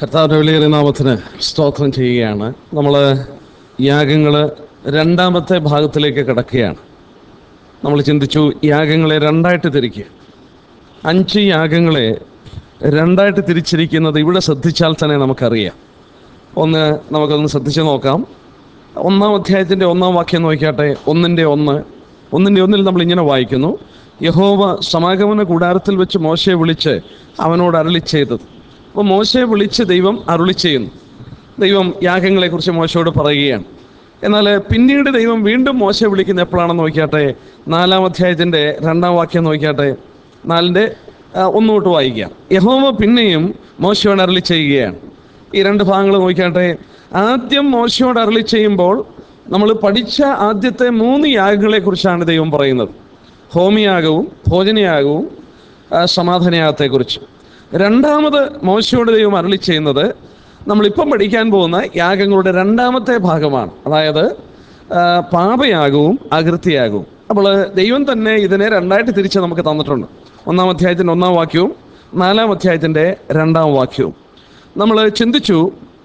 കർത്താവിൻ്റെ വിലയേറിയ നാമത്തിന് സ്തോത്രം ചെയ്യുകയാണ് നമ്മൾ യാഗങ്ങൾ രണ്ടാമത്തെ ഭാഗത്തിലേക്ക് കിടക്കുകയാണ് നമ്മൾ ചിന്തിച്ചു യാഗങ്ങളെ രണ്ടായിട്ട് തിരിക്കുക അഞ്ച് യാഗങ്ങളെ രണ്ടായിട്ട് തിരിച്ചിരിക്കുന്നത് ഇവിടെ ശ്രദ്ധിച്ചാൽ തന്നെ നമുക്കറിയാം ഒന്ന് നമുക്കൊന്ന് ശ്രദ്ധിച്ച് നോക്കാം ഒന്നാം അധ്യായത്തിൻ്റെ ഒന്നാം വാക്യം നോക്കിയാട്ടെ ഒന്നിൻ്റെ ഒന്ന് ഒന്നിൻ്റെ ഒന്നിൽ നമ്മൾ ഇങ്ങനെ വായിക്കുന്നു യഹോവ സമാഗമന കൂടാരത്തിൽ വെച്ച് മോശയെ വിളിച്ച് അവനോട് അരളി ചെയ്തത് അപ്പോൾ മോശയെ വിളിച്ച് ദൈവം അരുളി ചെയ്യുന്നു ദൈവം യാഗങ്ങളെക്കുറിച്ച് മോശയോട് പറയുകയാണ് എന്നാൽ പിന്നീട് ദൈവം വീണ്ടും മോശയെ വിളിക്കുന്ന എപ്പോഴാണെന്ന് നോക്കിയാട്ടെ നാലാം അധ്യായത്തിൻ്റെ രണ്ടാം വാക്യം നോക്കിയാട്ടെ നാലിൻ്റെ ആ, ഒന്നുതൊട്ട് വായിക്കാം യഹോവ പിന്നെയും മോശയോട് അരളി ചെയ്യുകയാണ് ഈ രണ്ട് ഭാഗങ്ങൾ നോക്കിയാട്ടെ ആദ്യം മോശയോട് അരളി ചെയ്യുമ്പോൾ നമ്മൾ പഠിച്ച ആദ്യത്തെ മൂന്ന് യാഗങ്ങളെ കുറിച്ചാണ് ദൈവം പറയുന്നത് ഹോമിയാഗവും ഭോജനയാഗവും ആ, സമാധാനയാഗത്തെക്കുറിച്ച് രണ്ടാമത് മോശയോട് ദൈവം അരളി ചെയ്യുന്നത് നമ്മളിപ്പം പഠിക്കാൻ പോകുന്ന യാഗങ്ങളുടെ രണ്ടാമത്തെ ഭാഗമാണ് അതായത് ആ, പാപയാഗവും അകൃത്യയാഗവും അപ്പോൾ ദൈവം തന്നെ ഇതിനെ രണ്ടായിട്ട് തിരിച്ച് നമുക്ക് തന്നിട്ടുണ്ട് ഒന്നാം അധ്യായത്തിൻ്റെ ഒന്നാം വാക്യവും നാലാം അധ്യായത്തിൻ്റെ രണ്ടാം വാക്യവും നമ്മൾ ചിന്തിച്ചു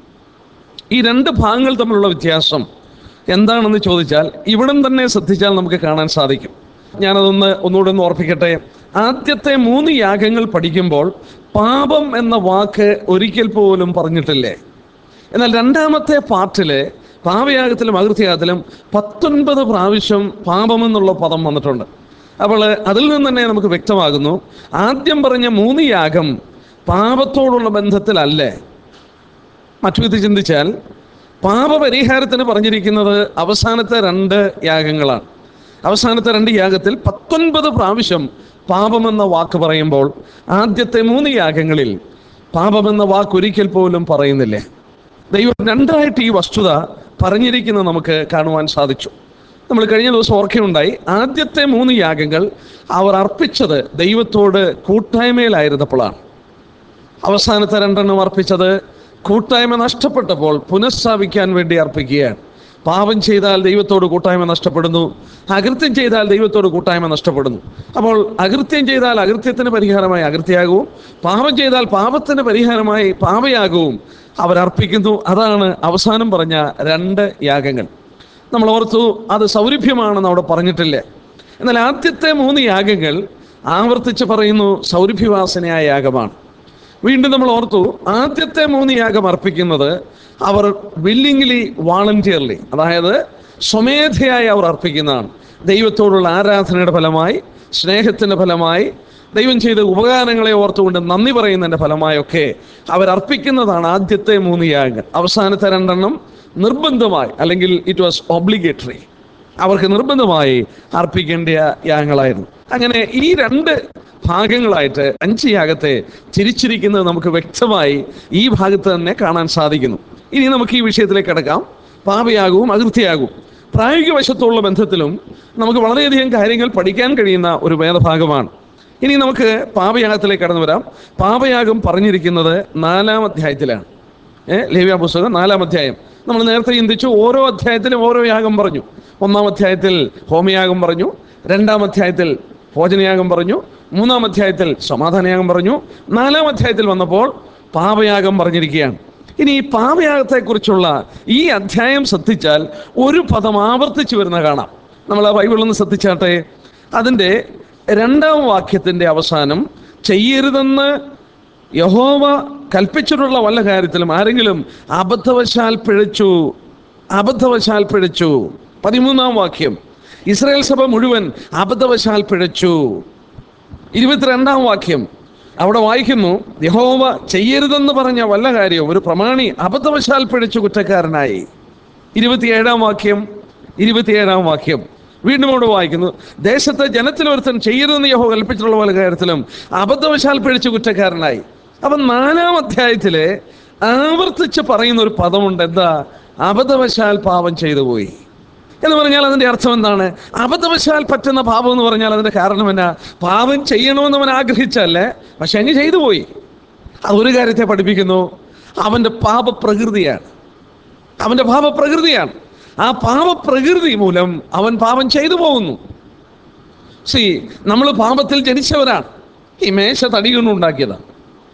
ഈ രണ്ട് ഭാഗങ്ങൾ തമ്മിലുള്ള വ്യത്യാസം എന്താണെന്ന് ചോദിച്ചാൽ ഇവിടം തന്നെ ശ്രദ്ധിച്ചാൽ നമുക്ക് കാണാൻ സാധിക്കും ഞാനതൊന്ന് ഒന്നുകൂടെ ഒന്ന് ഓർപ്പിക്കട്ടെ ആദ്യത്തെ മൂന്ന് യാഗങ്ങൾ പഠിക്കുമ്പോൾ പാപം എന്ന വാക്ക് ഒരിക്കൽ പോലും പറഞ്ഞിട്ടില്ലേ എന്നാൽ രണ്ടാമത്തെ പാർട്ടില് പാപയാഗത്തിലും അകൃത്യയാഗത്തിലും പത്തൊൻപത് പ്രാവശ്യം പാപമെന്നുള്ള പദം വന്നിട്ടുണ്ട് അപ്പോൾ അതിൽ നിന്ന് തന്നെ നമുക്ക് വ്യക്തമാകുന്നു ആദ്യം പറഞ്ഞ മൂന്ന് യാഗം പാപത്തോടുള്ള ബന്ധത്തിലല്ലേ മറ്റു വിധത്തിൽ ചിന്തിച്ചാൽ പാപപരിഹാരത്തിന് പറഞ്ഞിരിക്കുന്നത് അവസാനത്തെ രണ്ട് യാഗങ്ങളാണ് അവസാനത്തെ രണ്ട് യാഗത്തിൽ പത്തൊൻപത് പ്രാവശ്യം പാപമെന്ന വാക്ക് പറയുമ്പോൾ ആദ്യത്തെ മൂന്ന് യാഗങ്ങളിൽ പാപമെന്ന വാക്ക് ഒരിക്കൽ പോലും പറയുന്നില്ലേ ദൈവം രണ്ടായിട്ട് ഈ വസ്തുത പറഞ്ഞിരിക്കുന്നത് നമുക്ക് കാണുവാൻ സാധിച്ചു നമ്മൾ കഴിഞ്ഞ ദിവസം ഓർക്കുകയുണ്ടായി ആദ്യത്തെ മൂന്ന് യാഗങ്ങൾ അവർ അർപ്പിച്ചത് ദൈവത്തോട് കൂട്ടായ്മയിലായിരുന്നപ്പോഴാണ് അവസാനത്തെ രണ്ടെണ്ണം അർപ്പിച്ചത് കൂട്ടായ്മ നഷ്ടപ്പെട്ടപ്പോൾ പുനഃസ്ഥാപിക്കാൻ വേണ്ടി അർപ്പിക്കുകയാണ് പാപം ചെയ്താൽ ദൈവത്തോട് കൂട്ടായ്മ നഷ്ടപ്പെടുന്നു അകൃത്യം ചെയ്താൽ ദൈവത്തോട് കൂട്ടായ്മ നഷ്ടപ്പെടുന്നു അപ്പോൾ അകൃത്യം ചെയ്താൽ അകൃത്യത്തിന് പരിഹാരമായി അകൃത്യയാകവും പാപം ചെയ്താൽ പാപത്തിന് പരിഹാരമായി പാപയാകവും അവരർപ്പിക്കുന്നു അതാണ് അവസാനം പറഞ്ഞ രണ്ട് യാഗങ്ങൾ നമ്മൾ ഓർത്തു അത് സൗരഭ്യമാണെന്ന് അവിടെ പറഞ്ഞിട്ടില്ല എന്നാൽ ആദ്യത്തെ മൂന്ന് യാഗങ്ങൾ ആവർത്തിച്ച് പറയുന്നു സൗരഭ്യവാസനയായ യാഗമാണ് വീണ്ടും നമ്മൾ ഓർത്തു ആദ്യത്തെ മൂന്ന് യാഗം അർപ്പിക്കുന്നത് അവർ വില്ലിംഗ്ലി വാളണ്ടിയർലി അതായത് സ്വമേധയായി അവർ അർപ്പിക്കുന്നതാണ് ദൈവത്തോടുള്ള ആരാധനയുടെ ഫലമായി സ്നേഹത്തിൻ്റെ ഫലമായി ദൈവം ചെയ്ത ഉപകാരങ്ങളെ ഓർത്തുകൊണ്ട് നന്ദി പറയുന്നതിൻ്റെ ഫലമായൊക്കെ അവരർപ്പിക്കുന്നതാണ് ആദ്യത്തെ മൂന്ന് യാഗങ്ങൾ അവസാനത്തെ രണ്ടെണ്ണം നിർബന്ധമായി അല്ലെങ്കിൽ ഇറ്റ് വാസ് ഒബ്ലിഗേറ്ററി അവർക്ക് നിർബന്ധമായി അർപ്പിക്കേണ്ട യാഗങ്ങളായിരുന്നു അങ്ങനെ ഈ രണ്ട് ഭാഗങ്ങളായിട്ട് അഞ്ച് യാഗത്തെ തിരിച്ചിരിക്കുന്നത് നമുക്ക് വ്യക്തമായി ഈ ഭാഗത്ത് തന്നെ കാണാൻ സാധിക്കുന്നു ഇനി നമുക്ക് ഈ വിഷയത്തിലേക്ക് കിടക്കാം പാപയാകവും അകൃത്യയാകവും പ്രായോഗിക വശത്തുള്ള ബന്ധത്തിലും നമുക്ക് വളരെയധികം കാര്യങ്ങൾ പഠിക്കാൻ കഴിയുന്ന ഒരു വേദഭാഗമാണ് ഇനി നമുക്ക് പാപയാഗത്തിലേക്ക് കടന്നു വരാം പാപയാഗം പറഞ്ഞിരിക്കുന്നത് നാലാം അധ്യായത്തിലാണ് ഏഹ് ലേവ്യ പുസ്തകം നാലാം അധ്യായം നമ്മൾ നേരത്തെ ചിന്തിച്ചു ഓരോ അധ്യായത്തിലും ഓരോ യാഗം പറഞ്ഞു ഒന്നാം അധ്യായത്തിൽ ഹോമയാഗം പറഞ്ഞു രണ്ടാം അധ്യായത്തിൽ ഭോജനയാഗം പറഞ്ഞു മൂന്നാം അധ്യായത്തിൽ സമാധാനയാഗം പറഞ്ഞു നാലാം അധ്യായത്തിൽ വന്നപ്പോൾ പാപയാഗം പറഞ്ഞിരിക്കുകയാണ് ഇനി ഈ പാപയാഗത്തെക്കുറിച്ചുള്ള ഈ അധ്യായം ശ്രദ്ധിച്ചാൽ ഒരു പദം ആവർത്തിച്ചു വരുന്ന കാണാം നമ്മൾ ആ ബൈബിളൊന്ന് ശ്രദ്ധിച്ചാട്ടെ അതിൻ്റെ രണ്ടാം വാക്യത്തിൻ്റെ അവസാനം ചെയ്യരുതെന്ന് യഹോവ കൽപ്പിച്ചിട്ടുള്ള വല്ല കാര്യത്തിലും ആരെങ്കിലും അബദ്ധവശാൽ പിഴച്ചു അബദ്ധവശാൽ പിഴച്ചു പതിമൂന്നാം വാക്യം ഇസ്രായേൽ സഭ മുഴുവൻ അബദ്ധവശാൽ പിഴച്ചു ഇരുപത്തിരണ്ടാം വാക്യം അവിടെ വായിക്കുന്നു യഹോവ ചെയ്യരുതെന്ന് പറഞ്ഞ വല്ല കാര്യവും ഒരു പ്രമാണി അബദ്ധവശാൽ പിഴച്ചു കുറ്റക്കാരനായി ഇരുപത്തിയേഴാം വാക്യം ഇരുപത്തിയേഴാം വാക്യം വീണ്ടും അവിടെ വായിക്കുന്നു ദേശത്തെ ജനത്തിൽ ഒരുത്തൻ ചെയ്യരുതെന്ന് യഹോ കൽപ്പിച്ചിട്ടുള്ള പല കാര്യത്തിലും അബദ്ധവശാൽ പിഴച്ചു കുറ്റക്കാരനായി അപ്പം നാലാം അധ്യായത്തില് ആവർത്തിച്ച് പറയുന്ന ഒരു പദമുണ്ട് എന്താ അബദ്ധവശാൽ പാപം ചെയ്തു പോയി എന്ന് പറഞ്ഞാൽ അതിന്റെ അർത്ഥം എന്താണ് അബദ്ധവശാൽ പറ്റുന്ന പാപം എന്ന് പറഞ്ഞാൽ അതിന്റെ കാരണം എന്നാ പാപം ചെയ്യണമെന്ന് അവൻ ആഗ്രഹിച്ചല്ലേ പക്ഷെ അങ്ങ് ചെയ്തു പോയി അതൊരു കാര്യത്തെ പഠിപ്പിക്കുന്നു അവന്റെ പാപപ്രകൃതിയാണ് അവന്റെ പാപപ്രകൃതിയാണ് ആ പാപപ്രകൃതി മൂലം അവൻ പാപം ചെയ്തു പോകുന്നു സി നമ്മൾ പാപത്തിൽ ജനിച്ചവരാണ് ഈ മേശ തടി കൊണ്ടുണ്ടാക്കിയതാണ്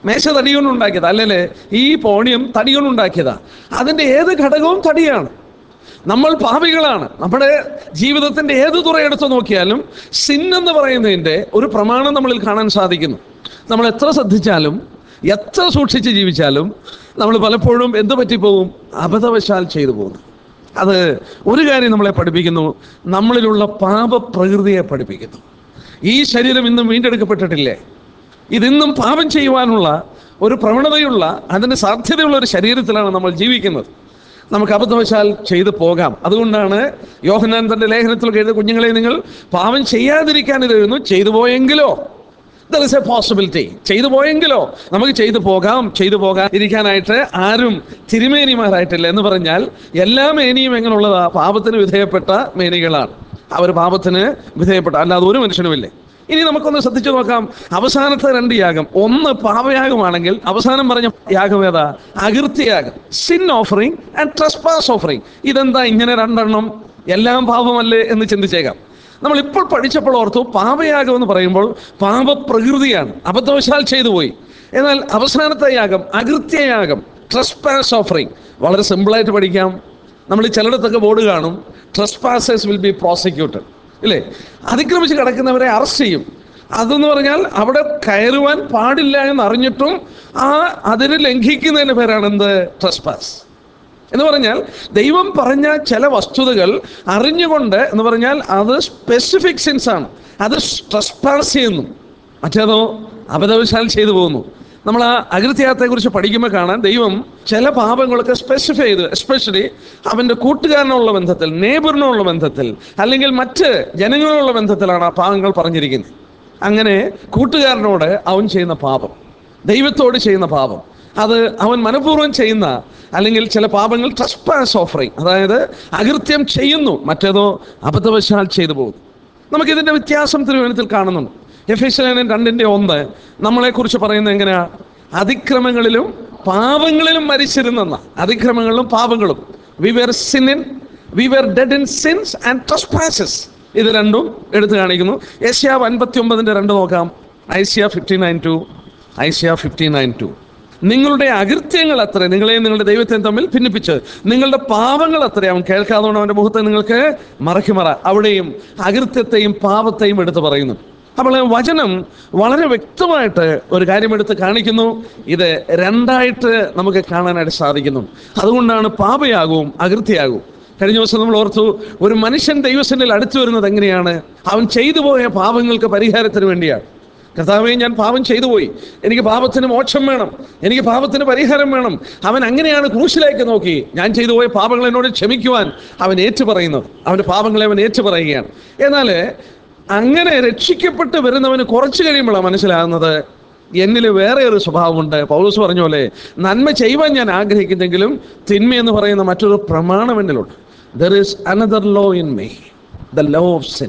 മേശ തടി കൊണ്ടുണ്ടാക്കിയതാ അല്ലല്ലേ ഈ പോണിയം തടി കൊണ്ടുണ്ടാക്കിയതാ അതിൻ്റെ ഏത് ഘടകവും തടിയാണ് നമ്മൾ പാപികളാണ് നമ്മുടെ ജീവിതത്തിന്റെ ഏത് തുറ എടുത്തു നോക്കിയാലും സിൻ എന്ന് പറയുന്നതിൻ്റെ ഒരു പ്രമാണം നമ്മളിൽ കാണാൻ സാധിക്കുന്നു നമ്മൾ എത്ര ശ്രദ്ധിച്ചാലും എത്ര സൂക്ഷിച്ച് ജീവിച്ചാലും നമ്മൾ പലപ്പോഴും എന്ത് പറ്റിപ്പോവും അബദ്ധവശാൽ ചെയ്തു പോകുന്നു അത് ഒരു കാര്യം നമ്മളെ പഠിപ്പിക്കുന്നു നമ്മളിലുള്ള പാപപ്രകൃതിയെ പഠിപ്പിക്കുന്നു ഈ ശരീരം ഇന്നും വീണ്ടെടുക്കപ്പെട്ടിട്ടില്ലേ ഇതിന്നും പാപം ചെയ്യുവാനുള്ള ഒരു പ്രവണതയുള്ള അതിന് സാധ്യതയുള്ള ഒരു ശരീരത്തിലാണ് നമ്മൾ ജീവിക്കുന്നത് നമുക്ക് അബദ്ധവശാൽ ചെയ്തു പോകാം അതുകൊണ്ടാണ് യോഹനാൻ തന്റെ ലേഖനത്തിൽ എഴുതിയ കുഞ്ഞുങ്ങളെ നിങ്ങൾ പാപം ചെയ്യാതിരിക്കാൻ ഇത് എഴുതുന്നു ചെയ്തു പോയെങ്കിലോ ദർ ഇസ് എ പോസിബിലിറ്റി ചെയ്തു പോയെങ്കിലോ നമുക്ക് ചെയ്തു പോകാം ചെയ്തു പോകാൻ ഇരിക്കാനായിട്ട് ആരും തിരുമേനിമാരായിട്ടില്ല എന്ന് പറഞ്ഞാൽ എല്ലാ മേനിയും എങ്ങനെയുള്ളതാ പാപത്തിന് വിധേയപ്പെട്ട മേനികളാണ് അവർ പാപത്തിന് വിധേയപ്പെട്ട അല്ലാതെ ഒരു മനുഷ്യനുമില്ലേ ഇനി നമുക്കൊന്ന് ശ്രദ്ധിച്ചു നോക്കാം അവസാനത്തെ രണ്ട് യാഗം ഒന്ന് പാപയാഗമാണെങ്കിൽ അവസാനം പറഞ്ഞ യാഗം ഏതാ അകൃത്യയാഗം sin offering and trespass offering ഇതെന്താ ഇങ്ങനെ രണ്ടെണ്ണം എല്ലാം പാപമല്ലേ എന്ന് ചിന്തിച്ചേക്കാം നമ്മൾ ഇപ്പോൾ പഠിച്ചപ്പോൾ ഓർത്തു പാപയാഗം എന്ന് പറയുമ്പോൾ പാപപ്രകൃതിയാണ് അബദ്ധവശാൽ ചെയ്തു പോയി എന്നാൽ അവസാനത്തെ യാഗം അകൃത്യയാഗം ട്രസ്പാസ് ഓഫറിങ് വളരെ സിമ്പിളായിട്ട് പഠിക്കാം നമ്മൾ ഈ ചിലയിടത്തൊക്കെ ബോർഡ് കാണും ട്രസ്പാസേഴ്സ് വിൽ ബി പ്രോസിക്യൂട്ടഡ് ഇല്ലേ അതിക്രമിച്ച് കിടക്കുന്നവരെ അറസ്റ്റ് ചെയ്യും അതെന്ന് പറഞ്ഞാൽ അവിടെ കയറുവാൻ പാടില്ല എന്ന് അറിഞ്ഞിട്ടും ആ അതിന് ലംഘിക്കുന്നതിന് പേരാണ് എന്ത് ട്രസ്പാസ് എന്ന് പറഞ്ഞാൽ ദൈവം പറഞ്ഞ ചില വസ്തുതകൾ അറിഞ്ഞുകൊണ്ട് എന്ന് പറഞ്ഞാൽ അത് സ്പെസിഫിക് സിൻസ് ആണ് അത് ട്രസ്പാസ് ചെയ്യുന്നു മറ്റേതോ അബദ്ധവശാൽ ചെയ്തു പോകുന്നു നമ്മൾ ആ അകൃത്യത്തെ കുറിച്ച് പഠിക്കുമ്പോൾ കാണാൻ ദൈവം ചില പാപങ്ങളൊക്കെ സ്പെസിഫൈ ചെയ്ത് എസ്പെഷ്യലി അവൻ്റെ കൂട്ടുകാരനുള്ള ബന്ധത്തിൽ നെയ്ബറിനുള്ള ബന്ധത്തിൽ അല്ലെങ്കിൽ മറ്റ് ജനങ്ങളുള്ള ബന്ധത്തിലാണ് ആ പാപങ്ങൾ പറഞ്ഞിരിക്കുന്നത് അങ്ങനെ കൂട്ടുകാരനോട് അവൻ ചെയ്യുന്ന പാപം ദൈവത്തോട് ചെയ്യുന്ന പാപം അത് അവൻ മനഃപൂർവ്വം ചെയ്യുന്ന അല്ലെങ്കിൽ ചില പാപങ്ങൾ ട്രസ്പാസ് ഓഫറിങ് അതായത് അകൃത്യം ചെയ്യുന്നു മറ്റേതോ അബദ്ധവശാൽ ചെയ്തു പോകുന്നു നമുക്കിതിൻ്റെ വ്യത്യാസം തിരുവനന്തപുരത്തിൽ കാണുന്നുണ്ട് എഫ് എസ് രണ്ടിൻ്റെ ഒന്ന് നമ്മളെക്കുറിച്ച് പറയുന്നത് എങ്ങനെയാ അതിക്രമങ്ങളിലും പാപങ്ങളിലും മരിച്ചിരുന്നെന്ന അതിക്രമങ്ങളിലും പാപങ്ങളും we were sin we were dead in sins and trespasses ഇത് രണ്ടും എടുത്തു കാണിക്കുന്നു ഏഷ്യാവ് അൻപത്തി ഒമ്പതിൻ്റെ രണ്ട് നോക്കാം Isaiah fifty nine two Isaiah fifty nine two നിങ്ങളുടെ അകൃത്യങ്ങൾ അത്ര നിങ്ങളെയും നിങ്ങളുടെ ദൈവത്തെയും തമ്മിൽ ഭിന്നിപ്പിച്ച് നിങ്ങളുടെ പാപങ്ങൾ അത്ര അവൻ കേൾക്കാതെ അവൻ്റെ മുഖത്തെ നിങ്ങൾക്ക് മറയ്ക്കുമറ അവിടെയും അകൃത്യത്തെയും പാപത്തെയും എടുത്തു പറയുന്നു അപ്പോൾ വചനം വളരെ വ്യക്തമായിട്ട് ഒരു കാര്യം എടുത്ത് കാണിക്കുന്നു ഇത് രണ്ടായിട്ട് നമുക്ക് കാണാനായിട്ട് സാധിക്കുന്നു അതുകൊണ്ടാണ് പാപയാകവും അകൃത്യയാകവും കഴിഞ്ഞ ദിവസം നമ്മൾ ഓർത്തു ഒരു മനുഷ്യൻ ദൈവസന്നിൽ അടുത്തു വരുന്നത് എങ്ങനെയാണ് അവൻ ചെയ്തു പോയ പാപങ്ങൾക്ക് പരിഹാരത്തിന് വേണ്ടിയാണ് കർത്താവെ ഞാൻ പാപം ചെയ്തു പോയി എനിക്ക് പാപത്തിന് മോക്ഷം വേണം എനിക്ക് പാപത്തിന് പരിഹാരം വേണം അവൻ അങ്ങനെയാണ് ക്രൂശിലേക്ക് നോക്കി ഞാൻ ചെയ്തു പോയ പാപങ്ങൾ എന്നോട് ക്ഷമിക്കുവാൻ അവൻ ഏറ്റു പറയുന്നത് അവൻ്റെ പാപങ്ങളെ അവൻ ഏറ്റു പറയുകയാണ് എന്നാൽ അങ്ങനെ രക്ഷിക്കപ്പെട്ട് വരുന്നവന് കുറച്ച് കഴിയുമ്പോഴാണ് മനസ്സിലാകുന്നത് എന്നിൽ വേറെ ഒരു സ്വഭാവമുണ്ട് പൗലോസ് പറഞ്ഞ പോലെ നന്മ ചെയ്യുവാൻ ഞാൻ ആഗ്രഹിക്കുന്നെങ്കിലും തിന്മ എന്ന് പറയുന്ന മറ്റൊരു പ്രമാണം എന്നിലുണ്ട് there is another law in me the law of sin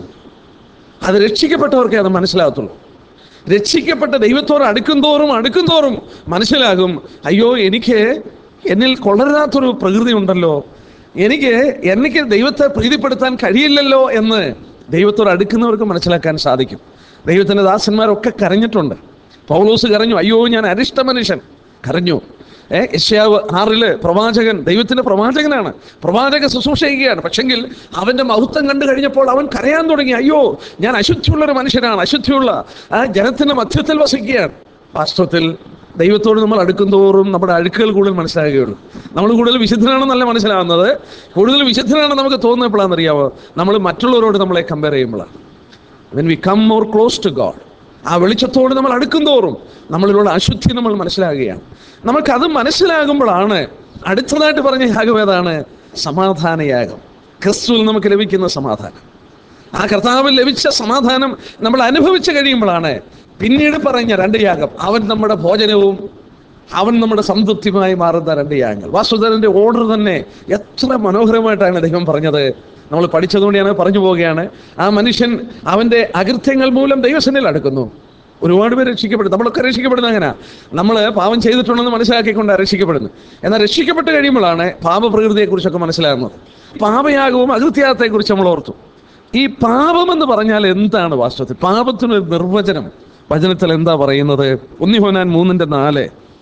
അത് രക്ഷിക്കപ്പെട്ടവർക്കേ അത് മനസ്സിലാകത്തുള്ളൂ രക്ഷിക്കപ്പെട്ട ദൈവത്തോട് അടുക്കും തോറും അടുക്കും തോറും മനസ്സിലാകും അയ്യോ എനിക്ക് എന്നിൽ കൊള്ളരുതാത്തൊരു പ്രകൃതി ഉണ്ടല്ലോ എനിക്ക് എനിക്ക് ദൈവത്തെ പ്രീതിപ്പെടുത്താൻ കഴിയില്ലല്ലോ എന്ന് ദൈവത്തോട് അടുക്കുന്നവർക്ക് മനസ്സിലാക്കാൻ സാധിക്കും ദൈവത്തിൻ്റെ ദാസന്മാരൊക്കെ കരഞ്ഞിട്ടുണ്ട് പൗലോസ് കരഞ്ഞു അയ്യോ ഞാൻ അരിഷ്ട മനുഷ്യൻ കരഞ്ഞു ഏ യശ്യാവ് ആറില് പ്രവാചകൻ ദൈവത്തിന്റെ പ്രവാചകനാണ് പ്രവാചക ശുശ്രൂഷ ചെയ്യുകയാണ് പക്ഷെങ്കിൽ അവന്റെ മഹത്വം കണ്ടു കഴിഞ്ഞപ്പോൾ അവൻ കരയാൻ തുടങ്ങി അയ്യോ ഞാൻ അശുദ്ധിയുള്ള ഒരു മനുഷ്യനാണ് അശുദ്ധിയുള്ള ആ ജനത്തിന്റെ മധ്യത്തിൽ വസിക്കുകയാണ് വാസ്തവത്തിൽ ദൈവത്തോട് നമ്മൾ അടുക്കും തോറും നമ്മുടെ അഴുക്കുകൾ കൂടുതൽ മനസ്സിലാകുകയുള്ളൂ നമ്മൾ കൂടുതൽ വിശുദ്ധനാണെന്നല്ല മനസ്സിലാവുന്നത് കൂടുതൽ വിശുദ്ധനാണെന്ന് നമുക്ക് തോന്നുന്നപ്പോഴാണെന്നറിയാമോ നമ്മൾ മറ്റുള്ളവരോട് നമ്മളെ കമ്പയർ ചെയ്യുമ്പോഴാണ് when we come more close to God ആ വെളിച്ചത്തോട് നമ്മൾ അടുക്കും തോറും നമ്മളിലുള്ള അശുദ്ധി നമ്മൾ മനസ്സിലാകുകയാണ് നമുക്കത് മനസ്സിലാകുമ്പോഴാണ് അടുത്തതായിട്ട് പറഞ്ഞ യാഗം ഏതാണ് സമാധാനയാഗം ക്രിസ്തുവിൽ നമുക്ക് ലഭിക്കുന്ന സമാധാനം ആ കർത്താവിൽ ലഭിച്ച സമാധാനം നമ്മൾ അനുഭവിച്ചു കഴിയുമ്പോഴാണ് പിന്നീട് പറഞ്ഞ രണ്ട് യാഗം അവൻ നമ്മുടെ ഭോജനവും അവൻ നമ്മുടെ സംതൃപ്തിയുമായി മാറുന്ന രണ്ട് യാഗങ്ങൾ വാസുദേവന്റെ ഓർഡർ തന്നെ എത്ര മനോഹരമായിട്ടാണ് ദൈവം പറഞ്ഞത് നമ്മൾ പഠിച്ചതുകൊണ്ട് ഞാൻ പറഞ്ഞു പോവുകയാണ് ആ മനുഷ്യൻ അവന്റെ അകൃത്യങ്ങൾ മൂലം ദൈവസന്നിൽ അടുക്കുന്നു ഒരുപാട് പേര് രക്ഷിക്കപ്പെടും നമ്മളൊക്കെ രക്ഷിക്കപ്പെടുന്നത് അങ്ങനെ നമ്മൾ പാപം ചെയ്തിട്ടുണ്ടെന്ന് മനസ്സിലാക്കിക്കൊണ്ടാണ് രക്ഷിക്കപ്പെടുന്നത് എന്നാൽ രക്ഷിക്കപ്പെട്ട് കഴിയുമ്പോഴാണ് പാപപ്രകൃതിയെക്കുറിച്ചൊക്കെ മനസ്സിലാകുന്നത് പാപയാകവും അകൃത്യാഗത്തെക്കുറിച്ച് നമ്മൾ ഓർത്തു ഈ പാപം എന്ന് പറഞ്ഞാൽ എന്താണ് വാസ്തവത്തിൽ പാപത്തിനൊരു നിർവചനം വചനത്തിൽ എന്താ പറയുന്നത് ഒന്നിഹോനാൻ മൂന്നിൻ്റെ നാല്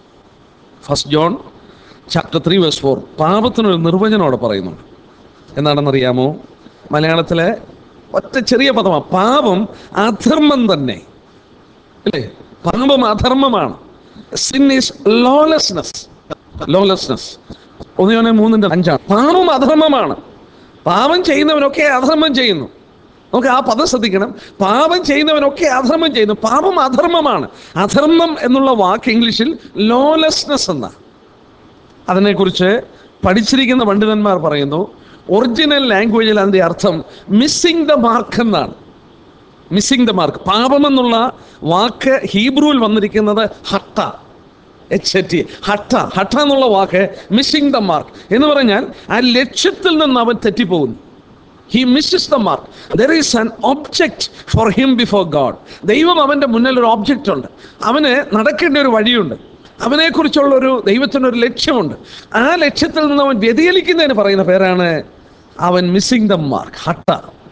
first John chapter three verse four പാപത്തിനൊരു നിർവചനം അവിടെ പറയുന്നുണ്ട് എന്താണെന്നറിയാമോ മലയാളത്തിലെ ഒറ്റ ചെറിയ പദമാണ് പാപം അധർമ്മം തന്നെ അല്ലേ പാപം അധർമ്മമാണ് സിൻ ഈസ് ലോലെസ്നെസ് ലോലെസ്നെസ് ഒന്നിനെ മൂന്നിൻ്റെ അഞ്ചാണ് പാപം അധർമ്മമാണ് പാപം ചെയ്യുന്നവനൊക്കെ അധർമ്മം ചെയ്യുന്നു നമുക്ക് ആ പദം ശ്രദ്ധിക്കണം പാപം ചെയ്യുന്നവനൊക്കെ അധർമ്മം ചെയ്യുന്നു പാപം അധർമ്മമാണ് അധർമ്മം എന്നുള്ള വാക്ക് ഇംഗ്ലീഷിൽ ലോലെസ്നെസ് എന്നാണ് അതിനെക്കുറിച്ച് പഠിച്ചിരിക്കുന്ന പണ്ഡിതന്മാർ പറയുന്നു ഒറിജിനൽ ലാംഗ്വേജിൽ അതിൻ്റെ അർത്ഥം മിസ്സിംഗ് ദ മാർക്ക് എന്നാണ് മിസ്സിംഗ് ദ മാർക്ക് പാപം എന്നുള്ള വാക്ക് ഹീബ്രുവിൽ വന്നിരിക്കുന്നത് ഹട്ട എച്ച് ടി ഹട്ട ഹട്ട എന്നുള്ള വാക്ക് മിസ്സിംഗ് ദ മാർക്ക് എന്ന് പറഞ്ഞാൽ ആ ലക്ഷ്യത്തിൽ നിന്ന് അവൻ തെറ്റിപ്പോകുന്നു he misses the mark there is an object for him before God ദൈവം അവൻ്റെ മുന്നിൽ ഒരു ഒബ്ജക്റ്റ് ഉണ്ട് അവന് നടക്കേണ്ട ഒരു വഴിയുണ്ട് അവനെക്കുറിച്ചുള്ള ഒരു ദൈവത്തിൻ്റെ ഒരു ലക്ഷ്യമുണ്ട് ആ ലക്ഷ്യത്തിൽ നിന്ന് അവൻ വ്യതിചലിക്കുന്നതിന് പറയുന്ന പേരാണ് അവൻ മിസ്സിംഗ് ദ മാർക്ക് ഹട്ട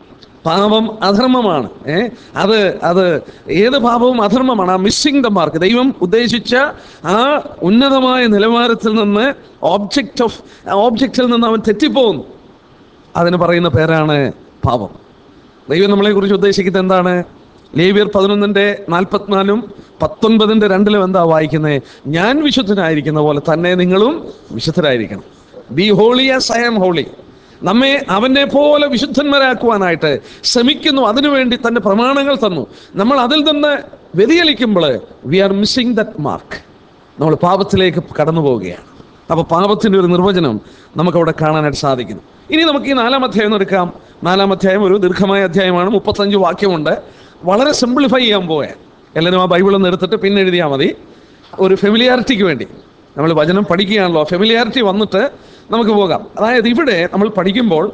പാപം അധർമ്മമാണ് ഏ അത് അത് ഏത് പാപവും അധർമ്മമാണ് ആ മിസ്സിംഗ് ദ മാർക്ക് ദൈവം ഉദ്ദേശിച്ച ആ ഉന്നതമായ നിലവാരത്തിൽ നിന്ന് ഓബ്ജക്റ്റ് ഓഫ് ഓബ്ജക്റ്റിൽ നിന്ന് അവൻ തെറ്റിപ്പോകുന്നു അതിന് പറയുന്ന പേരാണ് പാപം ദൈവം നമ്മളെക്കുറിച്ച് ഉദ്ദേശിക്കുന്നത് എന്താണ് ലേവിയർ പതിനൊന്നിൻ്റെ നാൽപ്പത്തിനാലും പത്തൊൻപതിൻ്റെ രണ്ടിലും എന്താ വായിക്കുന്നത് ഞാൻ വിശുദ്ധനായിരിക്കുന്ന പോലെ തന്നെ നിങ്ങളും വിശുദ്ധരായിരിക്കണം be holy as I am holy നമ്മെ അവനെ പോലെ വിശുദ്ധന്മാരാക്കുവാനായിട്ട് ശ്രമിക്കുന്നു അതിനുവേണ്ടി തന്റെ പ്രമാണങ്ങൾ തന്നു നമ്മൾ അതിൽ നിന്ന് വ്യതിചലിക്കുമ്പോൾ we are missing that mark നമ്മൾ പാപത്തിലേക്ക് കടന്നു പോവുകയാണ് അപ്പോൾ പാപത്തിൻ്റെ ഒരു നിർവചനം നമുക്കവിടെ കാണാനായിട്ട് സാധിക്കുന്നു ഇനി നമുക്ക് ഈ നാലാം അധ്യായം ഒന്ന് എടുക്കാം നാലാം അധ്യായം ഒരു ദീർഘമായ അധ്യായമാണ് മുപ്പത്തഞ്ച് വാക്യമുണ്ട് വളരെ സിംപ്ലിഫൈ ചെയ്യാൻ പോയാൽ എല്ലാവരും ആ ബൈബിൾ ഒന്ന് എടുത്തിട്ട് പിന്നെ എഴുതിയാൽ മതി ഒരു ഫെമിലിയാരിറ്റിക്ക് വേണ്ടി നമ്മൾ വചനം പഠിക്കുകയാണല്ലോ ഫെമിലിയാരിറ്റി വന്നിട്ട് നമുക്ക് പോകാം അതായത് ഇവിടെ നമ്മൾ പഠിക്കുമ്പോൾ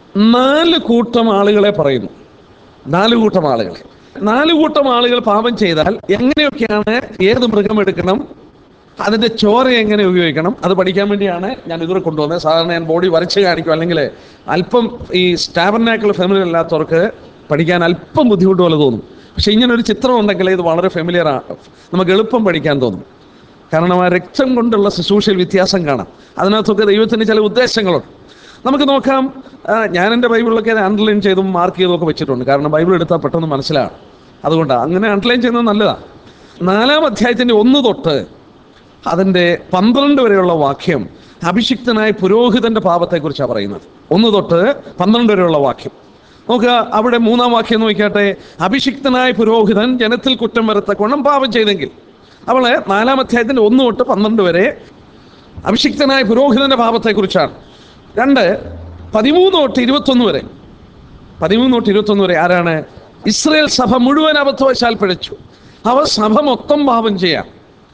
നാല് കൂട്ടം ആളുകളെ പറയുന്നു നാല് കൂട്ടം ആളുകളെ നാല് കൂട്ടം ആളുകൾ പാപം ചെയ്താൽ എങ്ങനെയൊക്കെയാണ് ഏത് മൃഗം എടുക്കണം അതിന്റെ ചോര എങ്ങനെ ഉപയോഗിക്കണം അത് പഠിക്കാൻ വേണ്ടിയാണ് ഞാൻ ഇതുവരെ കൊണ്ടുവന്നത് സാധാരണ ഞാൻ ബോഡി വരച്ച് കാണിക്കും അല്ലെങ്കിൽ അല്പം ഈ സ്റ്റാബർനാക്കിൾ ഫെമിലി അല്ലാത്തവർക്ക് പഠിക്കാൻ അല്പം ബുദ്ധിമുട്ട് പോലെ തോന്നും പക്ഷെ ഇങ്ങനെ ഒരു ചിത്രം ഉണ്ടെങ്കിൽ ഇത് വളരെ ഫെമിലിയർ ആണ് നമുക്ക് എളുപ്പം പഠിക്കാൻ തോന്നും കാരണം ആ രക്തം കൊണ്ടുള്ള ശുശ്രൂഷയിൽ വ്യത്യാസം കാണാം അതിനകത്തൊക്കെ ദൈവത്തിന് ചില ഉദ്ദേശങ്ങളുണ്ട് നമുക്ക് നോക്കാം ആ, ഞാൻ എൻ്റെ ബൈബിളിലൊക്കെ അത് അണ്ടർലൈൻ ചെയ്തും മാർക്ക് ചെയ്തും ഒക്കെ വെച്ചിട്ടുണ്ട് കാരണം ബൈബിൾ എടുത്താൽ പെട്ടെന്ന് മനസ്സിലാകും അതുകൊണ്ടാണ് അങ്ങനെ അണ്ടർലൈൻ ചെയ്യുന്നത് നല്ലതാണ് നാലാം അധ്യായത്തിൻ്റെ ഒന്ന് തൊട്ട് അതിൻ്റെ പന്ത്രണ്ട് വരെയുള്ള വാക്യം അഭിഷിക്തനായ പുരോഹിതന്റെ പാപത്തെക്കുറിച്ചാണ് പറയുന്നത് ഒന്ന് തൊട്ട് പന്ത്രണ്ട് വരെയുള്ള വാക്യം നോക്കുക അവിടെ മൂന്നാം വാക്യം നോക്കിയാട്ടെ അഭിഷിക്തനായ പുരോഹിതൻ ജനത്തിൽ കുറ്റം വരത്തക്കോണം പാപം ചെയ്തെങ്കിൽ അവള് നാലാം അധ്യായത്തിന്റെ ഒന്ന് തൊട്ട് പന്ത്രണ്ട് വരെ അഭിഷിക്തനായ പുരോഹിതന്റെ പാപത്തെക്കുറിച്ചാണ് രണ്ട് പതിമൂന്ന് തൊട്ട് ഇരുപത്തൊന്ന് വരെ പതിമൂന്ന് തൊട്ട് ഇരുപത്തൊന്ന് വരെ ആരാണ് ഇസ്രയേൽ സഭ മുഴുവൻ അബദ്ധവശാൽ പിഴച്ചു അവർ സഭ മൊത്തം പാപം ചെയ്യാം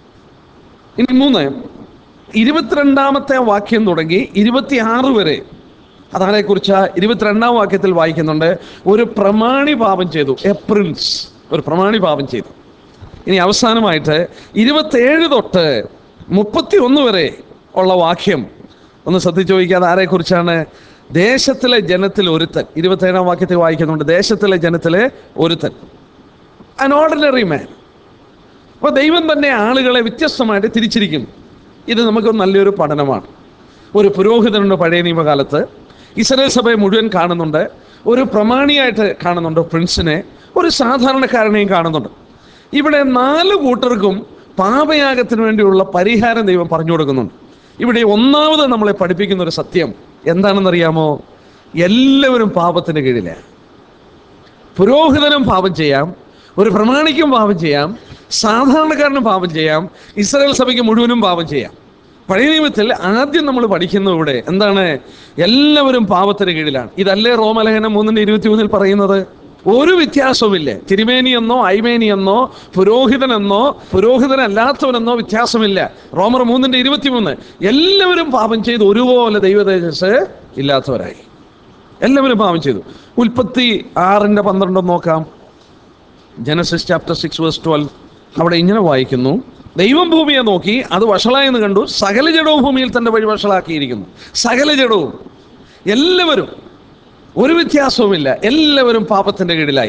ഇനി മൂന്ന് ഇരുപത്തിരണ്ടാമത്തെ വാക്യം തുടങ്ങി ഇരുപത്തിയാറ് വരെ അതിനെക്കുറിച്ച് ഇരുപത്തിരണ്ടാം വാക്യത്തിൽ വായിക്കുന്നുണ്ട് ഒരു പ്രമാണി പാപം ചെയ്തു എ പ്രിൻസ് ഒരു പ്രമാണി പാപം ചെയ്തു ഇനി അവസാനമായിട്ട് ഇരുപത്തേഴ് തൊട്ട് മുപ്പത്തി ഒന്ന് വരെ ഉള്ള വാക്യം ഒന്ന് ശ്രദ്ധിച്ചു ചോദിക്കാതെ ആരെക്കുറിച്ചാണ് ദേശത്തിലെ ജനത്തിൽ ഒരുത്തൻ ഇരുപത്തേഴാം വാക്യത്തിൽ വായിക്കുന്നുണ്ട് ദേശത്തിലെ ജനത്തിലെ ഒരുത്തൻ അൻ ഓർഡിനറി മാൻ അപ്പോൾ ദൈവം തന്നെ ആളുകളെ വ്യത്യസ്തമായിട്ട് തിരിച്ചിരിക്കുന്നു ഇത് നമുക്ക് നല്ലൊരു പഠനമാണ് ഒരു പുരോഹിതനുണ്ട് പഴയ നിയമകാലത്ത് ഇസ്രയേൽ സഭയെ മുഴുവൻ കാണുന്നുണ്ട് ഒരു പ്രമാണിയായിട്ട് കാണുന്നുണ്ട് പ്രിൻസിനെ ഒരു സാധാരണക്കാരനെയും കാണുന്നുണ്ട് ഇവിടെ നാല് കൂട്ടർക്കും പാപയാഗത്തിന് വേണ്ടിയുള്ള പരിഹാരം ദൈവം പറഞ്ഞു കൊടുക്കുന്നുണ്ട് ഇവിടെ ഒന്നാമത് നമ്മളെ പഠിപ്പിക്കുന്ന ഒരു സത്യം എന്താണെന്നറിയാമോ എല്ലാവരും പാപത്തിന് കീഴിലാണ് പുരോഹിതനും പാപം ചെയ്യാം ഒരു പ്രമാണിക്കും പാപം ചെയ്യാം സാധാരണക്കാരനും പാപം ചെയ്യാം ഇസ്രായേൽ സഭയ്ക്ക് മുഴുവനും പാപം ചെയ്യാം പഴയ നിയമത്തിൽ ആദ്യം നമ്മൾ പഠിക്കുന്നത് ഇവിടെ എന്താണ് എല്ലാവരും പാപത്തിന് കീഴിലാണ് ഇതല്ലേ റോമലേഖനം മൂന്നിന്റെ ഇരുപത്തി മൂന്നിൽ പറയുന്നത് ഒരു വ്യത്യാസവുമില്ല തിരുമേനിയെന്നോ ഐമേനിയെന്നോ പുരോഹിതനെന്നോ പുരോഹിതനല്ലാത്തവനെന്നോ വ്യത്യാസമില്ല റോമർ മൂന്നിന്റെ ഇരുപത്തിമൂന്ന് എല്ലാവരും പാപം ചെയ്ത് ഒരുപോലെ ദൈവതേജസ് ഇല്ലാത്തവരായി എല്ലാവരും പാപം ചെയ്തു ഉൽപ്പത്തി ആറിന്റെ പന്ത്രണ്ട് നോക്കാം Genesis chapter six verse twelve അവിടെ ഇങ്ങനെ വായിക്കുന്നു ദൈവം ഭൂമിയെ നോക്കി അത് വഷളായെന്ന് കണ്ടു സകല ജഡവും ഭൂമിയിൽ തന്റെ വഴി വഷളാക്കിയിരിക്കുന്നു സകല ജഡവും എല്ലാവരും ഒരു വ്യത്യാസവുമില്ല എല്ലാവരും പാപത്തിന്റെ കീഴിലായി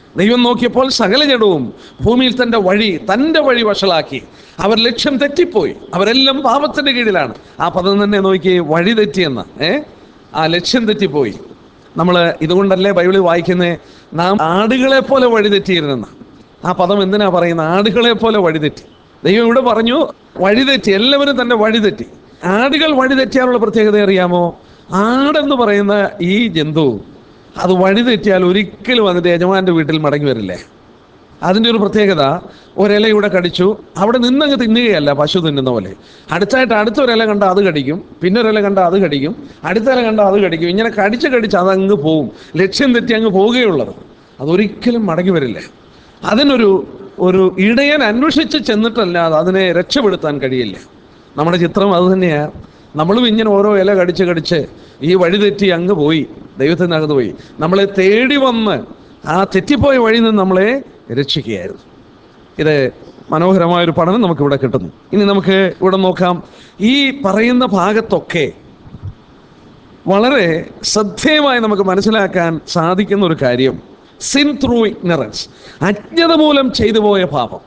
ദൈവം നോക്കിയപ്പോൾ സകല ജഡവും ഭൂമിയിൽ തന്റെ വഴി തന്റെ വഴി വഷളാക്കി അവർ ലക്ഷ്യം തെറ്റിപ്പോയി അവരെല്ലാം പാപത്തിന്റെ കീഴിലാണ് ആ പദം തന്നെ നോക്കി വഴി തെറ്റിയെന്ന് ഏ ആ ലക്ഷ്യം തെറ്റിപ്പോയി നമ്മൾ ഇതുകൊണ്ടല്ലേ ബൈബിളിൽ വായിക്കുന്നത് നാം ആടുകളെ പോലെ വഴി തെറ്റിയിരുന്നെന്ന് ആ പദം എന്തിനാ പറയുന്നത് ആടുകളെ പോലെ വഴി തെറ്റി ദൈവം ഇവിടെ പറഞ്ഞു വഴി തെറ്റി എല്ലാവരും തന്നെ വഴി തെറ്റി ആടുകൾ വഴി തെറ്റിയാലുള്ള പ്രത്യേകത അറിയാമോ ആടെന്ന് പറയുന്ന ഈ ജന്തു അത് വഴി തെറ്റിയാൽ ഒരിക്കലും അതിൻ്റെ യജമാന്റെ വീട്ടിൽ മടങ്ങി വരില്ലേ അതിൻ്റെ ഒരു പ്രത്യേകത ഒരിലയൂടെ കടിച്ചു അവിടെ നിന്നങ്ങ് തിന്നുകയല്ല പശു തിന്നുന്ന പോലെ അടുത്തായിട്ട് അടുത്ത ഒരില കണ്ട അത് കടിക്കും പിന്നെ ഒരില കണ്ട അത് കടിക്കും അടുത്ത ഇല കണ്ട അത് കടിക്കും ഇങ്ങനെ കടിച്ച് കടിച്ച് അതങ്ങ് പോവും ലക്ഷ്യം തെറ്റി അങ്ങ് പോവുകയുള്ളത് അതൊരിക്കലും മടങ്ങി വരില്ല അതിനൊരു ഒരു ഇടയൻ അന്വേഷിച്ച് ചെന്നിട്ടല്ലാതെ അതിനെ രക്ഷപ്പെടുത്താൻ കഴിയില്ല നമ്മുടെ ചിത്രം അത് തന്നെയാണ് നമ്മളും ഇങ്ങനെ ഓരോ ഇല കടിച്ച് കടിച്ച് ഈ വഴി തെറ്റി അങ്ങ് പോയി ദൈവത്തിനകത്ത് പോയി നമ്മളെ തേടി വന്ന് ആ തെറ്റിപ്പോയ വഴി നിന്ന് നമ്മളെ രക്ഷിക്കുകയായിരുന്നു ഇത് മനോഹരമായ ഒരു പഠനം നമുക്ക് ഇവിടെ കിട്ടുന്നു ഇനി നമുക്ക് ഇവിടെ നോക്കാം ഈ പറയുന്ന ഭാഗത്തൊക്കെ വളരെ ശ്രദ്ധേയമായി നമുക്ക് മനസ്സിലാക്കാൻ സാധിക്കുന്ന ഒരു കാര്യം സിൻ ത്രൂ ഇഗ്നറൻസ് അജ്ഞത മൂലം ചെയ്തു പോയ പാപം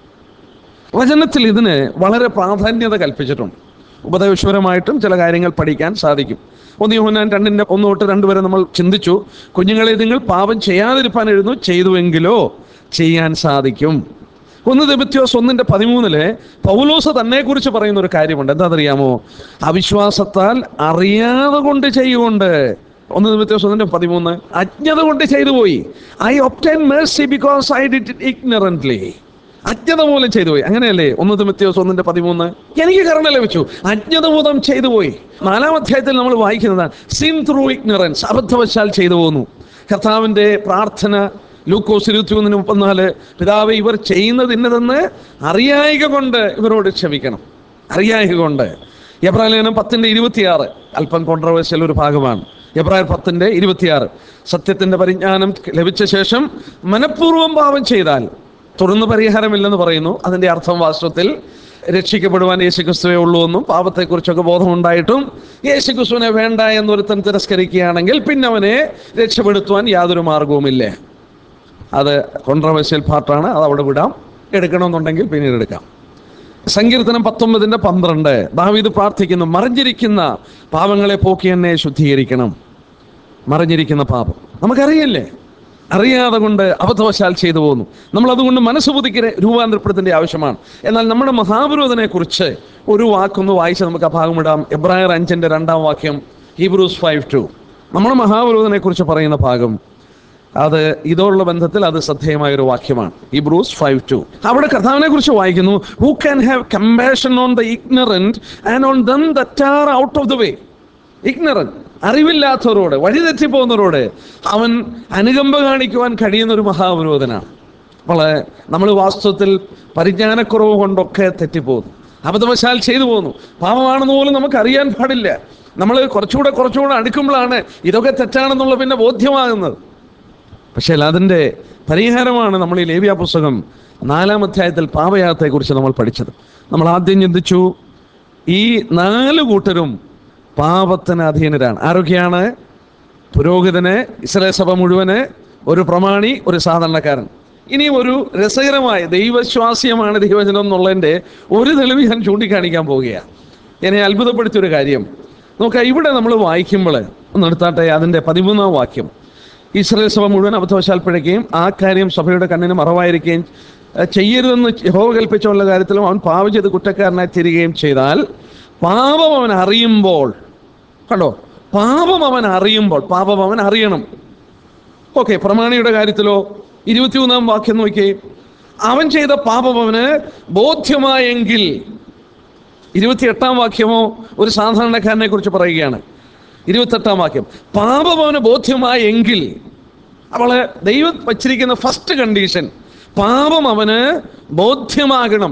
വചനത്തിൽ ഇതിന് വളരെ പ്രാധാന്യത കൽപ്പിച്ചിട്ടുണ്ട് ഉപദേശ്വരമായിട്ടും ചില കാര്യങ്ങൾ പഠിക്കാൻ സാധിക്കും ഒന്ന് യോഹന്നാൻ രണ്ടിൻ്റെ ഒന്ന് തൊട്ട് രണ്ട് വരെ നമ്മൾ ചിന്തിച്ചു കുഞ്ഞുങ്ങളെ നിങ്ങൾ പാപം ചെയ്യാതിരിപ്പാൻ എഴുന്നു ചെയ്തുവെങ്കിലോ ചെയ്യാൻ സാധിക്കും ഒന്ന് ദബിത്യോസ് ഒന്നിന്റെ പതിമൂന്നില് പൗലോസ് തന്നെ കുറിച്ച് പറയുന്ന ഒരു കാര്യമുണ്ട് എന്താണെന്നറിയാമോ അവിശ്വാസത്താൽ അറിയാതെ കൊണ്ട് ചെയ്യുകൊണ്ട് ഒന്ന് ദബിത്യോസ് ഒന്നിന്റെ പതിമൂന്ന് അജ്ഞത കൊണ്ട് ചെയ്തു പോയി I obtained mercy because I did it ignorantly അജ്ഞത മൂലം ചെയ്തു പോയി അങ്ങനെയല്ലേ ഒന്ന് തിമത്യോസ് ഒന്നിന്റെ പതിമൂന്ന് എനിക്ക് കരുണ ലഭിച്ചു അജ്ഞത മൂലം ചെയ്തു പോയി നാലാം അധ്യായത്തിൽ നമ്മൾ വായിക്കുന്നതാണ് സിൻ ത്രൂ ഇഗ്നറൻസ് അബദ്ധവശാൽ ചെയ്തു പോന്നു കർത്താവിന്റെ പ്രാർത്ഥന ലൂക്കോസ് ഇരുപത്തി ഒന്നിന് മുപ്പത്തിനാല് പിതാവ് ഇവർ ചെയ്യുന്നത് ഇന്നതെന്ന് അറിയായിക കൊണ്ട് ഇവരോട് ക്ഷമിക്കണം അറിയായിക കൊണ്ട് എബ്രാലേനം പത്തിന്റെ ഇരുപത്തിയാറ് അല്പം കോൺട്രവേഴ്സ്യൽ ഒരു ഭാഗമാണ് എബ്രായർ പത്തിന്റെ ഇരുപത്തിയാറ് സത്യത്തിന്റെ പരിജ്ഞാനം ലഭിച്ച ശേഷം മനഃപൂർവ്വം പാപം ചെയ്താൽ തുടർന്ന് പരിഹാരമില്ലെന്ന് പറയുന്നു അതിന്റെ അർത്ഥം വാസ്തവത്തിൽ രക്ഷിക്കപ്പെടുവാൻ യേശുക്രിസ്തുവേ ഉള്ളൂ എന്നും പാപത്തെക്കുറിച്ചൊക്കെ ബോധമുണ്ടായിട്ടും യേശുക്രിസ്തുവിനെ വേണ്ട എന്നൊരുത്തൻ തിരസ്കരിക്കുകയാണെങ്കിൽ പിന്നെ അവനെ രക്ഷപ്പെടുത്തുവാൻ യാതൊരു മാർഗവുമില്ലേ അത് കോൺട്രവേഴ്സ്യൽ പാർട്ടാണ് അത് അവിടെ വിടാം എടുക്കണമെന്നുണ്ടെങ്കിൽ പിന്നീട് എടുക്കാം സങ്കീർത്തനം പത്തൊമ്പതിന്റെ പന്ത്രണ്ട് ദാവീദ് പ്രാർത്ഥിക്കുന്നു മറിഞ്ഞിരിക്കുന്ന പാപങ്ങളെ പോക്കി എന്നെ ശുദ്ധീകരിക്കണം മറിഞ്ഞിരിക്കുന്ന പാപം നമുക്കറിയില്ലേ അറിയാതെ കൊണ്ട് അബദ്ധവശാൽ ചെയ്തു പോകുന്നു നമ്മൾ അതുകൊണ്ട് മനസ്സ് പുതുക്കി രൂപാന്തരപ്പെടുത്തേണ്ട ആവശ്യമാണ് എന്നാൽ നമ്മുടെ മഹാപുരോധനെ കുറിച്ച് ഒരു വാക്കൊന്ന് വായിച്ച് നമുക്ക് ആ ഭാഗം ഇടാം എബ്രായർ അഞ്ചിന്റെ രണ്ടാം വാക്യം ഹീബ്രൂസ് ഫൈവ് ടു നമ്മുടെ മഹാപുരോധനെ കുറിച്ച് പറയുന്ന ഭാഗം അത് ഇതോടുള്ള ബന്ധത്തിൽ അത് ശ്രദ്ധേയമായ ഒരു വാക്യമാണ് ഈ ബ്രൂസ് ഫൈവ് ടു അവിടെ കർത്താവിനെ കുറിച്ച് വായിക്കുന്നു who can have compassion on the ignorant and on them that are out of the way ignorant അറിവില്ലാത്തവരോട് വഴിതെറ്റിപ്പോകുന്നവരോട് അവൻ അനുകമ്പ കാണിക്കുവാൻ കഴിയുന്ന ഒരു മഹാപുരോധനാണ് അപ്പോൾ നമ്മൾ വാസ്തവത്തിൽ പരിജ്ഞാനക്കുറവ് കൊണ്ടൊക്കെ തെറ്റിപ്പോകുന്നു അബദ്ധവശാൽ ചെയ്തു പോകുന്നു പാപമാണെന്ന് പോലും നമുക്ക് അറിയാൻ പാടില്ല നമ്മൾ കുറച്ചുകൂടെ കുറച്ചുകൂടെ അടുക്കുമ്പോഴാണ് ഇതൊക്കെ തെറ്റാണെന്നുള്ള പിന്നെ ബോധ്യമാകുന്നത് പക്ഷേ അതിൻ്റെ പരിഹാരമാണ് നമ്മൾ ഈ ലേവ്യ പുസ്തകം നാലാം അധ്യായത്തിൽ പാപയാത്രയെക്കുറിച്ച് നമ്മൾ പഠിച്ചത് നമ്മൾ ആദ്യം ചിന്തിച്ചു ഈ നാല് കൂട്ടരും പാപത്തിന് അധീനരാണ് ആരൊക്കെയാണ് പുരോഹിതന് ഇസ്രായേൽ സഭ മുഴുവന് ഒരു പ്രമാണി ഒരു സാധാരണക്കാരൻ ഇനി ഒരു രസകരമായ ദൈവശ്വാസ്യമാണ് ദൈവജനം എന്നുള്ളതിൻ്റെ ഒരു തെളിവ് ഞാൻ ചൂണ്ടിക്കാണിക്കാൻ പോവുകയാണ് എന്നെ അത്ഭുതപ്പെടുത്തിയ ഒരു കാര്യം നോക്കാം ഇവിടെ നമ്മൾ വായിക്കുമ്പോൾ ഒന്ന് എടുത്താട്ടെ അതിൻ്റെ പതിമൂന്നാം വാക്യം ഇസ്രായേൽ സഭ മുഴുവൻ അബദ്ധവശാൽ പിഴയ്ക്കുകയും ആ കാര്യം സഭയുടെ കണ്ണിന് മറവായിരിക്കുകയും അഹ് ചെയ്യരുതെന്ന് യഹോവ കൽപ്പിച്ചുള്ള കാര്യത്തിലും അവൻ പാപം ചെയ്ത് കുറ്റക്കാരനായി തീരുകയും ചെയ്താൽ പാപം അവൻ അറിയുമ്പോൾ കണ്ടോ പാപം അവൻ അറിയുമ്പോൾ പാപം അവൻ അറിയണം ഓക്കെ പ്രമാണിയുടെ കാര്യത്തിലോ ഇരുപത്തിമൂന്നാം വാക്യം നോക്കിയേ അവൻ ചെയ്ത പാപം അവന് ബോധ്യമായെങ്കിൽ ഇരുപത്തിയെട്ടാം വാക്യമോ ഒരു സാധാരണക്കാരനെ കുറിച്ച് പറയുകയാണ് ഇരുപത്തെട്ടാം വാക്യം പാപം അവന് ബോധ്യമായെങ്കിൽ അവള് ദൈവം വച്ചിരിക്കുന്ന ഫസ്റ്റ് കണ്ടീഷൻ പാപം അവന് ബോധ്യമാകണം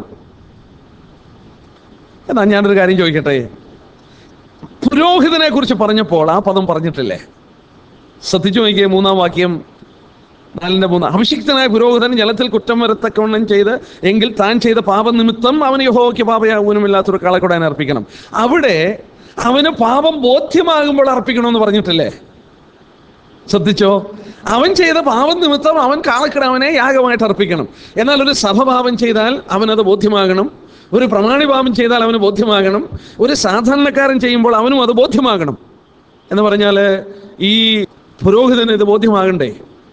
എന്നാ ഞാനൊരു കാര്യം ചോദിക്കട്ടെ പുരോഹിതനെ കുറിച്ച് പറഞ്ഞപ്പോൾ ആ പദം പറഞ്ഞിട്ടില്ലേ ശ്രദ്ധിച്ചു നോക്കിയേ മൂന്നാം വാക്യം നാലിന്റെ മൂന്ന് അഭിഷിക്തനായ പുരോഹിതൻ ജലത്തിൽ കുറ്റം വരത്തക്കവണ്ണം ചെയ്ത് എങ്കിൽ താൻ ചെയ്ത പാപനിമിത്തം അവന് യഹോവയ്ക്ക് പാപയാകൂനുമില്ലാത്തൊരു കളക്കുടാൻ അർപ്പിക്കണം അവിടെ അവന് പാപം ബോധ്യമാകുമ്പോൾ അർപ്പിക്കണമെന്ന് പറഞ്ഞിട്ടില്ലേ ശ്രദ്ധിച്ചോ അവൻ ചെയ്ത പാപം നിമിത്തം അവൻ കാളക്കിടാവനെ യാഗമായിട്ട് അർപ്പിക്കണം എന്നാൽ ഒരു സഭ പാപം ചെയ്താൽ അവനത് ബോധ്യമാകണം ഒരു പ്രമാണി പാപം ചെയ്താൽ അവന് ബോധ്യമാകണം ഒരു സാധാരണക്കാരൻ ചെയ്യുമ്പോൾ അവനും അത് ബോധ്യമാകണം എന്ന് പറഞ്ഞാൽ ഈ പുരോഹിതന് ഇത് ബോധ്യമാകണ്ടേ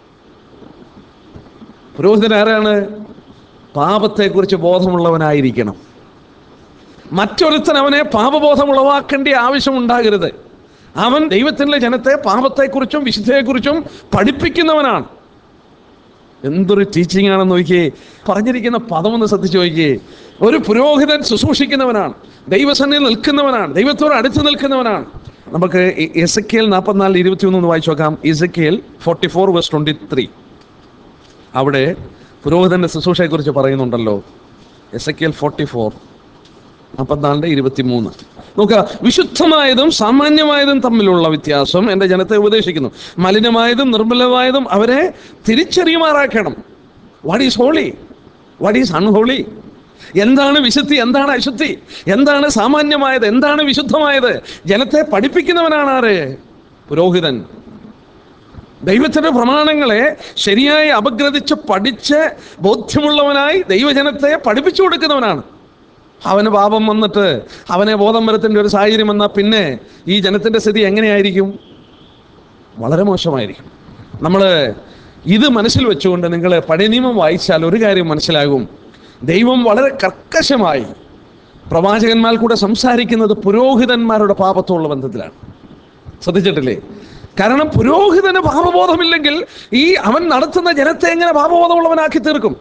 പുരോഹിതൻ ആരാണ് പാപത്തെക്കുറിച്ച് ബോധമുള്ളവനായിരിക്കണം മറ്റൊരുത്തൻ അവനെ പാപബോധം ഉളവാക്കേണ്ട ആവശ്യം ഉണ്ടാകരുത് അവൻ ദൈവത്തിൻ്റെ ജനത്തെ പാപത്തെക്കുറിച്ചും വിശുദ്ധയെക്കുറിച്ചും പഠിപ്പിക്കുന്നവനാണ് എന്തൊരു ടീച്ചിങ് ആണെന്ന് നോക്കിയേ പറഞ്ഞിരിക്കുന്ന പദം ഒന്ന് ശ്രദ്ധിച്ചു നോക്കിയേ ഒരു പുരോഹിതൻ ശുശ്രൂഷിക്കുന്നവനാണ് ദൈവസന്നിധിയിൽ നിൽക്കുന്നവനാണ് ദൈവത്തോട് അടുത്ത് നിൽക്കുന്നവനാണ് നമുക്ക് എസ് കെ എൽ നാൽപ്പത്തിനാല് ഇരുപത്തി ഒന്ന് വായിച്ചു നോക്കാം Ezekiel forty four verse twenty three അവിടെ പുരോഹിതന്റെ ശുശ്രൂഷയെക്കുറിച്ച് പറയുന്നുണ്ടല്ലോ S K L forty four നാൽപ്പത്തിനാലിൻ്റെ ഇരുപത്തി മൂന്ന് നോക്കുക വിശുദ്ധമായതും സാമാന്യമായതും തമ്മിലുള്ള വ്യത്യാസം എൻ്റെ ജനത്തെ ഉപദേശിക്കുന്നു മലിനമായതും നിർമ്മലമായതും അവരെ തിരിച്ചറിയുമാറാക്കണം what is holy what is unholy എന്താണ് വിശുദ്ധി എന്താണ് അശുദ്ധി എന്താണ് സാമാന്യമായത് എന്താണ് വിശുദ്ധമായത് ജനത്തെ പഠിപ്പിക്കുന്നവനാണ് ആര് പുരോഹിതൻ ദൈവത്തിന്റെ പ്രമാണങ്ങളെ ശരിയായി അപഗ്രഥിച്ച് പഠിച്ച് ബോധ്യമുള്ളവനായി ദൈവജനത്തെ പഠിപ്പിച്ചു കൊടുക്കുന്നവനാണ് അവന് പാപം വന്നിട്ട് അവനെ ബോധം വരുത്തേണ്ട ഒരു സാഹചര്യം വന്നാൽ പിന്നെ ഈ ജനത്തിൻ്റെ സ്ഥിതി എങ്ങനെയായിരിക്കും വളരെ മോശമായിരിക്കും നമ്മൾ ഇത് മനസ്സിൽ വെച്ചുകൊണ്ട് നിങ്ങൾ പഴയ നിയമം വായിച്ചാൽ ഒരു കാര്യം മനസ്സിലാകും ദൈവം വളരെ കർക്കശമായി പ്രവാചകന്മാർ കൂടെ സംസാരിക്കുന്നത് പുരോഹിതന്മാരുടെ പാപത്തോടുള്ള ബന്ധത്തിലാണ് ശ്രദ്ധിച്ചിട്ടില്ലേ കാരണം പുരോഹിതന് പാപബോധമില്ലെങ്കിൽ ഈ അവൻ നടത്തുന്ന ജനത്തെ എങ്ങനെ പാപബോധമുള്ളവനാക്കി തീർക്കും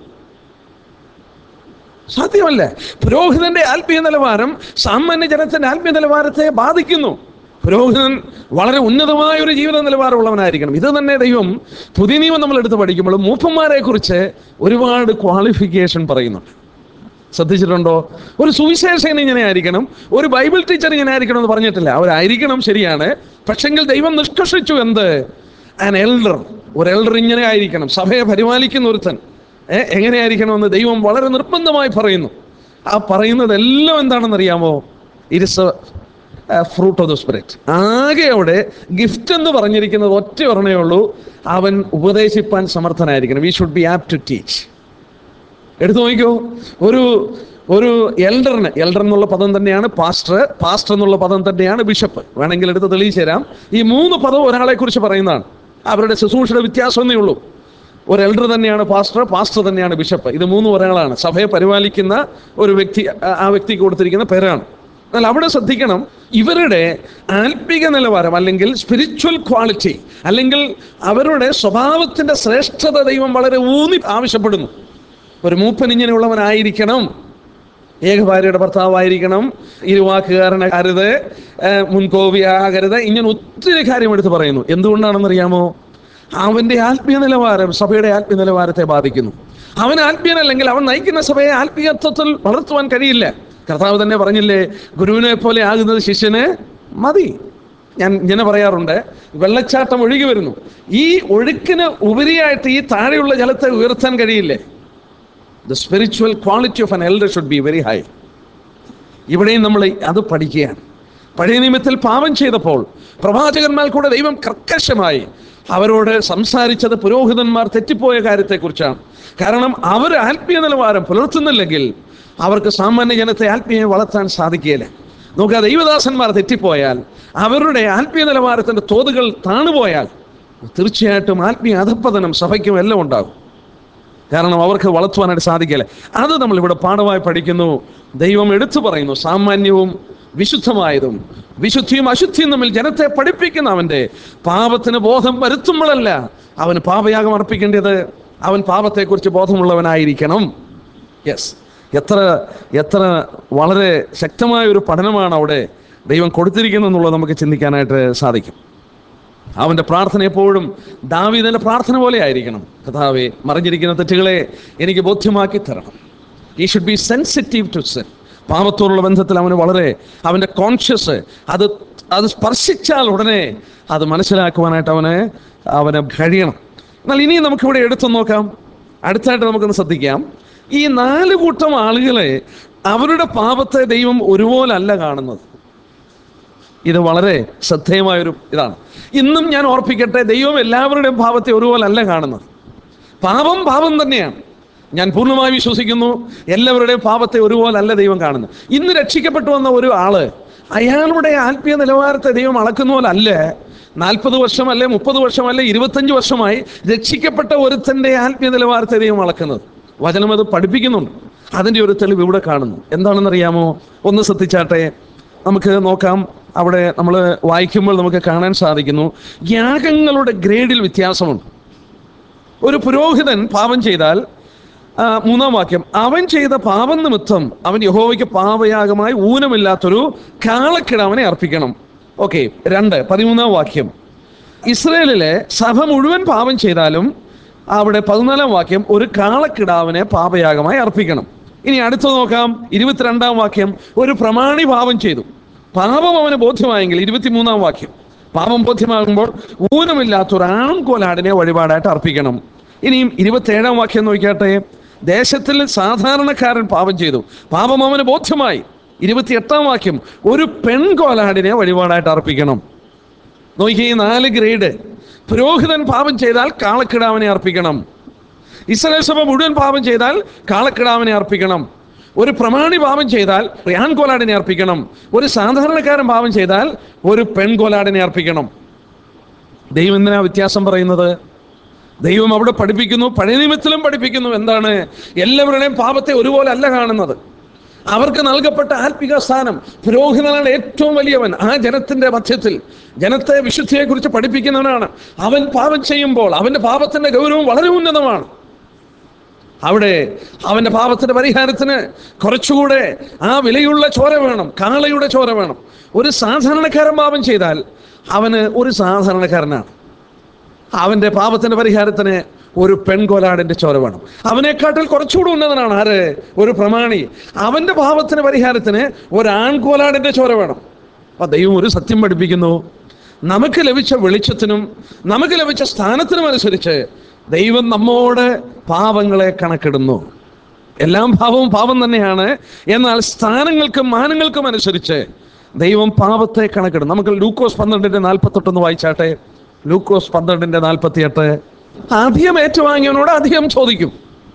സാധ്യമല്ല പുരോഹിതന്റെ ആത്മീയ നിലവാരം സാമാന്യ ജനത്തിന്റെ ആത്മീയ നിലവാരത്തെ ബാധിക്കുന്നു പുരോഹിതൻ വളരെ ഉന്നതമായ ഒരു ജീവിത നിലവാരമുള്ളവനായിരിക്കണം ഇത് തന്നെ ദൈവം പുതിയ നിയമം നമ്മൾ എടുത്ത് പഠിക്കുമ്പോൾ മൂപ്പന്മാരെ കുറിച്ച് ഒരുപാട് ക്വാളിഫിക്കേഷൻ പറയുന്നുണ്ട് ശ്രദ്ധിച്ചിട്ടുണ്ടോ ഒരു സുവിശേഷൻ ഇങ്ങനെ ആയിരിക്കണം ഒരു ബൈബിൾ ടീച്ചർ ഇങ്ങനെ ആയിരിക്കണം എന്ന് പറഞ്ഞിട്ടില്ല അവരായിരിക്കണം ശരിയാണ് പക്ഷെങ്കിൽ ദൈവം നിഷ്കർഷിച്ചു എന്ത് ആൻ എൽഡർ ഒരു എൽഡർ ഇങ്ങനെ ആയിരിക്കണം സഭയെ പരിപാലിക്കുന്ന ഒരുത്തൻ ഏ, എങ്ങനെയായിരിക്കണമെന്ന് ദൈവം വളരെ നിർബന്ധമായി പറയുന്നു ആ പറയുന്നതെല്ലാം എന്താണെന്ന് അറിയാമോ it's fruit of the spirit ആകെ അവിടെ ഗിഫ്റ്റ് എന്ന് പറഞ്ഞിരിക്കുന്നത് ഒറ്റ ഒരെണ്ണേ ഉള്ളൂ അവൻ ഉപദേശിപ്പാൻ സമർത്ഥനായിരിക്കണം we should be apt to teach എടുത്തു നോക്കിക്കോ ഒരു ഒരു എൽഡറിന് എൽഡർ എന്നുള്ള പദം തന്നെയാണ് പാസ്റ്റർ പാസ്റ്റർ എന്നുള്ള പദം തന്നെയാണ് ബിഷപ്പ് വേണമെങ്കിൽ എടുത്ത് തെളിയിച്ചു തരാം ഈ മൂന്ന് പദം ഒരാളെ കുറിച്ച് പറയുന്നതാണ് അവരുടെ ശുശ്രൂഷയുടെ വ്യത്യാസമേ ഉള്ളൂ ഒരു എൽഡർ തന്നെയാണ് പാസ്റ്റർ പാസ്റ്റർ തന്നെയാണ് ബിഷപ്പ് ഇത് മൂന്നും ഒരാളാണ് സഭയെ പരിപാലിക്കുന്ന ഒരു വ്യക്തി ആ- ആ വ്യക്തിക്ക് കൊടുത്തിരിക്കുന്ന പേരാണ് എന്നാൽ അവിടെ ശ്രദ്ധിക്കണം ഇവരുടെ ആത്മിക നിലവാരം അല്ലെങ്കിൽ സ്പിരിച്വൽ ക്വാളിറ്റി അല്ലെങ്കിൽ അവരുടെ സ്വഭാവത്തിന്റെ ശ്രേഷ്ഠത ദൈവം വളരെ ഊന്നി ആവശ്യപ്പെടുന്നു ഒരു മൂപ്പൻ ഇങ്ങനെയുള്ളവനായിരിക്കണം ഏകഭാര്യയുടെ ഭർത്താവായിരിക്കണം ഇരുവാക്കുകാരനരുത് മുൻകോപിയാകരുത് ഇങ്ങനെ ഒത്തിരി കാര്യം എടുത്ത് പറയുന്നു എന്തുകൊണ്ടാണെന്നറിയാമോ അവന്റെ ആത്മീയ നിലവാരം സഭയുടെ ആത്മീയ നിലവാരത്തെ ബാധിക്കുന്നു അവൻ ആത്മീയനല്ലെങ്കിൽ അവൻ നയിക്കുന്ന സഭയെ ആത്മീയത്വത്തിൽ വളർത്തുവാൻ കഴിയില്ല കർത്താവ് തന്നെ പറഞ്ഞില്ലേ ഗുരുവിനെ പോലെ ആകുന്നത് ശിഷ്യന് മതി ഞാൻ ഇങ്ങനെ പറയാറുണ്ട് വെള്ളച്ചാട്ടം ഒഴുകി വരുന്നു ഈ ഒഴുക്കിന് ഉപരിയായിട്ട് ഈ താഴെയുള്ള ജലത്തെ ഉയർത്താൻ കഴിയില്ലേ the spiritual quality of an elder should be very high ഇവിടെയും നമ്മൾ അത് പഠിക്കുകയാണ് പഴയ നിയമത്തിൽ പാപം ചെയ്തപ്പോൾ പ്രവാചകന്മാർ കൂടെ ദൈവം കർക്കശമായി അവരോട് സംസാരിച്ചത് പുരോഹിതന്മാർ തെറ്റിപ്പോയ കാര്യത്തെക്കുറിച്ചാണ് കാരണം അവർ ആത്മീയ നിലവാരം പുലർത്തുന്നില്ലെങ്കിൽ അവർക്ക് സാമാന്യ ജനത്തെ ആത്മീയ വളർത്താൻ സാധിക്കുകയില്ല നോക്കുക ദൈവദാസന്മാർ തെറ്റിപ്പോയാൽ അവരുടെ ആത്മീയ നിലവാരത്തിൻ്റെ തോതുകൾ താണുപോയാൽ തീർച്ചയായിട്ടും ആത്മീയ അധപ്പതനം സഭയ്ക്കും എല്ലാം ഉണ്ടാകും കാരണം അവർക്ക് വളർത്തുവാനായിട്ട് സാധിക്കില്ല അത് നമ്മൾ ഇവിടെ പാഠമായി പഠിക്കുന്നു ദൈവം എടുത്തു പറയുന്നു സാമാന്യവും വിശുദ്ധമായതും വിശുദ്ധിയും അശുദ്ധിയും തമ്മിൽ ജനത്തെ പഠിപ്പിക്കുന്ന അവൻ്റെ പാപത്തിന് ബോധം വരുത്തുമ്പോഴല്ല അവന് പാപയാഗം അർപ്പിക്കേണ്ടത് അവൻ പാപത്തെക്കുറിച്ച് ബോധമുള്ളവനായിരിക്കണം യെസ് എത്ര എത്ര വളരെ ശക്തമായ ഒരു പഠനമാണ് അവിടെ ദൈവം കൊടുത്തിരിക്കുന്നത് എന്നുള്ളത് നമുക്ക് ചിന്തിക്കാനായിട്ട് സാധിക്കും അവൻ്റെ പ്രാർത്ഥന എപ്പോഴും ദാവീദിൻ്റെ പ്രാർത്ഥന പോലെ ആയിരിക്കണം കഥാവെ മറിഞ്ഞിരിക്കുന്ന തെറ്റുകളെ എനിക്ക് ബോധ്യമാക്കി തരണം he should be sensitive to sin പാപത്തോടുള്ള ബന്ധത്തിൽ അവന് വളരെ അവൻ്റെ കോൺഷ്യസ് അത് അത് സ്പർശിച്ചാൽ ഉടനെ അത് മനസ്സിലാക്കുവാനായിട്ട് അവന് അവന് കഴിയണം എന്നാൽ ഇനി നമുക്കിവിടെ എടുത്തു നോക്കാം അടുത്തായിട്ട് നമുക്കൊന്ന് ശ്രദ്ധിക്കാം ഈ നാല് കൂട്ടം ആളുകളെ അവരുടെ പാപത്തെ ദൈവം ഒരുപോലല്ല കാണുന്നത് ഇത് വളരെ ശ്രദ്ധേയമായൊരു ഇതാണ് ഇന്നും ഞാൻ ഓർപ്പിക്കട്ടെ ദൈവം എല്ലാവരുടെയും പാപത്തെ ഒരുപോലെ അല്ല കാണുന്നത് പാപം പാപം തന്നെയാണ് ഞാൻ പൂർണ്ണമായി വിശ്വസിക്കുന്നു എല്ലാവരുടെയും പാപത്തെ ഒരുപോലെ അല്ല ദൈവം കാണുന്നത് ഇന്ന് രക്ഷിക്കപ്പെട്ടു വന്ന ഒരു ആള് അയാളുടെ ആത്മീയ നിലവാരത്തെ ദൈവം അളക്കുന്ന പോലെ അല്ല നാൽപ്പത് വർഷമല്ലേ മുപ്പത് വർഷമല്ലേ ഇരുപത്തഞ്ച് വർഷമായി രക്ഷിക്കപ്പെട്ട ഒരുത്തന്റെ ആത്മീയ നിലവാരത്തെ ദൈവം അളക്കുന്നത് വചനം അത് പഠിപ്പിക്കുന്നുണ്ട് അതിന്റെ ഒരു തെളിവ് ഇവിടെ കാണുന്നു എന്താണെന്നറിയാമോ ഒന്ന് ശ്രദ്ധിച്ചാട്ടെ നമുക്ക് നോക്കാം അവിടെ നമ്മൾ വായിക്കുമ്പോൾ നമുക്ക് കാണാൻ സാധിക്കുന്നു യാഗങ്ങളുടെ ഗ്രേഡിൽ വ്യത്യാസമുണ്ട് ഒരു പുരോഹിതൻ പാപം ചെയ്താൽ ആ, മൂന്നാം വാക്യം അവൻ ചെയ്ത പാപം നിമിത്തം അവൻ യഹോവയ്ക്ക് പാപയാഗമായി ഊനമില്ലാത്തൊരു കാളക്കിടാവനെ അർപ്പിക്കണം ഓക്കെ രണ്ട് പതിമൂന്നാം വാക്യം ഇസ്രയേലിലെ സഭ മുഴുവൻ പാപം ചെയ്താലും അവിടെ പതിനാലാം വാക്യം ഒരു കാളക്കിടാവിനെ പാപയാഗമായി അർപ്പിക്കണം ഇനി അടുത്ത് നോക്കാം ഇരുപത്തിരണ്ടാം വാക്യം ഒരു പ്രമാണി പാപം ചെയ്തു പാപം അവന് ബോധ്യമായെങ്കിൽ ഇരുപത്തിമൂന്നാം വാക്യം പാപം ബോധ്യമാകുമ്പോൾ ഊനമില്ലാത്ത ഒരു ആൺകോലാടിനെ വഴിപാടായിട്ട് അർപ്പിക്കണം ഇനിയും ഇരുപത്തേഴാം വാക്യം നോക്കിയാട്ടെ ദേശത്തിൽ സാധാരണക്കാരൻ പാപം ചെയ്തു പാപം അവന് ബോധ്യമായി ഇരുപത്തിയെട്ടാം വാക്യം ഒരു പെൺകോലാടിനെ വഴിപാടായിട്ട് അർപ്പിക്കണം നോക്കിയേ ഈ നാല് ഗ്രേഡ് പുരോഹിതൻ പാപം ചെയ്താൽ കാളക്കിടാവിനെ അർപ്പിക്കണം ഇസ്രായേൽ സഭ മുഴുവൻ പാപം ചെയ്താൽ കാളക്കിടാവിനെ അർപ്പിക്കണം ഒരു പ്രമാണി പാപം ചെയ്താൽ ആൺകോലാടിനെ അർപ്പിക്കണം ഒരു സാധാരണക്കാരൻ പാപം ചെയ്താൽ ഒരു പെൺകോലാടിനെ അർപ്പിക്കണം ദൈവം എന്തിനാ വ്യത്യാസം പറയുന്നത് ദൈവം അവിടെ പഠിപ്പിക്കുന്നു പഴയ നിയമത്തിലും പഠിപ്പിക്കുന്നു എന്താണ് എല്ലാവരുടെയും പാപത്തെ ഒരുപോലെ അല്ല കാണുന്നത് അവർക്ക് നൽകപ്പെട്ട ആത്മിക സ്ഥാനം പുരോഹിതനാണ് ഏറ്റവും വലിയവൻ ആ ജനത്തിന്റെ മധ്യത്തിൽ ജനത്തെ വിശുദ്ധിയെക്കുറിച്ച് പഠിപ്പിക്കുന്നവനാണ് അവൻ പാപം ചെയ്യുമ്പോൾ അവന്റെ പാപത്തിന്റെ ഗൗരവം വളരെ ഉന്നതമാണ് അവിടെ അവന്റെ പാപത്തിന്റെ പരിഹാരത്തിന് കുറച്ചുകൂടെ ആ വിലയുള്ള ചോര വേണം കാളയുടെ ചോര വേണം ഒരു സാധാരണക്കാരൻ പാപം ചെയ്താൽ അവന് ഒരു സാധാരണക്കാരനാണ് അവന്റെ പാപത്തിന്റെ പരിഹാരത്തിന് ഒരു പെൺകോലാടിന്റെ ചോര വേണം അവനെക്കാട്ടിൽ കുറച്ചുകൂടെ ഉന്നതനാണ് ആര് ഒരു പ്രമാണി അവന്റെ പാപത്തിന് പരിഹാരത്തിന് ഒരു ആൺകോലാടിന്റെ ചോര വേണം അപ്പൊ ദൈവം ഒരു സത്യം പഠിപ്പിക്കുന്നു നമുക്ക് ലഭിച്ച വെളിച്ചത്തിനും നമുക്ക് ലഭിച്ച സ്ഥാനത്തിനും അനുസരിച്ച് ദൈവം നമ്മോട് പാപങ്ങളെ കണക്കിടുന്നു എല്ലാം പാപവും പാപം തന്നെയാണ് എന്നാൽ സ്ഥാനങ്ങൾക്കും മാനങ്ങൾക്കും അനുസരിച്ച് ദൈവം പാപത്തെ കണക്കിടും നമുക്ക് ലൂക്കോസ് പന്ത്രണ്ടിന്റെ നാൽപ്പത്തെട്ടൊന്ന് വായിച്ചാട്ടെ ലൂക്കോസ് പന്ത്രണ്ടിന്റെ നാൽപ്പത്തിയെട്ട് അധികം ഏറ്റുവാങ്ങിയവനോട് അധികം ചോദിക്കും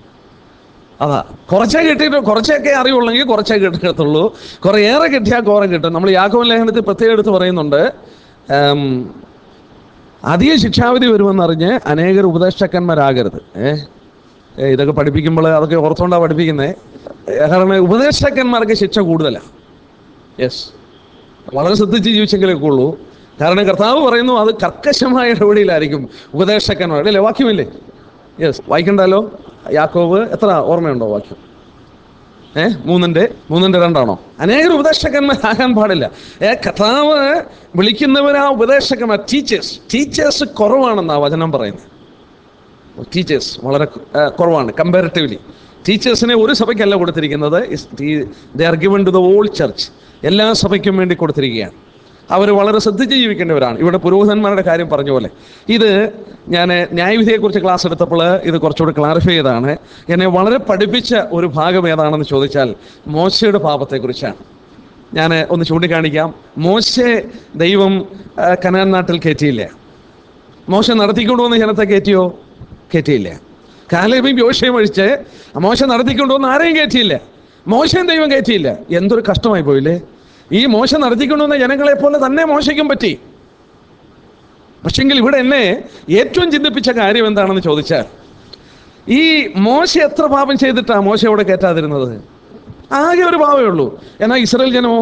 അതാ കുറച്ചേ കിട്ടിയിട്ട് കുറച്ചൊക്കെ അറിവുള്ളെങ്കിൽ കുറച്ചേ കിട്ടത്തുള്ളൂ കുറെ ഏറെ കിട്ടിയാൽ കുറെ കിട്ടും നമ്മൾ യാക്കോബ് ലേഖനത്തിൽ പ്രത്യേകം എടുത്ത് പറയുന്നുണ്ട് ഉം, അധിക ശിക്ഷാവിധി വരുമെന്നറിഞ്ഞ് അനേകർ ഉപദേഷ്ടക്കന്മാരാകരുത് ഏ ഏ, ഇതൊക്കെ പഠിപ്പിക്കുമ്പോൾ അതൊക്കെ ഓർത്തുകൊണ്ടാണ് പഠിപ്പിക്കുന്നത് കാരണം ഉപദേഷ്ടക്കന്മാർക്ക് ശിക്ഷ കൂടുതലാണ് യെസ് വളരെ ശ്രദ്ധിച്ച് ജീവിച്ചെങ്കിലേ ഉള്ളൂ കാരണം കർത്താവ് പറയുന്നു അത് കർക്കശമായ ഇടപെടിയിലായിരിക്കും ഉപദേശക്കന്മാർ അല്ലേ വാക്യമില്ലേ യെസ് വായിക്കണ്ടല്ലോ യാക്കോവ് എത്ര ഓർമ്മയുണ്ടോ വാക്യം ഏ മൂന്നിന്റെ മൂന്നിന്റെ രണ്ടാണോ അനേകം ഉപദേശകന്മാരാകാൻ പാടില്ല ഏ കർത്താവ് വിളിക്കുന്നവർ ആ ഉപദേശകന്മാർ ടീച്ചേഴ്സ് ടീച്ചേഴ്സ് കുറവാണെന്നാ വചനം പറയുന്നത് ടീച്ചേഴ്സ് വളരെ ആ, കുറവാണ് കമ്പാരിറ്റീവ്ലി ടീച്ചേഴ്സിനെ ഒരു സഭയ്ക്കല്ല കൊടുത്തിരിക്കുന്നത് they are given to the all church എല്ലാ സഭയ്ക്കും വേണ്ടി കൊടുത്തിരിക്കുകയാണ് അവർ വളരെ ശ്രദ്ധിച്ച് ജീവിക്കേണ്ടവരാണ് ഇവിടെ പുരോഹിതന്മാരുടെ കാര്യം പറഞ്ഞ പോലെ ഇത് ഞാൻ ന്യായവിധിയെക്കുറിച്ച് ക്ലാസ് എടുത്തപ്പോൾ ഇത് കുറച്ചുകൂടി ക്ലാരിഫൈ ചെയ്താണ് എന്നെ വളരെ പഠിപ്പിച്ച ഒരു ഭാഗം ഏതാണെന്ന് ചോദിച്ചാൽ മോശയുടെ പാപത്തെക്കുറിച്ചാണ് ഞാൻ ഒന്ന് ചൂണ്ടിക്കാണിക്കാം മോശെ ദൈവം ആ, കനാൻ നാട്ടിൽ കയറ്റിയില്ല മോശ നടത്തിക്കൊണ്ടുവന്ന ജനത്തെ കയറ്റിയോ കയറ്റിയില്ല കാലേബയും യോശയും ഒഴിച്ച് മോശ നടത്തിക്കൊണ്ടുവന്ന് ആരെയും കയറ്റിയില്ല മോശയും ദൈവം കയറ്റിയില്ല എന്തൊരു കഷ്ടമായി പോയില്ലേ ഈ മോശ നടത്തിക്കൊണ്ടുവന്ന ജനങ്ങളെ പോലെ തന്നെ മോശയ്ക്കും പറ്റി പക്ഷെങ്കിൽ ഇവിടെ എന്നെ ഏറ്റവും ചിന്തിപ്പിച്ച കാര്യം എന്താണെന്ന് ചോദിച്ചാൽ ഈ മോശ എത്ര പാപം ചെയ്തിട്ടാ മോശ അവിടെ കയറ്റാതിരുന്നത് ആകെ ഒരു പാവമേ ഉള്ളൂ എന്നാൽ ഇസ്രയേൽ ജനമോ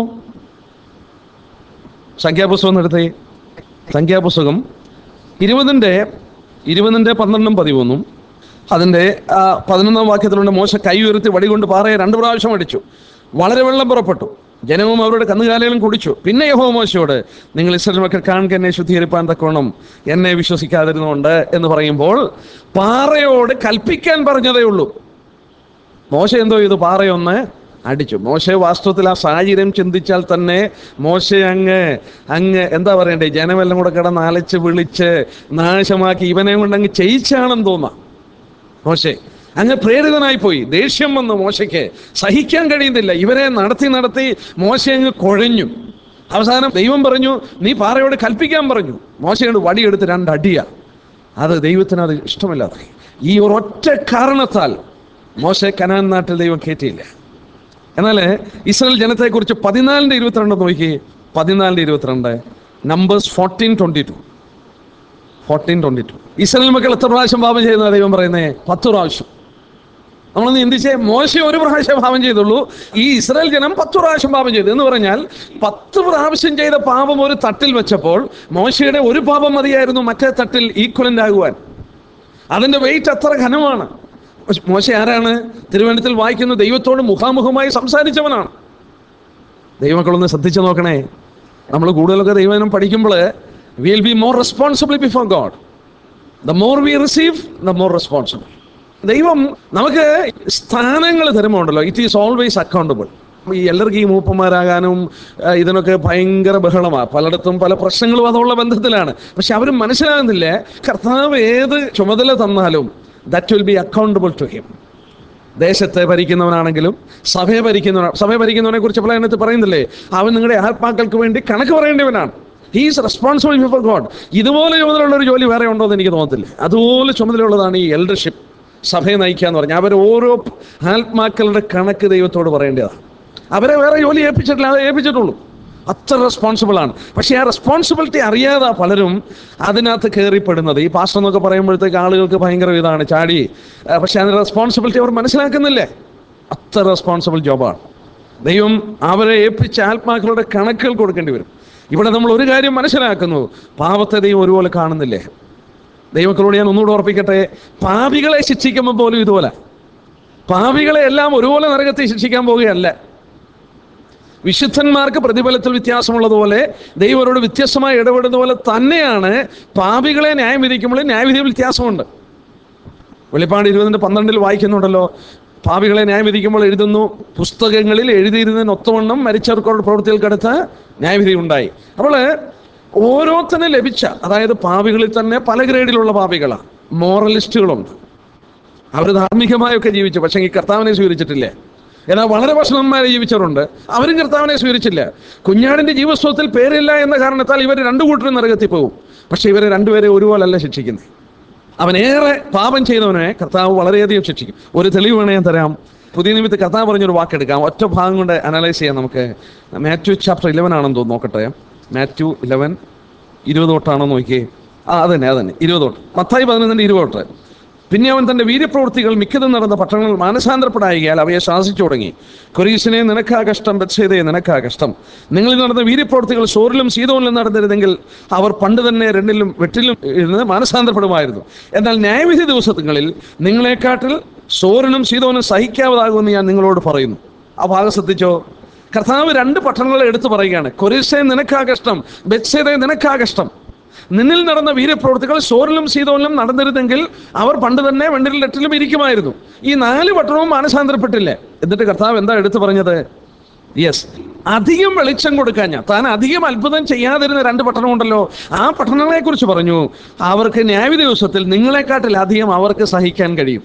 സംഖ്യാപുസ്തകം എടുത്തേ സംഖ്യാപുസ്തകം ഇരുപതിൻ്റെ ഇരുപതിൻ്റെ പന്ത്രണ്ടും പതിമൂന്നും അതിൻ്റെ ആ, പതിനൊന്നാം വാക്യത്തിലുണ്ട് മോശ കൈ ഉയർത്തി വടി കൊണ്ട് പാറയെ രണ്ട് പ്രാവശ്യം അടിച്ചു വളരെ വെള്ളം പുറപ്പെട്ടു ജനവും അവരുടെ കന്നുകാലികളും കുടിച്ചു പിന്നെ യഹോ മോശയോട് നിങ്ങൾ ഇസ്രായേൽ മക്കൾ കാണുക എന്നെ ശുദ്ധീകരിപ്പാൻ തക്കോണം എന്നെ വിശ്വസിക്കാതിരുന്നുകൊണ്ട് എന്ന് പറയുമ്പോൾ പാറയോട് കൽപ്പിക്കാൻ പറഞ്ഞതേ ഉള്ളൂ മോശ എന്തോ ചെയ്തു പാറയൊന്ന് അടിച്ചു മോശ വാസ്തവത്തിൽ ആ സാഹചര്യം ചിന്തിച്ചാൽ തന്നെ മോശ അങ്ങ് അങ്ങ് എന്താ പറയണ്ടേ ജനമെല്ലാം കൂടെ കിടന്ന് അലച്ച് വിളിച്ച് നാശമാക്കി ഇവനെ കൊണ്ട് അങ്ങ് ചെയ്യിച്ചാണെന്ന് തോന്നാം മോശെ അങ്ങ് പ്രേരിതനായി പോയി ദേഷ്യം വന്നു മോശയ്ക്ക് സഹിക്കാൻ കഴിയുന്നില്ല ഇവരെ നടത്തി നടത്തി മോശ അങ്ങ് കുഴഞ്ഞു അവസാനം ദൈവം പറഞ്ഞു നീ പാറയോട് കൽപ്പിക്കാൻ പറഞ്ഞു മോശയോട് വടിയെടുത്ത് രണ്ടടിയ അത് ദൈവത്തിന് അത് ഇഷ്ടമില്ലാതെ ഈ ഒരൊറ്റ കാരണത്താൽ മോശ കനാൻ നാട്ടിൽ ദൈവം കയറ്റിയില്ല എന്നാൽ ഇസ്രായേൽ ജനത്തെക്കുറിച്ച് പതിനാലിൻ്റെ ഇരുപത്തിരണ്ട് നോക്കി പതിനാലിൻ്റെ ഇരുപത്തിരണ്ട് numbers fourteen twenty two fourteen twenty two Israel മക്കൾ എത്ര പ്രാവശ്യം പാപം ചെയ്യുന്ന ദൈവം പറയുന്നത് പത്ത് പ്രാവശ്യം നമ്മളൊന്ന് ചിന്തിച്ചേ മോശ ഒരു പ്രാവശ്യം പാപം ചെയ്തുള്ളൂ ഈ ഇസ്രായേൽ ജനം പത്ത് പ്രാവശ്യം പാപം ചെയ്തു എന്ന് പറഞ്ഞാൽ പത്ത് പ്രാവശ്യം ചെയ്ത പാപം ഒരു തട്ടിൽ വെച്ചപ്പോൾ മോശയുടെ ഒരു പാപം മതിയായിരുന്നു മറ്റേ തട്ടിൽ ഈക്വലന്റ് ആകുവാൻ അതിന്റെ വെയിറ്റ് അത്ര ഘനമാണ് മോശ ആരാണ് തിരുവനന്തപുരത്തിൽ വായിക്കുന്ന ദൈവത്തോട് മുഖാമുഖമായി സംസാരിച്ചവനാണ് ദൈവമക്കളൊന്ന് ശ്രദ്ധിച്ചു നോക്കണേ നമ്മൾ കൂടുതലൊക്കെ ദൈവനം പഠിക്കുമ്പോൾ will be more responsible before God the more we receive the more responsible ദൈവം നമുക്ക് സ്ഥാനങ്ങൾ തരുമ്പോണ്ടല്ലോ ഇറ്റ് ഈസ് ഓൾവേസ് അക്കൗണ്ടബിൾ ഈ എല്ലാവർക്കും ഈ മൂപ്പന്മാരാകാനും ആ, ഇതിനൊക്കെ ഭയങ്കര ബഹളമാണ് പലയിടത്തും പല പ്രശ്നങ്ങളും അതുള്ള ബന്ധത്തിലാണ് പക്ഷെ അവർ മനസ്സിലാകുന്നില്ല കർത്താവ് ഏത് ചുമതല തന്നാലും that will be accountable to him ദേശത്തെ ഭരിക്കുന്നവനാണെങ്കിലും സഭയെ ഭരിക്കുന്നവൻ സഭയെ ഭരിക്കുന്നവനെ കുറിച്ച് പല പറയുന്നില്ലേ അവൻ നിങ്ങളുടെ ആത്മാക്കൾക്ക് വേണ്ടി കണക്ക് പറയേണ്ടവനാണ് ഹീസ് റെസ്പോൺസിബിൾ ബിഫോർ ഗോഡ് ഇതുപോലെ ചുമതലയുള്ള ഒരു ജോലി വേറെ ഉണ്ടോ എന്ന് എനിക്ക് തോന്നത്തില്ല അതുപോലെ ചുമതലയുള്ളതാണ് ഈ എൽഡർഷിപ്പ് സഭയെ നയിക്കുക എന്ന് പറഞ്ഞാൽ അവർ ഓരോ ആത്മാക്കളുടെ കണക്ക് ദൈവത്തോട് പറയേണ്ടതാണ് അവരെ വേറെ ജോലി ഏൽപ്പിച്ചിട്ടില്ല അത് ഏൽപ്പിച്ചിട്ടുള്ളൂ അത്ര റെസ്പോൺസിബിൾ ആണ് പക്ഷേ ആ റെസ്പോൺസിബിലിറ്റി അറിയാതെ പലരും അതിനകത്ത് കയറിപ്പെടുന്നത് ഈ പാസ്റ്റർ എന്നൊക്കെ പറയുമ്പോഴത്തേക്ക് ആളുകൾക്ക് ഭയങ്കര ഇതാണ് ചാടി ആ, പക്ഷേ അതിന്റെ റെസ്പോൺസിബിലിറ്റി അവർ മനസ്സിലാക്കുന്നില്ലേ അത്ര റെസ്പോൺസിബിൾ ജോബാണ് ദൈവം അവരെ ഏൽപ്പിച്ച ആത്മാക്കളുടെ കണക്കുകൾ കൊടുക്കേണ്ടി വരും ഇവിടെ നമ്മൾ ഒരു കാര്യം മനസ്സിലാക്കുന്നു പാപത്തെ ദൈവം ഒരുപോലെ കാണുന്നില്ലേ ദൈവക്കളോട് ഞാൻ ഒന്നുകൂടെ ഓർപ്പിക്കട്ടെ പാപികളെ ശിക്ഷിക്കുമ്പോൾ പോലും ഇതുപോലെ പാപികളെ എല്ലാം ഒരുപോലെ നരകത്തിൽ ശിക്ഷിക്കാൻ പോവുകയല്ല വിശുദ്ധന്മാർക്ക് പ്രതിഫലത്തിൽ വ്യത്യാസമുള്ളതുപോലെ ദൈവരോട് വ്യത്യസ്തമായി ഇടപെടുന്ന പോലെ തന്നെയാണ് പാപികളെ ന്യായം വിധിക്കുമ്പോൾ ന്യായവിധിയിൽ വ്യത്യാസമുണ്ട് വെളിപ്പാട് ഇരുപതിൻ്റെ പന്ത്രണ്ടിൽ വായിക്കുന്നുണ്ടല്ലോ പാപികളെ ന്യായം വിധിക്കുമ്പോൾ എഴുതുന്നു പുസ്തകങ്ങളിൽ എഴുതിയിരുന്നതിന് ഒത്തവണ്ണം മരിച്ചവർക്കോട് പ്രവൃത്തികൾക്കടുത്ത് ന്യായവിധി ഉണ്ടായി അപ്പോൾ ഓരോരുത്തരും ലഭിച്ച അതായത് പാപികളിൽ തന്നെ പല ഗ്രേഡിലുള്ള പാപികളാണ് മോറലിസ്റ്റുകളുണ്ട് അവർ ധാർമ്മികമായൊക്കെ ജീവിച്ചു പക്ഷേ ഈ കർത്താവിനെ സ്വീകരിച്ചിട്ടില്ല എന്നാൽ വളരെ ഭക്ഷണന്മാരെ ജീവിച്ചവരുണ്ട് അവരും കർത്താവിനെ സ്വീകരിച്ചില്ല കുഞ്ഞാടിന്റെ ജീവസ്വത്തിൽ പേരില്ല എന്ന കാരണത്താൽ ഇവർ രണ്ടു കൂട്ടരും നരകത്തിൽ പോകും പക്ഷെ ഇവരെ രണ്ടുപേരെ ഒരുപോലല്ല ശിക്ഷിക്കുന്നത് അവൻ ഏറെ പാപം ചെയ്തവനെ കർത്താവ് വളരെയധികം ശിക്ഷിക്കും ഒരു തെളിവ് വേണേ ഞാൻ തരാം പുതിയ നിമിത്ത് കർത്താവ് പറഞ്ഞൊരു വാക്കെടുക്കാം ഒറ്റ ഭാഗം കൊണ്ട് അനലൈസ് ചെയ്യാം നമുക്ക് മാത്യു ചാപ്റ്റർ ഇലവൻ ആണെന്ന് തോന്നുന്നു നോക്കട്ടെ മാത്യു ഇലവൻ ഇരുപത് തൊട്ടാണോ നോക്കിയേ ആ അതന്നെ അതന്നെ ഇരുപത് തൊട്ട് മത്തായി പതിനൊന്നിൻ്റെ ഇരുപത് തൊട്ട് പിന്നെ അവൻ തന്റെ വീര്യപ്രവൃത്തികൾ മിക്കതും നടന്ന പട്ടണങ്ങൾ മാനസാന്തരപ്പെടായികയാൽ അവയെ ശാസിച്ചു തുടങ്ങി കൊരീസിനെ നിനക്കാ കഷ്ടം ബത്സേതയെ നിനക്കാ കഷ്ടം നിങ്ങളിൽ നടന്ന വീര്യപ്രവൃത്തികൾ സോറിലും സീതോനിലും നടന്നിരുന്നെങ്കിൽ അവർ പണ്ട് തന്നെ രണ്ടിലും വെട്ടിലും ഇരുന്ന് മാനസാന്തരപ്പെടുമായിരുന്നു എന്നാൽ ന്യായവിധി ദിവസങ്ങളിൽ നിങ്ങളെക്കാട്ടിൽ സോറിനും സീതോനും സഹിക്കാവതാകുമെന്ന് ഞാൻ നിങ്ങളോട് പറയുന്നു ആ ഭാഗം ശ്രദ്ധിച്ചോ കർത്താവ് രണ്ട് പട്ടണങ്ങളെ എടുത്തു പറയുകയാണ് കൊരീസെ നിനക്കാ കഷ്ടം ബത്സേതയെ നിനക്കാ കഷ്ടം നിന്നിൽ നടന്ന വീരപ്രവൃത്തികൾ സോറിലും സീതോനിലും നടന്നിരുന്നെങ്കിൽ അവർ പണ്ട് തന്നെ വെണ്ടിലും എട്ടിലും ഇരിക്കുമായിരുന്നു ഈ നാല് പട്ടണവും മാനസാന്തരപ്പെട്ടില്ലേ എന്നിട്ട് കർത്താവ് എന്താ എടുത്തു പറഞ്ഞത് യെസ് അധികം വെളിച്ചം കൊടുക്കാൻ ഞാൻ താൻ അധികം അത്ഭുതം ചെയ്യാതിരുന്ന രണ്ട് പട്ടണമുണ്ടല്ലോ ആ പട്ടണങ്ങളെ കുറിച്ച് പറഞ്ഞു അവർക്ക് ന്യായവിധി ദിവസത്തിൽ നിങ്ങളെക്കാട്ടിൽ അധികം അവർക്ക് സഹിക്കാൻ കഴിയും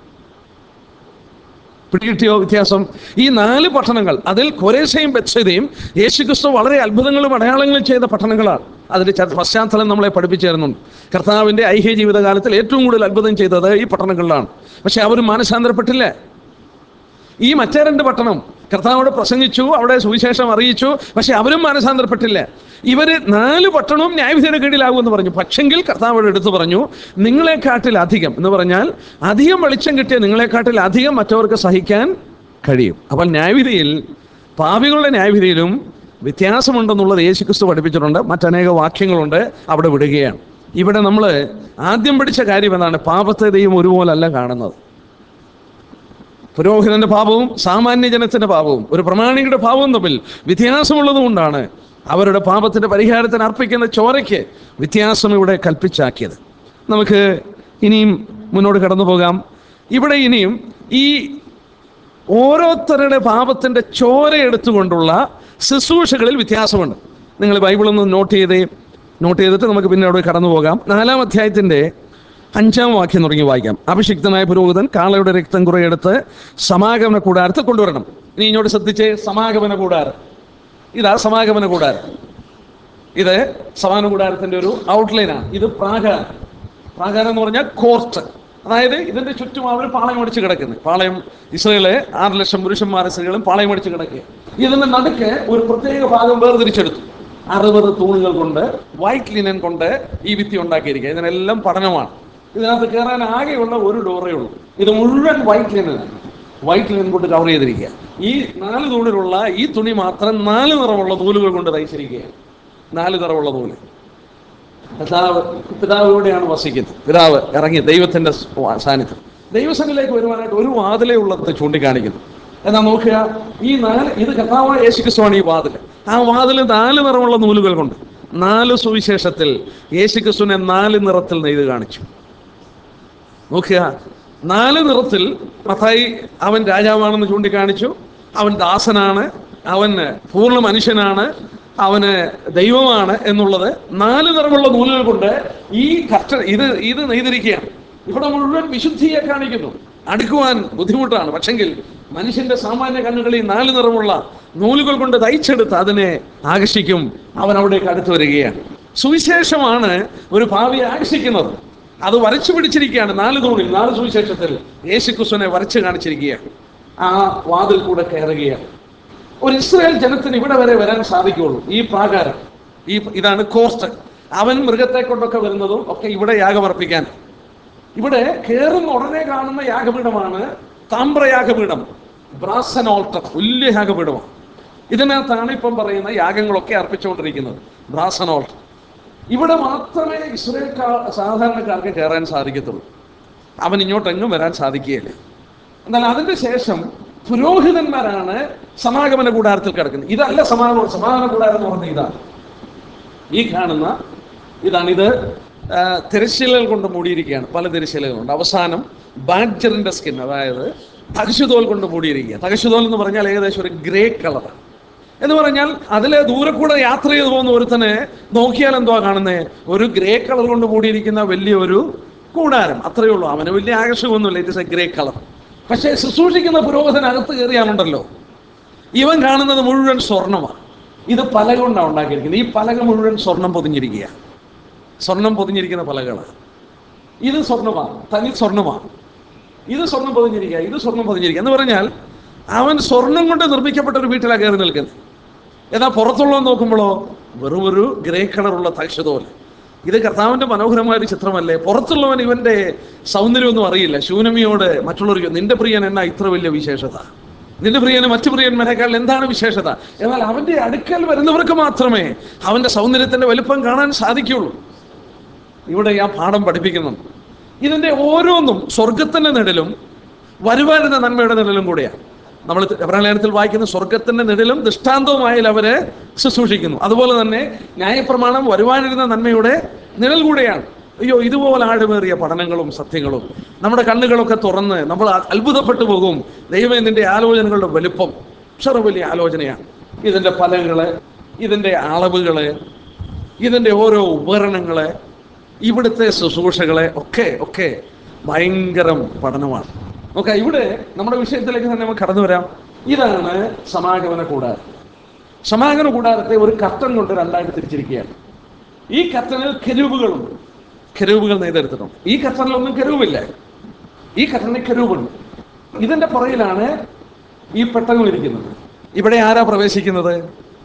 പിടികിട്ടിയോ വ്യത്യാസം ഈ നാല് പട്ടണങ്ങൾ അതിൽ കൊരേശയും ബത്സതയും യേശുക്രിസ്തു വളരെ അത്ഭുതങ്ങളും അടയാളങ്ങളും ചെയ്ത പട്ടണങ്ങളാണ് അതിന്റെ ച- പശ്ചാത്തലം നമ്മളെ പഠിപ്പിച്ചു തരുന്നുണ്ട് കർത്താവിന്റെ ഐഹ്യ ജീവിതകാലത്തിൽ ഏറ്റവും കൂടുതൽ അത്ഭുതം ചെയ്തത് ഈ പട്ടണങ്ങളിലാണ് പക്ഷെ അവരും മാനസാന്തരപ്പെട്ടില്ല ഈ മറ്റേ രണ്ട് പട്ടണം കർത്താവോട് പ്രസംഗിച്ചു അവിടെ സുവിശേഷം അറിയിച്ചു പക്ഷെ അവരും മാനസാന്തരപ്പെട്ടില്ല ഇവര് നാല് പട്ടണവും ന്യായവിധിയുടെ കീഴിലാകുമെന്ന് പറഞ്ഞു പക്ഷെങ്കിൽ കർത്താവോട് എടുത്തു പറഞ്ഞു നിങ്ങളെക്കാട്ടിൽ അധികം എന്ന് പറഞ്ഞാൽ അധികം വെളിച്ചം കിട്ടിയ നിങ്ങളെക്കാട്ടിൽ അധികം മറ്റവർക്ക് സഹിക്കാൻ കഴിയും അപ്പോൾ ന്യായവിധിയിൽ പാപികളുടെ ന്യായവിധിയിലും വ്യത്യാസമുണ്ടെന്നുള്ളത് യേശുക്രിസ്തു പഠിപ്പിച്ചിട്ടുണ്ട് മറ്റനേക വാക്യങ്ങളുണ്ട് അവിടെ വിടുകയാണ് ഇവിടെ നമ്മൾ ആദ്യം പഠിച്ച കാര്യം എന്താണ് പാപത്തെ ദൈവം ഒരുപോലല്ല കാണുന്നത് പുരോഹിതന്റെ പാപവും സാമാന്യ ജനത്തിന്റെ പാപവും ഒരു പ്രമാണിയുടെ പാപവും തമ്മിൽ വ്യത്യാസമുള്ളതുകൊണ്ടാണ് അവരുടെ പാപത്തിന്റെ പരിഹാരത്തിന് അർപ്പിക്കുന്ന ചോരയ്ക്ക് വ്യത്യാസം ഇവിടെ കൽപ്പിച്ചാക്കിയത് നമുക്ക് ഇനിയും മുന്നോട്ട് കടന്നു പോകാം ഇവിടെ ഇനിയും ഈ ഓരോരുത്തരുടെ പാപത്തിന്റെ ചോര എടുത്തുകൊണ്ടുള്ള ശുശ്രൂഷകളിൽ വ്യത്യാസമുണ്ട് നിങ്ങൾ ബൈബിളൊന്ന് നോട്ട് ചെയ്തേ നോട്ട് ചെയ്തിട്ട് നമുക്ക് പിന്നെ അവിടെ കടന്നു പോകാം നാലാം അധ്യായത്തിന്റെ അഞ്ചാം വാക്യം തുടങ്ങി വായിക്കാം അഭിഷിക്തനായ പുരോഹിതൻ കാളയുടെ രക്തം കുറയെടുത്ത് സമാഗമന കൂടാരത്തിൽ കൊണ്ടുവരണം ഇനി ഇങ്ങോട്ട് ശ്രദ്ധിച്ചേ സമാഗമന കൂടാരം ഇതാ സമാഗമന കൂടാരം ഇത് സമാന കൂടാരത്തിന്റെ ഒരു ഔട്ട്ലൈനാണ് ഇത് പ്രാകാരം പ്രാകാരം എന്ന് പറഞ്ഞാൽ കോർട്ട് അതായത് ഇതിന്റെ ചുറ്റും അവർ പാളയം അടിച്ച് കിടക്കുന്നത് പാളയം ഇസ്രയേല് ആറ് ലക്ഷം പുരുഷന്മാരെ സ്ത്രീകളും പാളയം അടിച്ച് കിടക്കുക ഇതിന്റെ നടുക്ക് ഒരു പ്രത്യേക ഭാഗം വേർതിരിച്ചെടുത്തു അറുപത് തൂണുകൾ കൊണ്ട് വൈറ്റ് ലിനൻ കൊണ്ട് ഈ ഭിത്തി ഉണ്ടാക്കിയിരിക്കുക ഇതിനെല്ലാം പഠനമാണ് ഇതിനകത്ത് കയറാൻ ആകെയുള്ള ഒരു ഡോറേ ഉള്ളൂ ഇത് മുഴുവൻ വൈറ്റ് ലിനനാണ് വൈറ്റ് ലൈൻ കൊണ്ട് കവർ ചെയ്തിരിക്കുക ഈ നാല് തൂണിലുള്ള ഈ തുണി മാത്രം നാല് നിറമുള്ള നൂലുകൾ കൊണ്ട് തയ്ച്ചിരിക്കുകയാണ് നാല് നിറമുള്ള നൂല് പിതാവ് പിതാവ് ഇവിടെയാണ് വസിക്കുന്നത് പിതാവ് ഇറങ്ങി ദൈവത്തിന്റെ സ് സാന്നിധ്യം ദൈവസനിലേക്ക് വരുവാനായിട്ട് ഒരു വാതിലേ ഉള്ളത് ചൂണ്ടിക്കാണിക്കുന്നു എന്നാ നോക്കുക ഈ നാല് ഇത് കഥാവായ യേശുക്രിസ്തുവാണ് ഈ വാതിൽ ആ വാതിൽ നാല് നിറമുള്ള നൂലുകൾ കൊണ്ട് നാല് സുവിശേഷത്തിൽ യേശുക്രിസ്തുവിനെ നാല് നിറത്തിൽ നെയ്ത് കാണിച്ചു നോക്കുക നാല് നിറത്തിൽ മത്തായി അവൻ രാജാവാണെന്ന് ചൂണ്ടിക്കാണിച്ചു അവൻ ദാസനാണ് അവൻ പൂർണ്ണ മനുഷ്യനാണ് അവന് ദൈവമാണ് എന്നുള്ളത് നാല് നിറമുള്ള നൂലുകൾ കൊണ്ട് ഈ കഷ്ട ഇത് ഇത് നെയ്തിരിക്കുകയാണ് ഇവിടെ മുഴുവൻ വിശുദ്ധിയെ കാണിക്കുന്നു അടുക്കുവാൻ ബുദ്ധിമുട്ടാണ് പക്ഷെങ്കിൽ മനുഷ്യന്റെ സാമാന്യ കണ്ണുകളിൽ ഈ നാല് നിറമുള്ള നൂലുകൾ കൊണ്ട് തയ്ച്ചെടുത്ത് അതിനെ ആകർഷിക്കും അവൻ അവിടേക്ക് അടുത്ത് വരികയാണ് സുവിശേഷമാണ് ഒരു ഭാവിയെ ആകർഷിക്കുന്നത് അത് വരച്ചു പിടിച്ചിരിക്കുകയാണ് നാല് തൂണിൽ നാല് സുവിശേഷത്തിൽ യേശുക്രിസ്തുവിനെ വരച്ചു കാണിച്ചിരിക്കുകയാണ് ആ വാതിൽ കൂടെ കയറുകയാണ് ഒരു ഇസ്രായേൽ ജനത്തിന് ഇവിടെ വരെ വരാൻ സാധിക്കുള്ളൂ ഈ പ്രാകാരം ഈ ഇതാണ് കോസ്റ്റ് അവൻ മൃഗത്തെ കൊണ്ടൊക്കെ വരുന്നതും ഒക്കെ ഇവിടെ യാഗമർപ്പിക്കാൻ ഇവിടെ കയറുന്ന ഉടനെ കാണുന്ന യാഗപീഠമാണ് താമ്രയാഗപീഠം ബ്രാസൻ ഓൾട്ടർ വലിയ യാഗപീഠമാണ് ഇതിനകത്താണ് ഇപ്പം പറയുന്ന യാഗങ്ങളൊക്കെ അർപ്പിച്ചുകൊണ്ടിരിക്കുന്നത് ബ്രാസൻ ഓൾട്ടർ ഇവിടെ മാത്രമേ ഇസ്രയേൽക്കാർ സാധാരണക്കാർക്ക് കയറാൻ സാധിക്കത്തുള്ളൂ അവൻ ഇങ്ങോട്ടെങ്ങും വരാൻ സാധിക്കുകയില്ല എന്നാൽ അതിന്റെ ശേഷം പുരോഹിതന്മാരാണ് സമാഗമന കൂടാരത്തിൽ കിടക്കുന്നത് ഇതല്ല സമാഗമ സമാഗമന കൂടാരം എന്ന് പറഞ്ഞ ഇതാണ് ഈ കാണുന്ന ഇതാണ് ഇത് ആ, തിരശ്ശീലകൾ കൊണ്ട് മൂടിയിരിക്കുകയാണ് പല തിരശ്ശീലകളുണ്ട് അവസാനം ബാഡ്ജറിന്റെ സ്കിൻ അതായത് തകശുതോൽ കൊണ്ട് മൂടിയിരിക്കുക തകശുതോൽ എന്ന് പറഞ്ഞാൽ ഏകദേശം ഒരു ഗ്രേ കളറാണ് എന്ന് പറഞ്ഞാൽ അതിലെ ദൂരെ കൂടെ യാത്ര ചെയ്തു പോകുന്ന ഒരുത്തനെ നോക്കിയാൽ എന്തുവാ കാണുന്നത് ഒരു ഗ്രേ കളർ കൊണ്ട് മൂടിയിരിക്കുന്ന വലിയൊരു കൂടാരം അത്രയേ ഉള്ളൂ അവന് വലിയ ആകർഷകമൊന്നുമില്ല it is a grey colour പക്ഷേ ശുശ്രൂഷിക്കുന്ന പുരോഹിതൻ അകത്ത് കയറിയാണുണ്ടല്ലോ ഇവൻ കാണുന്നത് മുഴുവൻ സ്വർണ്ണമാണ് ഇത് പലക കൊണ്ടാണ് ഉണ്ടാക്കിയിരിക്കുന്നത് ഈ പലക മുഴുവൻ സ്വർണം പൊതിഞ്ഞിരിക്കുക സ്വർണം പൊതിഞ്ഞിരിക്കുന്ന പലകളാണ് ഇത് സ്വർണ്ണമാണ് തനി സ്വർണ്ണമാണ് ഇത് സ്വർണം പൊതിഞ്ഞിരിക്കുക ഇത് സ്വർണം പൊതിഞ്ഞിരിക്കുക എന്ന് പറഞ്ഞാൽ അവൻ സ്വർണം കൊണ്ട് നിർമ്മിക്കപ്പെട്ട ഒരു വീട്ടിലാണ് കയറി നിൽക്കുന്നത് എന്നാൽ പുറത്തുള്ളവൻ നോക്കുമ്പോഴോ വെറും ഒരു ഗ്രേ കളറുള്ള തക്ഷതോൽ ഇത് കർത്താവിന്റെ മനോഹരമായ ഒരു ചിത്രമല്ലേ പുറത്തുള്ളവൻ ഇവന്റെ സൗന്ദര്യമൊന്നും അറിയില്ല ശൂനമിയോട് മറ്റുള്ളവർ ചോദിക്കും, നിന്റെ പ്രിയൻ എന്നാ ഇത്ര വലിയ വിശേഷത നിന്റെ പ്രിയന് മറ്റു പ്രിയന്മാരെക്കാൾ എന്താണ് വിശേഷത എന്നാൽ അവന്റെ അടുക്കൽ വരുന്നവർക്ക് മാത്രമേ അവന്റെ സൗന്ദര്യത്തിന്റെ വലിപ്പം കാണാൻ സാധിക്കുള്ളൂ ഇവിടെ ആ പാഠം പഠിപ്പിക്കുന്നുണ്ട് ഇതിന്റെ ഓരോന്നും സ്വർഗത്തിന്റെ നിഴലും വരുവാരുന്ന നന്മയുടെ നിഴലും കൂടിയാണ് നമ്മൾ എബ്രാലേഖനത്തിൽ വായിക്കുന്ന സ്വർഗത്തിന്റെ നിഴലും ദൃഷ്ടാന്തവുമായി അവരെ ശുശ്രൂഷിക്കുന്നു അതുപോലെ തന്നെ ന്യായപ്രമാണം വരുവാനിരുന്ന നന്മയുടെ നിഴൽ കൂടെയാണ് അയ്യോ ഇതുപോലെ ആഴമേറിയ പഠനങ്ങളും സത്യങ്ങളും നമ്മുടെ കണ്ണുകളൊക്കെ തുറന്ന് നമ്മൾ അത്ഭുതപ്പെട്ടു പോകും ദൈവം ഇതിന്റെ ആലോചനകളുടെ വലുപ്പം ഇത്ര വലിയ ആലോചനയാണ് ഇതിന്റെ ഫലങ്ങള് ഇതിന്റെ അളവുകള് ഇതിന്റെ ഓരോ ഉപകരണങ്ങള് ഇവിടുത്തെ ശുശ്രൂഷകളെ ഒക്കെ ഒക്കെ ഭയങ്കരം പഠനമാണ് ഓക്കെ ഇവിടെ നമ്മുടെ വിഷയത്തിലേക്ക് തന്നെ നമുക്ക് കടന്നു വരാം ഇതാണ് സമാഗമന കൂടാരം സമാഗമന കൂടാരത്തെ ഒരു കർട്ടൻ കൊണ്ട് രണ്ടായിട്ട് തിരിച്ചിരിക്കുകയാണ് ഈ കർട്ടനിൽ കെരൂബുകളുണ്ട് കെരൂബുകൾ നെയ്തെടുത്തിട്ടുണ്ട് ഈ കർട്ടനിലൊന്നും കെരൂബില്ല ഈ കർട്ടനിൽ കെരൂബുണ്ട് ഇതിന്റെ പുറകിലാണ് ഈ പെട്ടകം ഇരിക്കുന്നത് ഇവിടെ ആരാ പ്രവേശിക്കുന്നത്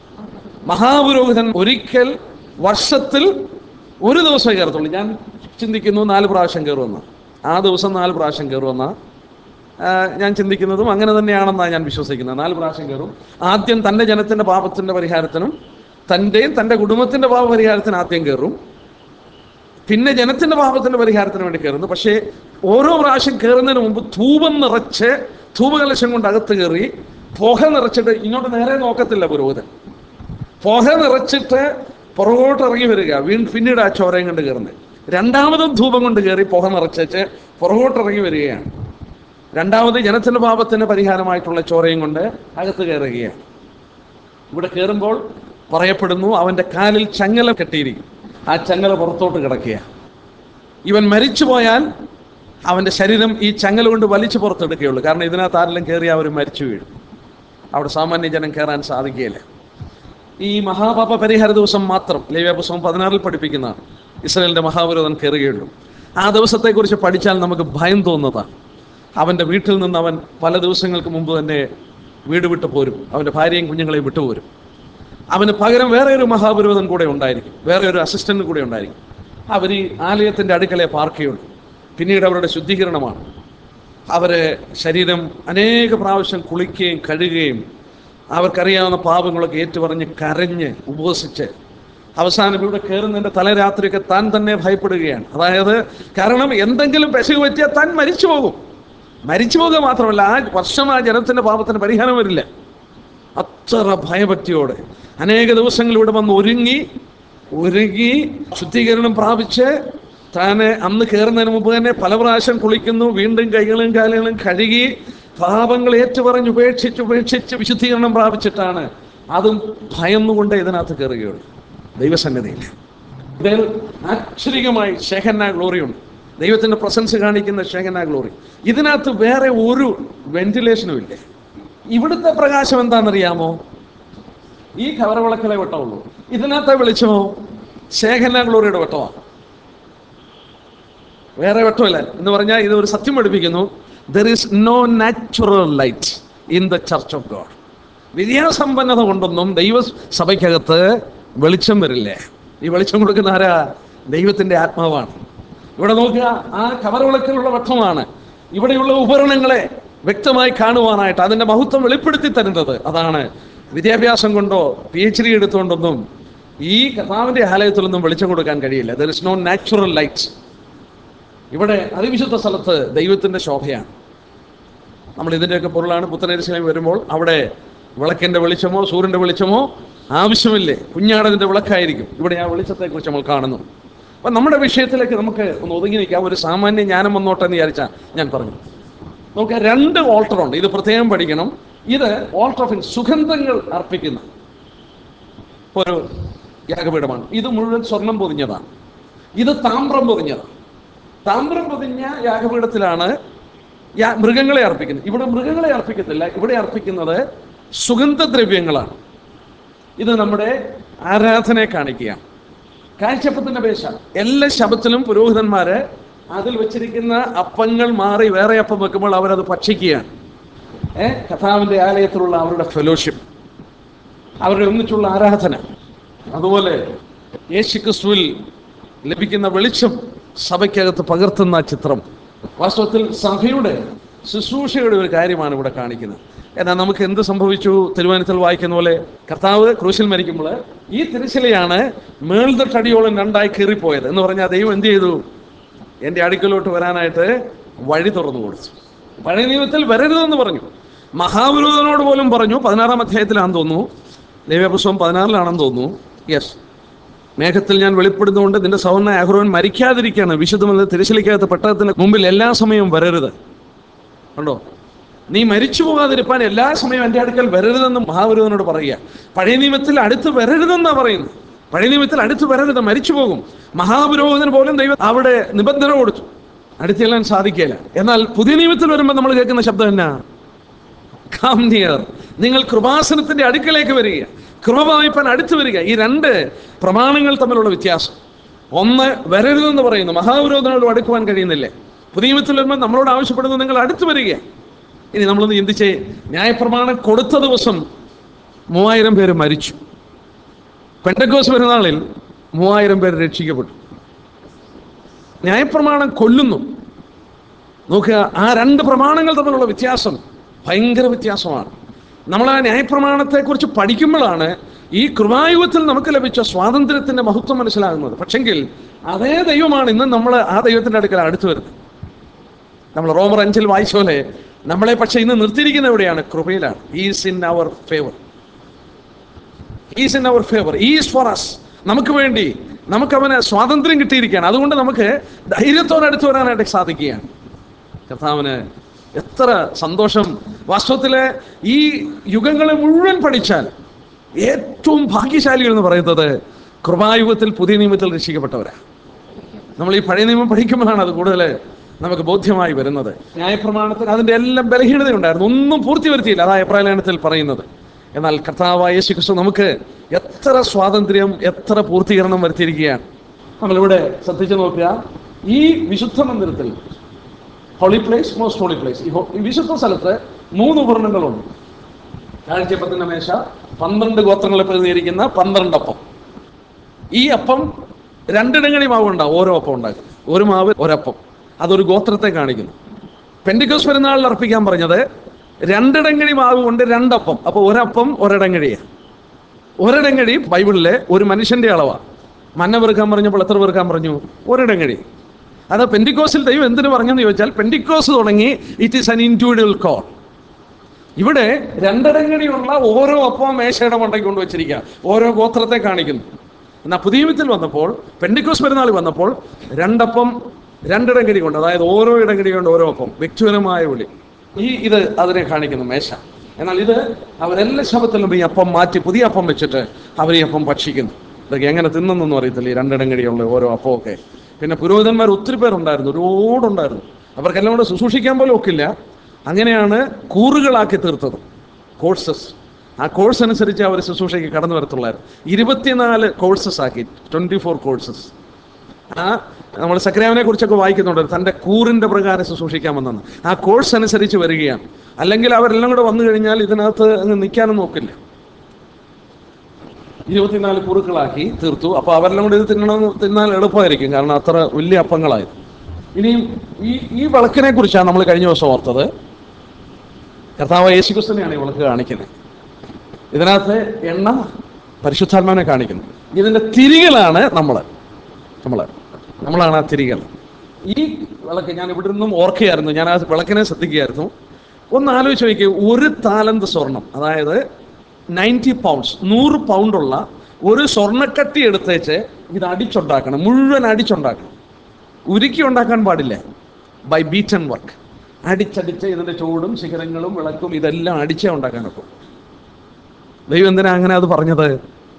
മഹാപുരോഹിതൻ ഒരിക്കൽ വർഷത്തിൽ ഒരു ദിവസമേ കയറത്തുള്ളൂ ഞാൻ ചിന്തിക്കുന്നു നാല് പ്രാവശ്യം കയറുമെന്ന് ആ ദിവസം നാല് പ്രാവശ്യം കയറുമെന്ന ഞാൻ ചിന്തിക്കുന്നതും അങ്ങനെ തന്നെയാണെന്നാണ് ഞാൻ വിശ്വസിക്കുന്നത് നാല് പ്രാവശ്യം കയറും ആദ്യം തൻ്റെ ജനത്തിൻ്റെ പാപത്തിൻ്റെ പരിഹാരത്തിനും തൻ്റെയും തൻ്റെ കുടുംബത്തിൻ്റെ പാപ പരിഹാരത്തിന് ആദ്യം കയറും പിന്നെ ജനത്തിന്റെ പാപത്തിന്റെ പരിഹാരത്തിന് വേണ്ടി കയറുന്നു പക്ഷേ ഓരോ പ്രാവശ്യം കയറുന്നതിന് മുമ്പ് ധൂപം നിറച്ച് ധൂപകലശം കൊണ്ട് അകത്ത് കയറി പുക നിറച്ചിട്ട് ഇങ്ങോട്ട് നേരെ നോക്കത്തില്ല പുരോഹിതൻ പുക നിറച്ചിട്ട് പുറകോട്ട് ഇറങ്ങി വരിക വീണ്ടും പിന്നീട് ആ ചോരയും കൊണ്ട് കയറുന്നത് രണ്ടാമതും ധൂപം കൊണ്ട് കയറി പുക നിറച്ചേച്ച് പുറകോട്ട് ഇറങ്ങി വരികയാണ് രണ്ടാമത് ജനത്തിന്റെ പാപത്തിന് പരിഹാരമായിട്ടുള്ള ചോരയും കൊണ്ട് അകത്ത് കയറുകയാണ് ഇവിടെ കയറുമ്പോൾ പറയപ്പെടുന്നു അവന്റെ കാലിൽ ചങ്ങല കെട്ടിയിരിക്കും ആ ചങ്ങല പുറത്തോട്ട് കിടക്കുക ഇവൻ മരിച്ചു പോയാൽ അവന്റെ ശരീരം ഈ ചങ്ങല കൊണ്ട് വലിച്ചു പുറത്തെടുക്കുകയുള്ളൂ കാരണം ഇതിനകത്ത് ആരെല്ലാം കയറി അവർ മരിച്ചു വീഴും അവിടെ സാമാന്യ ജനം കയറാൻ സാധിക്കുകയില്ല ഈ മഹാപാപ പരിഹാര ദിവസം മാത്രം ലേവ്യ പുസ്തകം പതിനാറിൽ പഠിപ്പിക്കുന്നതാണ് ഇസ്രായേലിന്റെ മഹാപുരോധൻ കയറുകയുള്ളൂ ആ ദിവസത്തെക്കുറിച്ച് പഠിച്ചാൽ നമുക്ക് ഭയം തോന്നുന്നതാണ് അവൻ്റെ വീട്ടിൽ നിന്ന് അവൻ പല ദിവസങ്ങൾക്ക് മുമ്പ് തന്നെ വീട് വിട്ടു പോരും അവൻ്റെ ഭാര്യയും കുഞ്ഞുങ്ങളെയും വിട്ടുപോരും അവന് പകരം വേറെ ഒരു മഹാപുരോധൻ കൂടെ ഉണ്ടായിരിക്കും വേറെ ഒരു അസിസ്റ്റന്റ് കൂടെ ഉണ്ടായിരിക്കും അവർ ഈ ആലയത്തിൻ്റെ അടുക്കളെ പാർക്ക് ചെയ്യുള്ളൂ പിന്നീട് അവരുടെ ശുദ്ധീകരണമാണ് അവരെ ശരീരം അനേക പ്രാവശ്യം കുളിക്കുകയും കഴുകുകയും അവർക്കറിയാവുന്ന പാപങ്ങളൊക്കെ ഏറ്റുപറഞ്ഞ് കരഞ്ഞ് ഉപവസിച്ച് അവസാനം ഇവിടെ കയറുന്നതിൻ്റെ തലരാത്രിയൊക്കെ താൻ തന്നെ ഭയപ്പെടുകയാണ് അതായത് കാരണം എന്തെങ്കിലും പെശക് പറ്റിയാൽ താൻ മരിച്ചു പോകും മരിച്ചു പോകുക മാത്രമല്ല ആ വർഷം ആ ജനത്തിൻ്റെ പാപത്തിന് പരിഹാരം വരില്ല അത്ര ഭയഭക്തിയോടെ അനേക ദിവസങ്ങൾ ഇവിടെ വന്ന് ഒരുങ്ങി ഒരുങ്ങി ശുദ്ധീകരണം പ്രാപിച്ച് താന് അന്ന് കയറുന്നതിന് മുമ്പ് തന്നെ പല പ്രാവശ്യം കുളിക്കുന്നു വീണ്ടും കൈകളും കാലുകളും കഴുകി പാപങ്ങൾ ഏറ്റുപറഞ്ഞ് ഉപേക്ഷിച്ച് ഉപേക്ഷിച്ച് വിശുദ്ധീകരണം പ്രാപിച്ചിട്ടാണ് അതും ഭയന്നുകൊണ്ട് ഇതിനകത്ത് കയറുകയുള്ളൂ ദൈവസന്നിധിയിൽ ഇതിൽ ആശ്ചര്യമായി ഷെഹന്ന ഗ്ലോറി ഉണ്ട് ദൈവത്തിന്റെ പ്രസൻസ് കാണിക്കുന്ന ഷെഹന്ന ഗ്ലോറി ഇതിനകത്ത് വേറെ ഒരു വെന്റിലേഷനും ഇല്ലേ ഇവിടുത്തെ പ്രകാശം എന്താണെന്നറിയാമോ ഈ കവറവിളക്കിലെ വെട്ടമുള്ളൂ ഇതിനകത്തെ വെളിച്ചമോ ശേഖന ഗ്ലോറിയുടെ വെട്ടമാണ് വേറെ വെട്ടമില്ല എന്ന് പറഞ്ഞാൽ ഇത് ഒരു സത്യം പഠിപ്പിക്കുന്നു there is no natural light in the church of God വിദ്യാസമ്പന്നത കൊണ്ടൊന്നും ദൈവ സഭയ്ക്കകത്ത് വെളിച്ചം വരില്ലേ ഈ വെളിച്ചം കൊടുക്കുന്ന ആരാ ദൈവത്തിന്റെ ആത്മാവാണ് ഇവിടെ നോക്കുക ആ കവറവിളക്കിലുള്ള വെട്ടമാണ് ഇവിടെയുള്ള ഉപകരണങ്ങളെ വ്യക്തമായി കാണുവാനായിട്ട് അതിന്റെ മഹത്വം വെളിപ്പെടുത്തി തരുന്നത് അതാണ് വിദ്യാഭ്യാസം കൊണ്ടോ പി എച്ച് ഡി എടുത്തുകൊണ്ടൊന്നും ഈ കഥാവിന്റെ ആലയത്തിലൊന്നും വെളിച്ചം കൊടുക്കാൻ കഴിയില്ല there is no natural light ഇവിടെ അതിവിശുദ്ധ സ്ഥലത്ത് ദൈവത്തിന്റെ ശോഭയാണ് നമ്മൾ ഇതിൻ്റെയൊക്കെ പൊരുളാണ് പുത്തനരിശിലം വരുമ്പോൾ അവിടെ വിളക്കിന്റെ വെളിച്ചമോ സൂര്യന്റെ വെളിച്ചമോ ആവശ്യമില്ലേ കുഞ്ഞാടതിന്റെ വിളക്കായിരിക്കും ഇവിടെ ആ വെളിച്ചത്തെക്കുറിച്ച് നമ്മൾ കാണുന്നു അപ്പം നമ്മുടെ വിഷയത്തിലേക്ക് നമുക്ക് ഒന്ന് ഒതുങ്ങി നിൽക്കാം ഒരു സാമാന്യ ജ്ഞാനം വന്നോട്ടെ എന്ന് വിചാരിച്ചാൽ ഞാൻ പറഞ്ഞു നമുക്ക് രണ്ട് ഓൾട്ടർ ഉണ്ട് ഇത് പ്രത്യേകം പഠിക്കണം ഇത് ഓൾട്ടർ ഓഫ് സുഗന്ധങ്ങൾ അർപ്പിക്കുന്ന ഒരു യാഗപീഠമാണ് ഇത് മുഴുവൻ സ്വർണം പൊതിഞ്ഞതാണ് ഇത് താമ്രം പൊതിഞ്ഞതാണ് താമ്രം പൊതിഞ്ഞ യാഗപീഠത്തിലാണ് യാ- മൃഗങ്ങളെ അർപ്പിക്കുന്നത് ഇവിടെ മൃഗങ്ങളെ അർപ്പിക്കത്തില്ല ഇവിടെ അർപ്പിക്കുന്നത് സുഗന്ധദ്രവ്യങ്ങളാണ് ഇത് നമ്മുടെ ആരാധനയെ കാണിക്കുകയാണ് കാഴ്ചപ്പത്തിന്റെ പേശ എല്ലാ ശബത്തിലും പുരോഹിതന്മാര് അതിൽ വെച്ചിരിക്കുന്ന അപ്പങ്ങൾ മാറി വേറെ അപ്പം വെക്കുമ്പോൾ അവരത് ഭക്ഷിക്കുകയാണ് ഏ കഥാവിന്റെ ആലയത്തിലുള്ള അവരുടെ ഫെലോഷിപ്പ് അവരുടെ ഒന്നിച്ചുള്ള ആരാധന അതുപോലെ യേശു ക്രിസ്തുവിൽ ലഭിക്കുന്ന വെളിച്ചം സഭയ്ക്കകത്ത് പകർത്തുന്ന ആ ചിത്രം വാസ്തവത്തിൽ സഭയുടെ ശുശ്രൂഷയുടെ ഒരു കാര്യമാണ് ഇവിടെ കാണിക്കുന്നത് എന്നാൽ നമുക്ക് എന്ത് സംഭവിച്ചു തിരുവനന്തപുരത്തിൽ വായിക്കുന്ന പോലെ കർത്താവ് ക്രൂശിൽ മരിക്കുമ്പോൾ ഈ തിരച്ചിലയാണ് മേൾതൊട്ടടിയോളം രണ്ടായി കീറിപ്പോയത് എന്ന് പറഞ്ഞാൽ ദൈവം എന്ത് ചെയ്തു എൻ്റെ അടുക്കലോട്ട് വരാനായിട്ട് വഴി തുറന്നു കൊടുത്തു പഴയ നിയമത്തിൽ വരരുതെന്ന് പറഞ്ഞു മഹാപുരോധനോട് പോലും പറഞ്ഞു പതിനാറാം അധ്യായത്തിലാണെന്ന് തോന്നുന്നു ദേവ്യപുസ്തകം പതിനാറിലാണെന്ന് തോന്നുന്നു യെസ് മേഘത്തിൽ ഞാൻ വെളിപ്പെടുന്നുകൊണ്ട് നിന്റെ സഹോദരൻ അഹ്റോൻ മരിക്കാതിരിക്കുകയാണ് വിശുദ്ധമെന്ന് തിരശ്ശിലിക്കകത്ത് പെട്ടകത്തിന് മുമ്പിൽ എല്ലാ സമയവും വരരുത് കണ്ടോ നീ മരിച്ചു പോകാതിരിപ്പാൻ എല്ലാ സമയവും എൻ്റെ അടുക്കൽ വരരുതെന്ന് മഹാപുരോധനോട് പറയുക പഴയ നിയമത്തിൽ അടുത്ത് വരരുതെന്നാ പറയുന്നത് പഴയ നിയമത്തിൽ അടുത്ത് വരരുത് മരിച്ചു പോകും മഹാപുരോഹിതന് പോലും ദൈവം അവിടെ നിബന്ധന കൊടുത്തു അടുത്ത് ചെല്ലാൻ സാധിക്കില്ല എന്നാൽ പുതിയ നിയമത്തിൽ വരുമ്പോൾ നമ്മൾ കേൾക്കുന്ന ശബ്ദം എന്നാ കം നിയർ നിങ്ങൾ കൃപാസനത്തിന്റെ അടുക്കലേക്ക് വരിക കൃപ വായ്പാൻ അടുത്ത് വരിക ഈ രണ്ട് പ്രമാണങ്ങൾ തമ്മിലുള്ള വ്യത്യാസം ഒന്ന് വരരുതെന്ന് പറയുന്നു മഹാവിരോധനോട് അടുക്കുവാൻ കഴിയുന്നില്ലേ പുതിയ നിയമത്തിൽ വരുമ്പോൾ നമ്മളോട് ആവശ്യപ്പെടുന്നത് നിങ്ങൾ അടുത്ത് വരിക ഇനി നമ്മളൊന്ന് ചിന്തിച്ചേ ന്യായപ്രമാണം കൊടുത്ത ദിവസം മൂവായിരം പേര് മരിച്ചു പെണ്ടക്കോസ് പെരുന്നാളിൽ മൂവായിരം പേര് രക്ഷിക്കപ്പെട്ടു ന്യായപ്രമാണം കൊല്ലുന്നു നോക്കുക ആ രണ്ട് പ്രമാണങ്ങൾ തമ്മിലുള്ള വ്യത്യാസം ഭയങ്കര വ്യത്യാസമാണ് നമ്മൾ ആ ന്യായപ്രമാണത്തെക്കുറിച്ച് പഠിക്കുമ്പോഴാണ് ഈ കൃപായുഗത്തിൽ നമുക്ക് ലഭിച്ച സ്വാതന്ത്ര്യത്തിന്റെ മഹത്വം മനസ്സിലാകുന്നത് പക്ഷെങ്കിൽ അതേ ദൈവമാണ് ഇന്ന് നമ്മൾ ആ ദൈവത്തിന്റെ അടുക്കൽ അടുത്ത് വരുന്നത് നമ്മൾ റോമർ അഞ്ചിൽ വായിച്ച പോലെ നമ്മളെ പക്ഷെ ഇന്ന് നിർത്തിയിരിക്കുന്ന എവിടെയാണ് കൃപയിലാണ് is in our favour is in our favour is for us നമുക്ക് വേണ്ടി നമുക്ക് അവന് സ്വാതന്ത്ര്യം കിട്ടിയിരിക്കുകയാണ് അതുകൊണ്ട് നമുക്ക് ധൈര്യത്തോടെ അടുത്ത് വരാനായിട്ട് സാധിക്കുകയാണ് കർത്താവിന് എത്ര സന്തോഷം വാസ്തവത്തില് ഈ യുഗങ്ങളെ മുഴുവൻ പഠിച്ചാൽ ഏറ്റവും ഭാഗ്യശാലികൾ എന്ന് പറയുന്നത് കൃപായുഗത്തിൽ പുതിയ നിയമത്തിൽ രക്ഷിക്കപ്പെട്ടവരാണ് നമ്മൾ ഈ പഴയ നിയമം പഠിക്കുമ്പോഴാണ് അത് കൂടുതൽ നമുക്ക് ബോധ്യമായി വരുന്നത് ന്യായപ്രമാണത്തിൽ അതിന്റെ എല്ലാം ബലഹീനതയുണ്ടായിരുന്നു ഒന്നും പൂർത്തി വരുത്തിയില്ല അതാ എപ്രായലേഖനത്തിൽ പറയുന്നത് എന്നാൽ കർത്താവായ യേശു ക്രിസ്തു നമുക്ക് എത്ര സ്വാതന്ത്ര്യം എത്ര പൂർത്തീകരണം വരുത്തിയിരിക്കുകയാണ് നമ്മളിവിടെ ശ്രദ്ധിച്ചു നോക്കുക ഈ വിശുദ്ധ മന്ദിരത്തിൽ holy place most holy place ഈ ഹോ- ഈ വിശുദ്ധ സ്ഥലത്ത് മൂന്ന് ഉപകരണങ്ങളുണ്ട് കാഴ്ചപ്പത്തിന്റെ മേശ പന്ത്രണ്ട് ഗോത്രങ്ങളെ പ്രതിനിധീകരിക്കുന്ന പന്ത്രണ്ടപ്പം ഈ അപ്പം രണ്ടിടങ്ങണി മാവ് ഉണ്ടാവും ഓരോ അപ്പം ഉണ്ടാക്കും ഒരു മാവ് ഒരപ്പം അതൊരു ഗോത്രത്തെ കാണിക്കുന്നു പെൻഡിക്കോസ് പെരുന്നാളിൽ അർപ്പിക്കാൻ പറഞ്ഞത് രണ്ടിടങ്ങണി മാവ് കൊണ്ട് രണ്ടപ്പം അപ്പോൾ ഒരപ്പം ഒരിടങ്ങഴിയാണ് ഒരിടങ്ങഴി ബൈബിളിലെ ഒരു മനുഷ്യന്റെ അളവാണ് മന്ന പെറുക്കാൻ പറഞ്ഞപ്പോൾ എത്ര പെറുക്കാൻ പറഞ്ഞു ഒരിടങ്ങഴി അത് പെൻഡിക്കോസിൽ ദൈവം എന്തിനു പറഞ്ഞെന്ന് ചോദിച്ചാൽ പെൻഡിക്കോസ് തുടങ്ങി it is an individual call ഇവിടെ രണ്ടിടങ്ങണിയുള്ള ഓരോ അപ്പവും മേശയുടെ മണ്ടയ്ക്ക് കൊണ്ടുവച്ചിരിക്കുക ഓരോ ഗോത്രത്തെ കാണിക്കുന്നു എന്നാൽ പുതിയ വിത്തിൽ വന്നപ്പോൾ പെൻഡിക്കോസ് പെരുന്നാൾ വന്നപ്പോൾ രണ്ടപ്പം രണ്ടിടങ്ങടി കൊണ്ട് അതായത് ഓരോ ഇടങ്ങടി കൊണ്ട് ഓരോ അപ്പം വ്യക്തിപരമായ വിളി ഈ ഇത് അതിനെ കാണിക്കുന്നു മേശ എന്നാൽ ഇത് അവരെല്ലാ ശബത്തിലും ഈ അപ്പം മാറ്റി പുതിയ അപ്പം വെച്ചിട്ട് അവർ ഈ അപ്പം ഭക്ഷിക്കുന്നു ഇതൊക്കെ എങ്ങനെ തിന്നെന്നൊന്നും അറിയത്തില്ല ഈ രണ്ടിടങ്ങടിയുള്ള ഓരോ അപ്പമൊക്കെ പിന്നെ പുരോഹിതന്മാർ ഒത്തിരി പേരുണ്ടായിരുന്നു ഒരുപാടുണ്ടായിരുന്നു അവർക്കെല്ലാം കൂടെ ശുശ്രൂഷിക്കാൻ പോലും ഒക്കില്ല അങ്ങനെയാണ് കൂറുകളാക്കി തീർത്തത് കോഴ്സസ് ആ കോഴ്സ് അനുസരിച്ച് അവർ ശുശ്രൂഷയ്ക്ക് കടന്നു വരത്തുള്ളായിരുന്നു ഇരുപത്തിനാല് കോഴ്സസ് ആക്കി ട്വൻറ്റി ഫോർ കോഴ്സസ് ആ നമ്മൾ സക്രിയാവിനെ കുറിച്ചൊക്കെ വായിക്കുന്നുണ്ട് തൻ്റെ കൂറിൻ്റെ പ്രകാരം ശുശ്രൂഷിക്കാൻ വന്നെന്ന് ആ കോഴ്സ് അനുസരിച്ച് വരികയാണ് അല്ലെങ്കിൽ അവരെല്ലാം കൂടെ വന്നു കഴിഞ്ഞാൽ ഇതിനകത്ത് അങ്ങ് നിൽക്കാനും നോക്കില്ല ഇരുപത്തിനാല് കുറുക്കളാക്കി തീർത്തു അപ്പോൾ അവരെല്ലാം കൂടി ഇത് തിന്നണം തിന്നാൽ എളുപ്പമായിരിക്കും കാരണം അത്ര വലിയ അപ്പങ്ങളായിരുന്നു ഇനിയും ഈ ഈ വിളക്കിനെ കുറിച്ചാണ് നമ്മൾ കഴിഞ്ഞ ദിവസം ഓർത്തത് കർത്താവ് യേശുക്രിസ്തുവിനെയാണ് ഈ വിളക്ക് കാണിക്കുന്നത് ഇതിനകത്ത് എണ്ണ പരിശുദ്ധാത്മാവിനെ കാണിക്കുന്നു ഇതിന്റെ തിരികളാണ് നമ്മൾ നമ്മൾ നമ്മളാണ് ആ തിരികൾ ഈ വിളക്ക് ഞാൻ ഇവിടെ നിന്നും ഓർക്കുകയായിരുന്നു ഞാൻ ആ വിളക്കിനെ ശ്രദ്ധിക്കുകയായിരുന്നു ഒന്ന് ആലോചിച്ച് നോക്കിയേ ഒരു താലന്ത് സ്വർണം അതായത് നയൻറ്റി പൗണ്ട്സ് നൂറ് പൗണ്ടുള്ള ഒരു സ്വർണ്ണക്കട്ടി എടുത്തേച്ച് ഇത് അടിച്ചുണ്ടാക്കണം മുഴുവൻ അടിച്ചുണ്ടാക്കണം ഉരുക്കി ഉണ്ടാക്കാൻ പാടില്ല ബൈ ബീറ്റൺ വർക്ക് അടിച്ചടിച്ച് ഇതിന്റെ ചൂടും ശിഖരങ്ങളും വിളക്കും ഇതെല്ലാം അടിച്ചേ ഉണ്ടാക്കാൻ ഒക്കും ദൈവം എന്തിനാ അങ്ങനെ അത് പറഞ്ഞത്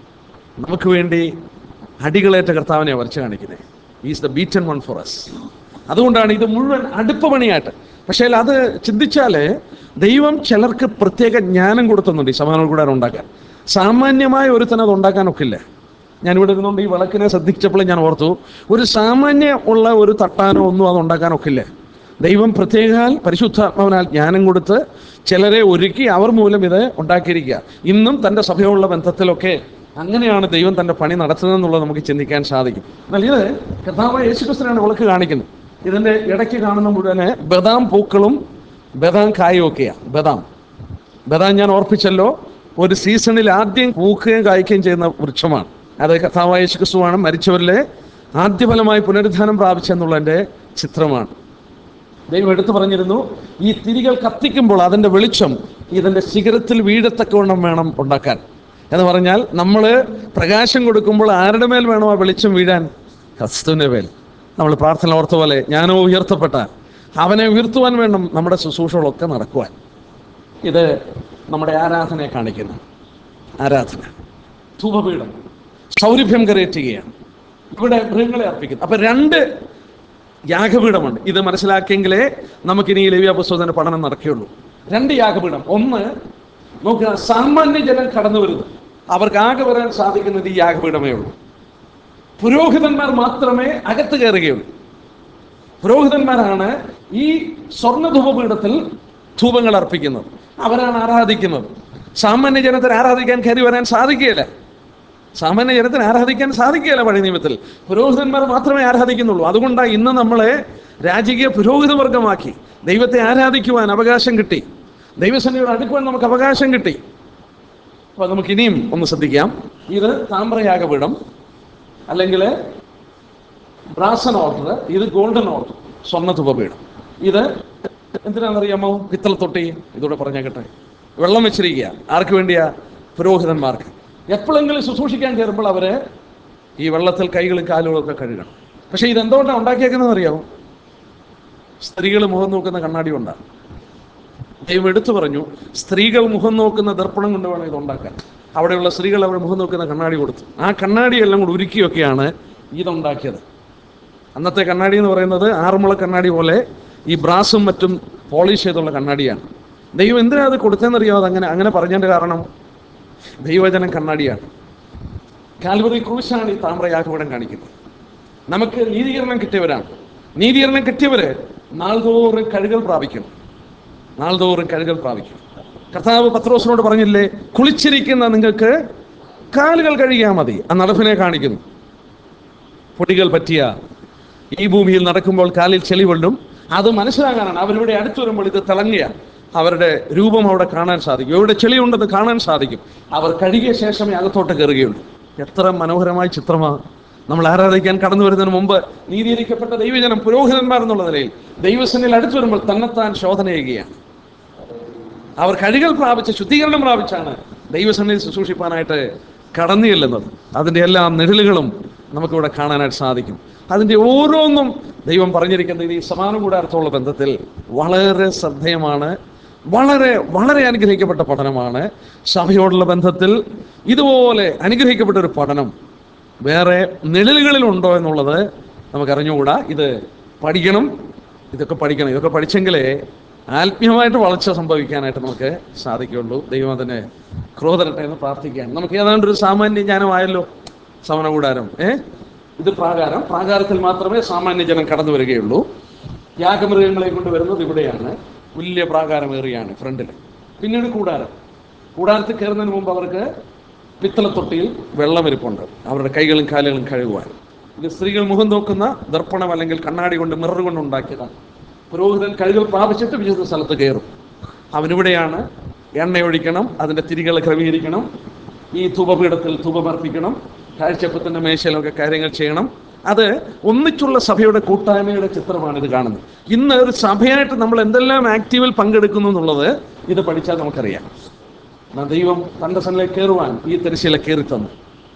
നമുക്ക് വേണ്ടി അടികളേറ്റ കർത്താവിനെ വരച്ച് കാണിക്കുന്നത് is the beaten one for us അതുകൊണ്ടാണ് ഇത് മുഴുവൻ അടുപ്പ് പണിയായിട്ട് പക്ഷേ അത് ചിന്തിച്ചാല് ദൈവം ചിലർക്ക് പ്രത്യേക ജ്ഞാനം കൊടുത്തുന്നുണ്ട് ഈ സമാന കൂടാരം ഉണ്ടാക്കാൻ സാമാന്യമായ ഒരുത്തന അത് ഉണ്ടാക്കാനൊക്കില്ല ഞാൻ ഇവിടെ ഇരുന്നുകൊണ്ട് ഈ വിളക്കിനെ ശ്രദ്ധിച്ചപ്പോൾ ഞാൻ ഓർത്തു ഒരു സാമാന്യ ഉള്ള ഒരു തട്ടാനോ ഒന്നും അത് ഉണ്ടാക്കാനൊക്കില്ല ദൈവം പ്രത്യേകാൽ പരിശുദ്ധാത്മാവിനാൽ ജ്ഞാനം കൊടുത്ത് ചിലരെ ഒരുക്കി അവർ മൂലം ഇത് ഉണ്ടാക്കിയിരിക്കുക ഇന്നും തൻ്റെ സഭയുള്ള ബന്ധത്തിലൊക്കെ അങ്ങനെയാണ് ദൈവം തൻ്റെ പണി നടത്തുന്നതെന്നുള്ളത് നമുക്ക് ചിന്തിക്കാൻ സാധിക്കും എന്നാൽ ഇത് കർത്താവ് യേശുക്രിസ്തുനാണ് വിളക്ക് കാണിക്കുന്നത് ഇതിൻ്റെ ഇടയ്ക്ക് കാണുന്ന മുഴുവന് ബദാം പൂക്കളും ബദാം കായും ഒക്കെയാണ് ബദാം ബദാം ഞാൻ ഓർപ്പിച്ചല്ലോ ഒരു സീസണിൽ ആദ്യം പൂക്കുകയും കായ്ക്കുകയും ചെയ്യുന്ന വൃക്ഷമാണ് അത് കഥാവായ യേശുക്രിസ്തുവാണ് മരിച്ചവരിലെ ആദ്യഫലമായി പുനരുദ്ധാനം പ്രാപിച്ചെന്നുള്ളതിൻ്റെ ചിത്രമാണ് ദൈവം എടുത്തു പറഞ്ഞിരുന്നു ഈ തിരികൾ കത്തിക്കുമ്പോൾ അതിൻ്റെ വെളിച്ചം ഇതിൻ്റെ ശിഖരത്തിൽ വീഴത്തക്കവണ്ണം വേണം ഉണ്ടാക്കാൻ എന്ന് പറഞ്ഞാൽ നമ്മൾ പ്രകാശം കൊടുക്കുമ്പോൾ ആരുടെ മേൽ വേണോ ആ വെളിച്ചം വീഴാൻ ക്രിസ്തുവിൻ്റെ മേൽ നമ്മൾ പ്രാർത്ഥന ഓർത്ത പോലെ ഞാനോ ഉയർത്തപ്പെട്ട അവനെ ഉയർത്തുവാൻ വേണം നമ്മുടെ ശുശ്രൂഷകളൊക്കെ നടക്കുവാൻ ഇത് നമ്മുടെ ആരാധനയെ കാണിക്കുന്നു ആരാധന ധൂപപീഠം സൗരഭ്യം കരയറ്റുകയാണ് ഇവിടെ മൃഗങ്ങളെ അർപ്പിക്കുന്നു അപ്പൊ രണ്ട് യാഗപീഠമുണ്ട് ഇത് മനസ്സിലാക്കിയെങ്കിലേ നമുക്കിനി ഈ ലവ്യ പുസ്തകത്തിന്റെ പഠനം നടക്കുകയുള്ളൂ രണ്ട് യാഗപീഠം ഒന്ന് നോക്കുക സാമാന്യ ജനം കടന്നു വരുന്നു അവർക്ക് ആകെ വരാൻ സാധിക്കുന്നത് ഈ യാഗപീഠമേ ഉള്ളൂ പുരോഹിതന്മാർ മാത്രമേ അകത്ത് കയറുകയുള്ളൂ പുരോഹിതന്മാരാണ് ഈ സ്വർണ്ണ ധൂപപീഠത്തിൽ ധൂപങ്ങൾ അർപ്പിക്കുന്നത് അവരാണ് ആരാധിക്കുന്നത് സാമാന്യ ജനത്തിന് ആരാധിക്കാൻ കയറി വരാൻ സാധിക്കുകയില്ല സാമാന്യ ജനത്തിന് ആരാധിക്കാൻ സാധിക്കുകയില്ല പഴയ നിയമത്തിൽ പുരോഹിതന്മാർ മാത്രമേ ആരാധിക്കുന്നുള്ളൂ അതുകൊണ്ടാണ് ഇന്ന് നമ്മളെ രാജകീയ പുരോഹിത വർഗമാക്കി ദൈവത്തെ ആരാധിക്കുവാൻ അവകാശം കിട്ടി ദൈവസന്നിധിയോട് അടുക്കുവാൻ നമുക്ക് അവകാശം കിട്ടി അപ്പൊ നമുക്ക് ഇനിയും ഒന്ന് ശ്രദ്ധിക്കാം ഇത് താമ്രയാഗപീഠം അല്ലെങ്കിൽ ബ്രാസൻ ഓർഡർ ഇത് ഗോൾഡൻ ഓർഡർ സ്വർണ്ണ തുപപീഠം ഇത് എന്തിനാണെന്നറിയാമോ പിത്തള തൊട്ടി ഇതൂടെ പറഞ്ഞേക്കട്ടെ വെള്ളം വെച്ചിരിക്കുക ആർക്ക് വേണ്ടിയാ പുരോഹിതന്മാർക്ക് എപ്പോഴെങ്കിലും ശുശ്രൂഷിക്കാൻ കയറുമ്പോൾ അവര് ഈ വെള്ളത്തിൽ കൈകളും കാലുകളും ഒക്കെ കഴുകണം പക്ഷെ ഇത് എന്തുകൊണ്ടാണ് ഉണ്ടാക്കിയേക്കുന്നത് അറിയാമോ സ്ത്രീകൾ മുഖം നോക്കുന്ന കണ്ണാടി കൊണ്ടാണ് ദൈവം എടുത്തു പറഞ്ഞു സ്ത്രീകൾ മുഖം നോക്കുന്ന ദർപ്പണം കൊണ്ട് വേണം ഇത് ഉണ്ടാക്കാൻ അവിടെയുള്ള സ്ത്രീകൾ അവർ മുഖം നോക്കുന്ന കണ്ണാടി കൊടുത്തു ആ കണ്ണാടി എല്ലാം കൂടി ഉരുക്കിയൊക്കെയാണ് ഇതുണ്ടാക്കിയത് അന്നത്തെ കണ്ണാടി എന്ന് പറയുന്നത് ആറുമുള കണ്ണാടി പോലെ ഈ ബ്രാസും മറ്റും പോളിഷ് ചെയ്തുള്ള കണ്ണാടിയാണ് ദൈവം എന്തിനാ അത് കൊടുത്തതെന്നറിയാമോ അത് അങ്ങനെ അങ്ങനെ പറഞ്ഞതിൻ്റെ കാരണം ദൈവജനം കണ്ണാടിയാണ് കാൽവറി ക്രൂശാണ് ഈ താമ്രയാഗപടം കാണിക്കുന്നത് നമുക്ക് നീതീകരണം കിട്ടിയവരാണ് നീതീകരണം കിട്ടിയവര് നാൾതോറും കഴുകൽ പ്രാപിക്കണം നാൾതോറും കഴുകൽ പ്രാപിക്കണം കർത്താവ് പത്രോസിനോട് പറഞ്ഞില്ലേ കുളിച്ചിരിക്കുന്ന നിങ്ങൾക്ക് കാലുകൾ കഴുകിയാൽ മതി ആ നടപ്പിനെ കാണിക്കുന്നു പൊടികൾ പറ്റിയ ഈ ഭൂമിയിൽ നടക്കുമ്പോൾ കാലിൽ ചെളി കൊള്ളും അത് മനസ്സിലാകാനാണ് അവരിവിടെ അടുത്തു വരുമ്പോൾ ഇത് തിളങ്ങിയ അവരുടെ രൂപം അവിടെ കാണാൻ സാധിക്കും എവിടെ ചെളിയുണ്ടെന്ന് കാണാൻ സാധിക്കും അവർ കഴുകിയ ശേഷമേ അകത്തോട്ട് കയറുകയുള്ളൂ എത്ര മനോഹരമായ ചിത്രമാണ് നമ്മൾ ആരാധിക്കാൻ കടന്നു വരുന്നതിന് മുമ്പ് നീതീകരിക്കപ്പെട്ട ദൈവജനം പുരോഹിതന്മാർ എന്നുള്ള നിലയിൽ ദൈവസനിൽ അടുത്തു വരുമ്പോൾ തന്നെത്താൻ ശോധന ചെയ്യുകയാണ് അവർ കഴുകൽ പ്രാപിച്ച് ശുദ്ധീകരണം പ്രാപിച്ചാണ് ദൈവസന്നിധി ശുശ്രൂഷിപ്പാനായിട്ട് കടന്നു ചെല്ലുന്നത് അതിൻ്റെ എല്ലാ നിഴലുകളും നമുക്കിവിടെ കാണാനായിട്ട് സാധിക്കും അതിൻ്റെ ഓരോന്നും ദൈവം പറഞ്ഞിരിക്കുന്നത് ഈ സമാന കൂടാരത്തോളം ബന്ധത്തിൽ വളരെ ശ്രദ്ധേയമാണ് വളരെ വളരെ അനുഗ്രഹിക്കപ്പെട്ട പഠനമാണ് സഭയോടുള്ള ബന്ധത്തിൽ ഇതുപോലെ അനുഗ്രഹിക്കപ്പെട്ട ഒരു പഠനം വേറെ നിഴലുകളിലുണ്ടോ എന്നുള്ളത് നമുക്കറിഞ്ഞുകൂടാ ഇത് പഠിക്കണം ഇതൊക്കെ പഠിക്കണം ഇതൊക്കെ പഠിച്ചെങ്കിലേ ആത്മീയമായിട്ട് വളർച്ച സംഭവിക്കാനായിട്ട് നമുക്ക് സാധിക്കുള്ളൂ ദൈവം അതിനെ ക്രോധരട്ടെ എന്ന് പ്രാർത്ഥിക്കുകയാണ് നമുക്ക് ഏതാണ്ട് ഒരു സാമാന്യ ജ്ഞാനമായല്ലോ സമന കൂടാരം ഏ ഇത് പ്രാകാരം പ്രാകാരത്തിൽ മാത്രമേ സാമാന്യ ജനം കടന്നു വരികയുള്ളൂ യാഗമൃഗങ്ങളെ കൊണ്ട് വരുന്നത് ഇവിടെയാണ് വലിയ പ്രാകാരമേറിയാണ് ഫ്രണ്ടിൽ പിന്നീട് കൂടാരം കൂടാരത്തിൽ കയറുന്നതിന് മുമ്പ് അവർക്ക് പിത്തളത്തൊട്ടിയിൽ വെള്ളമിരിപ്പുണ്ട് അവരുടെ കൈകളും കാലുകളും കഴുകുവാൻ ഇത് സ്ത്രീകൾ മുഖം നോക്കുന്ന ദർപ്പണം അല്ലെങ്കിൽ കണ്ണാടി കൊണ്ട് മിറർ കൊണ്ട് ഉണ്ടാക്കിയതാണ് പുരോഹിതൻ കഴുകൽ പ്രാപിച്ചിട്ട് വിശുദ്ധ സ്ഥലത്ത് കയറും അവനിവിടെയാണ് എണ്ണ ഒഴിക്കണം അതിൻ്റെ തിരികൾ ക്രമീകരിക്കണം ഈ ധൂപപീഠത്തിൽ ധൂപമർപ്പിക്കണം കാഴ്ചപ്പത്തിൻ്റെ മേശയിലൊക്കെ കാര്യങ്ങൾ ചെയ്യണം അത് ഒന്നിച്ചുള്ള സഭയുടെ കൂട്ടായ്മയുടെ ചിത്രമാണ് ഇത് കാണുന്നത് ഇന്ന് ഒരു സഭയായിട്ട് നമ്മൾ എന്തെല്ലാം ആക്റ്റീവിൽ പങ്കെടുക്കുന്നു എന്നുള്ളത് ഇത് പഠിച്ചാൽ നമുക്കറിയാം എന്നാ ദൈവം തൻ്റെ സന്നിലേക്ക് കയറുവാൻ ഈ തിരശ്ശീല കയറി തന്നു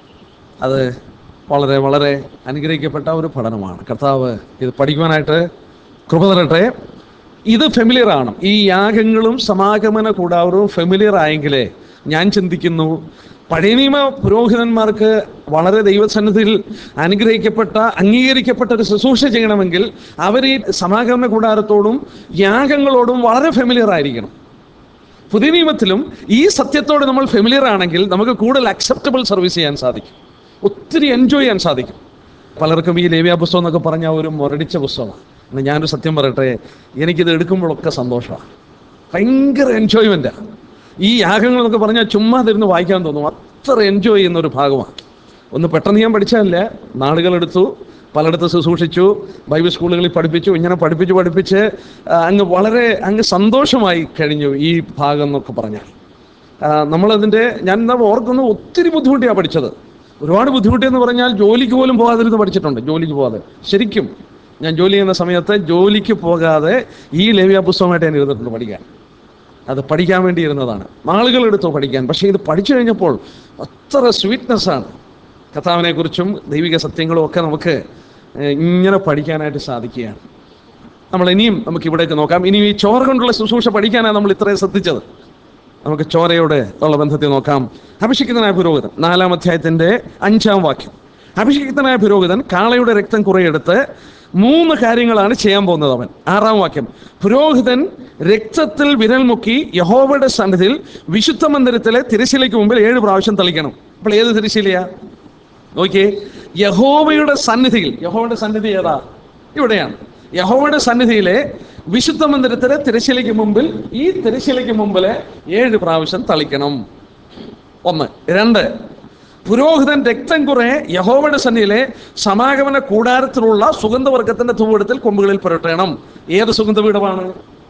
അത് വളരെ വളരെ അനുഗ്രഹിക്കപ്പെട്ട ഒരു പഠനമാണ് കർത്താവ് ഇത് പഠിക്കുവാനായിട്ട് കൃപ തരട്ടെ ഇത് ഫെമിലിയർ ആണ് ഈ യാഗങ്ങളും സമാഗമന കൂടാവരും ഫെമിലിയർ ആയെങ്കിലേ ഞാൻ ചിന്തിക്കുന്നു പഴയ നിയമ പുരോഹിതന്മാർക്ക് വളരെ ദൈവസന്നിധിയിൽ അനുഗ്രഹിക്കപ്പെട്ട അംഗീകരിക്കപ്പെട്ട ഒരു ശുശ്രൂഷ ചെയ്യണമെങ്കിൽ അവർ ഈ സമാഗമന കൂടാരത്തോടും യാഗങ്ങളോടും വളരെ ഫെമിലിയർ ആയിരിക്കണം പുതിയ നിയമത്തിലും ഈ സത്യത്തോട് നമ്മൾ ഫെമിലിയർ ആണെങ്കിൽ നമുക്ക് കൂടുതൽ അക്സെപ്റ്റബിൾ സർവീസ് ചെയ്യാൻ സാധിക്കും ഒത്തിരി എൻജോയ് ചെയ്യാൻ സാധിക്കും പലർക്കും ഈ ലേവ്യ പുസ്തകം എന്നൊക്കെ പറഞ്ഞാൽ ഒരു മുരടിച്ച പുസ്തകമാണ് എന്നാൽ ഞാനൊരു സത്യം പറയട്ടെ എനിക്കിത് എടുക്കുമ്പോഴൊക്കെ സന്തോഷമാണ് ഭയങ്കര എൻജോയ്മെൻറ്റാണ് ഈ യാഗങ്ങൾ എന്നൊക്കെ പറഞ്ഞാൽ ചുമ്മാ തരുന്ന് വായിക്കാൻ തോന്നും അത്ര എൻജോയ് ചെയ്യുന്ന ഒരു ഭാഗമാണ് ഒന്ന് പെട്ടെന്ന് ഞാൻ പഠിച്ചതല്ല നാളുകളെടുത്തു പലയിടത്ത് ശുശ്രൂഷിച്ചു ബൈബിൾ സ്കൂളുകളിൽ പഠിപ്പിച്ചു ഇങ്ങനെ പഠിപ്പിച്ച് പഠിപ്പിച്ച് ആ, അങ്ങ് വളരെ അങ്ങ് സന്തോഷമായി കഴിഞ്ഞു ഈ ഭാഗം എന്നൊക്കെ പറഞ്ഞാൽ ആ, നമ്മളതിൻ്റെ ഞാൻ എന്താ ഓർക്കുന്നു ഒത്തിരി ബുദ്ധിമുട്ടിയാണ് പഠിച്ചത് ഒരുപാട് ബുദ്ധിമുട്ടിയെന്ന് പറഞ്ഞാൽ ജോലിക്ക് പോലും പോകാതിരുന്ന് പഠിച്ചിട്ടുണ്ട് ജോലിക്ക് പോകാതെ ശരിക്കും ഞാൻ ജോലി ചെയ്യുന്ന സമയത്ത് ജോലിക്ക് പോകാതെ ഈ ലേവ്യ പുസ്തകമായിട്ട് ഞാൻ ഇരുന്നിട്ടുണ്ട് പഠിക്കാൻ അത് പഠിക്കാൻ വേണ്ടി ഇരുന്നതാണ് നാളുകൾ എടുത്തു പഠിക്കാൻ പക്ഷേ ഇത് പഠിച്ചു കഴിഞ്ഞപ്പോൾ അത്ര സ്വീറ്റ്നെസ്സാണ് കഥാവിനെ കുറിച്ചും ദൈവിക സത്യങ്ങളും ഒക്കെ നമുക്ക് ഏഹ്, ഇങ്ങനെ പഠിക്കാനായിട്ട് സാധിക്കുകയാണ് നമ്മൾ ഇനിയും നമുക്ക് ഇവിടേക്ക് നോക്കാം ഇനി ഈ ചോര കൊണ്ടുള്ള ശുശ്രൂഷ പഠിക്കാനാണ് നമ്മൾ ഇത്രയും ശ്രദ്ധിച്ചത് നമുക്ക് ചോരയോട് ഉള്ള ബന്ധത്തിൽ നോക്കാം അഭിഷിക്തനായ പുരോഹിതൻ നാലാം അധ്യായത്തിന്റെ അഞ്ചാം വാക്യം അഭിഷിക്തനായ പുരോഹിതൻ കാളയുടെ രക്തം കുറയെടുത്ത് മൂന്ന് കാര്യങ്ങളാണ് ചെയ്യാൻ പോകുന്നത് അവൻ ആറാം വാക്യം പുരോഹിതൻ രക്തത്തിൽ വിരൽ മുക്കി യഹോവയുടെ സന്നിധിയിൽ വിശുദ്ധ മന്ദിരത്തിലെ തിരശ്ശീലയ്ക്ക് മുമ്പിൽ ഏഴ് പ്രാവശ്യം തളിക്കണം അപ്പോൾ ഏത് തിരശ്ശീലയാ നോക്കിയേ യഹോവയുടെ സന്നിധിയിൽ യഹോവയുടെ സന്നിധി ഏതാ ഇവിടെയാണ് യഹോവയുടെ സന്നിധിയിലെ വിശുദ്ധ മന്ദിരത്തിലെ തിരശ്ശീലയ്ക്ക് മുമ്പിൽ ഈ തിരശ്ശീലയ്ക്ക് മുമ്പിൽ ഏഴ് പ്രാവശ്യം തളിക്കണം ഒന്ന് രണ്ട് പുരോഹിതൻ രക്തം കുറെ യഹോവയുടെ സന്നിധിയിലെ സമാഗമന കൂടാരത്തിലുള്ള സുഗന്ധവർഗത്തിന്റെ തൂവെടുത്തിൽ കൊമ്പുകളിൽ പുരട്ടണം ഏത് സുഗന്ധപീഠമാണ്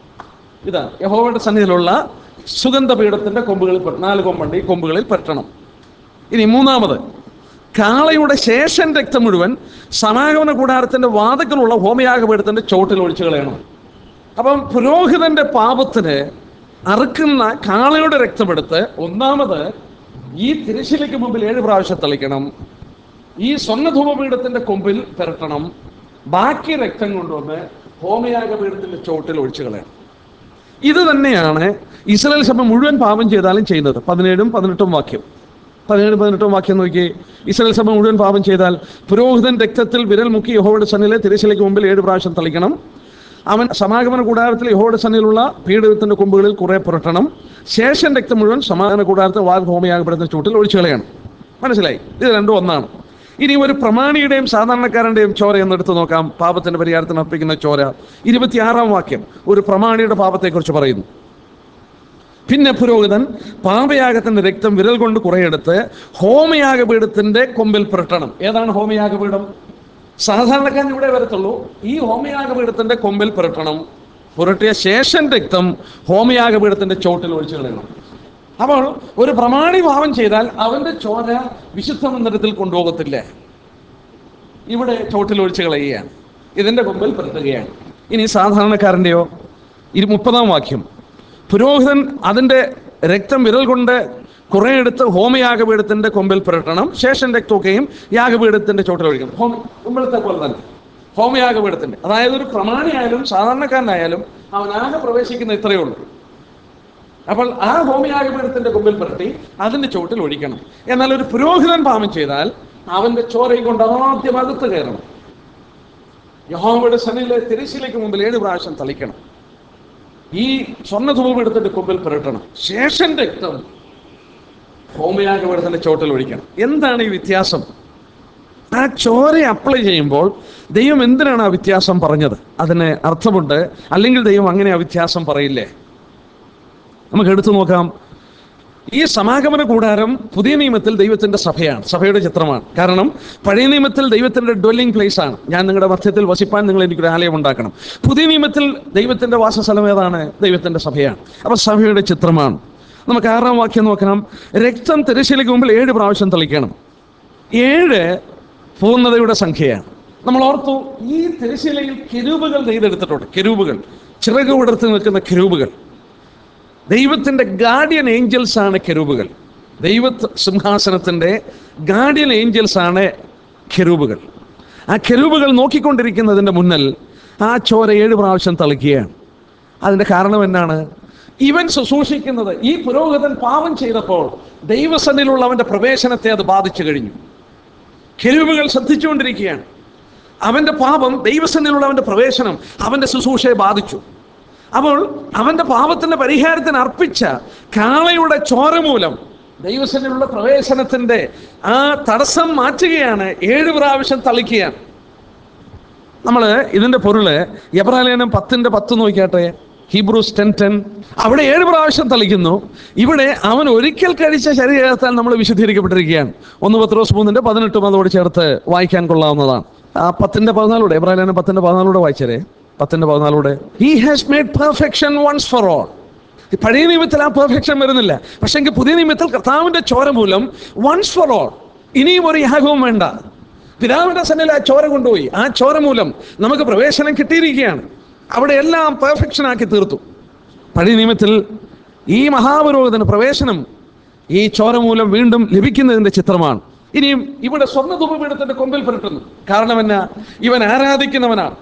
ഇതാ യഹോവയുടെ സന്നിധിയിലുള്ള സുഗന്ധപീഠത്തിന്റെ കൊമ്പുകളിൽ പുര- നാല് കൊമ്പുണ്ട് ഈ കൊമ്പുകളിൽ പുരട്ടണം ഇനി മൂന്നാമത് കാളയുടെ ശേഷൻ രക്തം മുഴുവൻ സമാഗമന കൂടാരത്തിന്റെ വാതക്കലുള്ള ഹോമയാഗപീഠത്തിന്റെ ചോട്ടിൽ ഒഴിച്ചു കളയണം അപ്പം പുരോഹിതന്റെ പാപത്തിന് അറുക്കുന്ന കാളയുടെ രക്തമെടുത്ത് ഒന്നാമത് ഈ തിരശ്ശീലയ്ക്ക് മുമ്പിൽ ഏഴ് പ്രാവശ്യം തളിക്കണം ഈ സ്വർണ്ണധൂപപീഠത്തിന്റെ കൊമ്പിൽ പുരട്ടണം ബാക്കി രക്തം കൊണ്ടുവന്ന് ഹോമയാഗപീഠത്തിന്റെ ചോട്ടിൽ ഒഴിച്ചു കളയണം ഇത് തന്നെയാണ് ഇസ്രായേൽ സഭ മുഴുവൻ പാപം ചെയ്താലും ചെയ്യുന്നത് പതിനേഴും പതിനെട്ടും വാക്യം പതിനേഴും പതിനെട്ടും വാക്യം നോക്കി ഇസ്രായേൽ സഭ മുഴുവൻ പാപം ചെയ്താൽ പുരോഹിതൻ രക്തത്തിൽ വിരൽ മുക്കി യഹോവയുടെ സന്നിലെ തിരശ്ശീലയ്ക്ക് മുമ്പിൽ ഏഴ് പ്രാവശ്യം തളിക്കണം അവൻ സമാഗമന കൂടാരത്തിൽ യഹോവയുടെ സന്നിലുള്ള പീഠത്തിന്റെ കൊമ്പുകളിൽ കുറെ പുരട്ടണം ശേഷം രക്തം മുഴുവൻ സമാധാന കൂടാരത്തെ വാഗ് ഹോമയാഗപ്പെടുന്ന ചൂട്ടിൽ ഒഴിച്ചു കളയണം മനസ്സിലായി ഇത് രണ്ടും ഒന്നാണ് ഇനി ഒരു പ്രമാണിയുടെയും സാധാരണക്കാരൻ്റെയും ചോര എന്നെടുത്ത് നോക്കാം പാപത്തിന്റെ പരിഹാരത്തിന് അർപ്പിക്കുന്ന ചോര ഇരുപത്തിയാറാം വാക്യം ഒരു പ്രമാണിയുടെ പാപത്തെക്കുറിച്ച് പറയുന്നു പിന്നെ പുരോഹിതൻ പാപയാഗത്തിന്റെ രക്തം വിരൽ കൊണ്ട് കുറെയെടുത്ത് ഹോമയാഗപീഠത്തിന്റെ കൊമ്പിൽ പുരട്ടണം ഏതാണ് ഹോമയാഗപീഠം സാധാരണക്കാരൻ ഇവിടെ വരത്തുള്ളൂ ഈ ഹോമയാഗപീഠത്തിന്റെ കൊമ്പിൽ പുരട്ടണം പുരട്ടിയ ശേഷം രക്തം ഹോമയാഗപീഠത്തിന്റെ ചോട്ടിൽ ഒഴിച്ചു കളയണം അപ്പോൾ ഒരു പ്രമാണി പാപം ചെയ്താൽ അവന്റെ ചോര വിശുദ്ധ മന്ദിരത്തിൽ കൊണ്ടുപോകത്തില്ല ഇവിടെ ചോട്ടിൽ ഒഴിച്ചു കളയുകയാണ് ഇതിന്റെ കൊമ്പിൽ പുരട്ടുകയാണ് ഇനി സാധാരണക്കാരൻ്റെയോ ഇരു മുപ്പതാം വാക്യം പുരോഹിതൻ അതിൻ്റെ രക്തം വിരൽ കൊണ്ട് കുറേ എടുത്ത് ഹോമയാഗപീഠത്തിന്റെ കൊമ്പിൽ പുരട്ടണം ശേഷം രക്തമൊക്കെയും യാഗപീഠത്തിന്റെ ചോട്ടിൽ ഒഴിക്കണം ഹോമ കുമ്പളത്തെ പോലെ തന്നെ ഹോമയാഗപീഠത്തിന്റെ അതായത് ഒരു പ്രമാണിയായാലും സാധാരണക്കാരനായാലും അവനാകെ പ്രവേശിക്കുന്ന ഇത്രയേ ഉള്ളൂ അപ്പോൾ ആ ഹോമയാഗപീഠത്തിന്റെ കൊമ്പിൽ പുരട്ടി അതിന്റെ ചോട്ടിൽ ഒഴിക്കണം എന്നാൽ ഒരു പുരോഹിതൻ പാപം ചെയ്താൽ അവന്റെ ചോരയും കൊണ്ട് ആദ്യം അകത്ത് കയറണം യഹോവയുടെ സനയിലെ തിരശ്ശിലേക്ക് മുമ്പിൽ ഏഴ് പ്രാവശ്യം തളിക്കണം ഈ സ്വർണ്ണധൂപം എടുത്തിട്ട് കൊമ്പിൽ പുരട്ടണം ശേഷം രക്തം ഹോമയാഗപീഠത്തിന്റെ ചോട്ടിൽ ഒഴിക്കണം എന്താണ് ഈ വ്യത്യാസം ആ ചോര അപ്ലൈ ചെയ്യുമ്പോൾ ദൈവം എന്തിനാണ് ആ വ്യത്യാസം പറഞ്ഞത് അതിന് അർത്ഥമുണ്ട് അല്ലെങ്കിൽ ദൈവം അങ്ങനെ ആ വ്യത്യാസം പറയില്ലേ നമുക്ക് എടുത്തു നോക്കാം ഈ സമാഗമന കൂടാരം പുതിയ നിയമത്തിൽ ദൈവത്തിന്റെ സഭയാണ് സഭയുടെ ചിത്രമാണ് കാരണം പഴയ നിയമത്തിൽ ദൈവത്തിന്റെ ഡ്വെല്ലിംഗ് പ്ലേസ് ആണ് ഞാൻ നിങ്ങളുടെ മധ്യത്തിൽ വസിപ്പാൻ നിങ്ങൾ എനിക്കൊരു ആലയം ഉണ്ടാക്കണം പുതിയ നിയമത്തിൽ ദൈവത്തിന്റെ വാസസ്ഥലം ഏതാണ് ദൈവത്തിന്റെ സഭയാണ് അപ്പൊ സഭയുടെ ചിത്രമാണ് നമുക്ക് ആറാം വാക്യം നോക്കണം രക്തം തിരശ്ശീലയ്ക്ക് മുമ്പിൽ ഏഴ് പ്രാവശ്യം തളിക്കണം ഏഴ് പൂർണ്ണതയുടെ സംഖ്യയാണ് നമ്മൾ ഓർത്തു ഈ തിരശ്ശീലയിൽ കെരൂബുകൾ നെയ്തെടുത്തിട്ടുണ്ട് കെരൂബുകൾ ചിറക് വിടർത്തി നിൽക്കുന്ന കെരൂബുകൾ ദൈവത്തിന്റെ ഗാർഡിയൻ ഏഞ്ചൽസ് ആണ് കെരൂബുകൾ ദൈവ സിംഹാസനത്തിന്റെ ഗാർഡിയൻ ഏഞ്ചൽസ് ആണ് കെരൂബുകൾ ആ കെരൂബുകൾ നോക്കിക്കൊണ്ടിരിക്കുന്നതിന്റെ മുന്നിൽ ആ ചോര ഏഴ് പ്രാവശ്യം തളിക്കുകയാണ് അതിന്റെ കാരണം എന്നാണ് ഇവൻ ശുശ്രൂഷിക്കുന്നത് ഈ പുരോഹിതൻ പാപം ചെയ്തപ്പോൾ ദൈവസന്നിലുള്ള അവന്റെ പ്രവേശനത്തെ അത് ബാധിച്ചു കഴിഞ്ഞു കെരുവുകൾ ശ്രദ്ധിച്ചുകൊണ്ടിരിക്കുകയാണ് അവന്റെ പാപം ദൈവസന്നിലുള്ള അവന്റെ പ്രവേശനം അവന്റെ ശുശ്രൂഷയെ ബാധിച്ചു അപ്പോൾ അവന്റെ പാപത്തിന്റെ പരിഹാരത്തിന് അർപ്പിച്ച കാളയുടെ ചോര മൂലം ദൈവസന്നിലുള്ള പ്രവേശനത്തിന്റെ ആ തടസ്സം മാറ്റുകയാണ് ഏഴ് പ്രാവശ്യം തളിക്കുകയാണ് നമ്മൾ ഇതിന്റെ പൊരുള് എബ്രാലേനം പത്തിന്റെ പത്ത് നോക്കിയാട്ടെ ഹീബ്രൂസ് ടെൻ ടെൻ അവിടെ ഏഴ് പ്രാവശ്യം തളിക്കുന്നു ഇവിടെ അവൻ ഒരിക്കൽ കഴിച്ച ശരീരത്താൽ നമ്മൾ വിശുദ്ധീകരിക്കപ്പെട്ടിരിക്കുകയാണ് ഒന്ന് പത്രോസ് മൂന്നിന്റെ പതിനെട്ടും അതോട് ചേർത്ത് വായിക്കാൻ കൊള്ളാവുന്നതാണ് ആ പത്തിന്റെ പതിനാലൂടെ എബ്രാലേനം പത്തിന്റെ പതിനാലൂടെ വായിച്ചരേ പത്തിന്റെ പതിനാലൂടെ he has made perfection once for all പഴയ നിയമത്തിൽ ആ പെർഫെക്ഷൻ വരുന്നില്ല പക്ഷെ എങ്കിൽ പുതിയ നിയമത്തിൽ കർത്താവിന്റെ ചോര മൂലം വൺസ് ഫോർ ഓൾ ഇനിയും ഒരു യാഗവും വേണ്ട പിതാവിന്റെ സന്നിൽ ആ ചോര കൊണ്ടുപോയി ആ ചോര മൂലം നമുക്ക് പ്രവേശനം കിട്ടിയിരിക്കുകയാണ് അവിടെ എല്ലാം പെർഫെക്ഷൻ ആക്കി തീർത്തു പഴയ നിയമത്തിൽ ഈ മഹാപുരോഹിതന് പ്രവേശനം ഈ ചോര മൂലം വീണ്ടും ലഭിക്കുന്നതിന്റെ ചിത്രമാണ് ഇനിയും ഇവിടെ സ്വർണ്ണ ധൂപപീഠത്തിന്റെ കൊമ്പിൽ പുരട്ടുന്നു കാരണം എന്നാ ഇവൻ ആരാധിക്കുന്നവനാണ്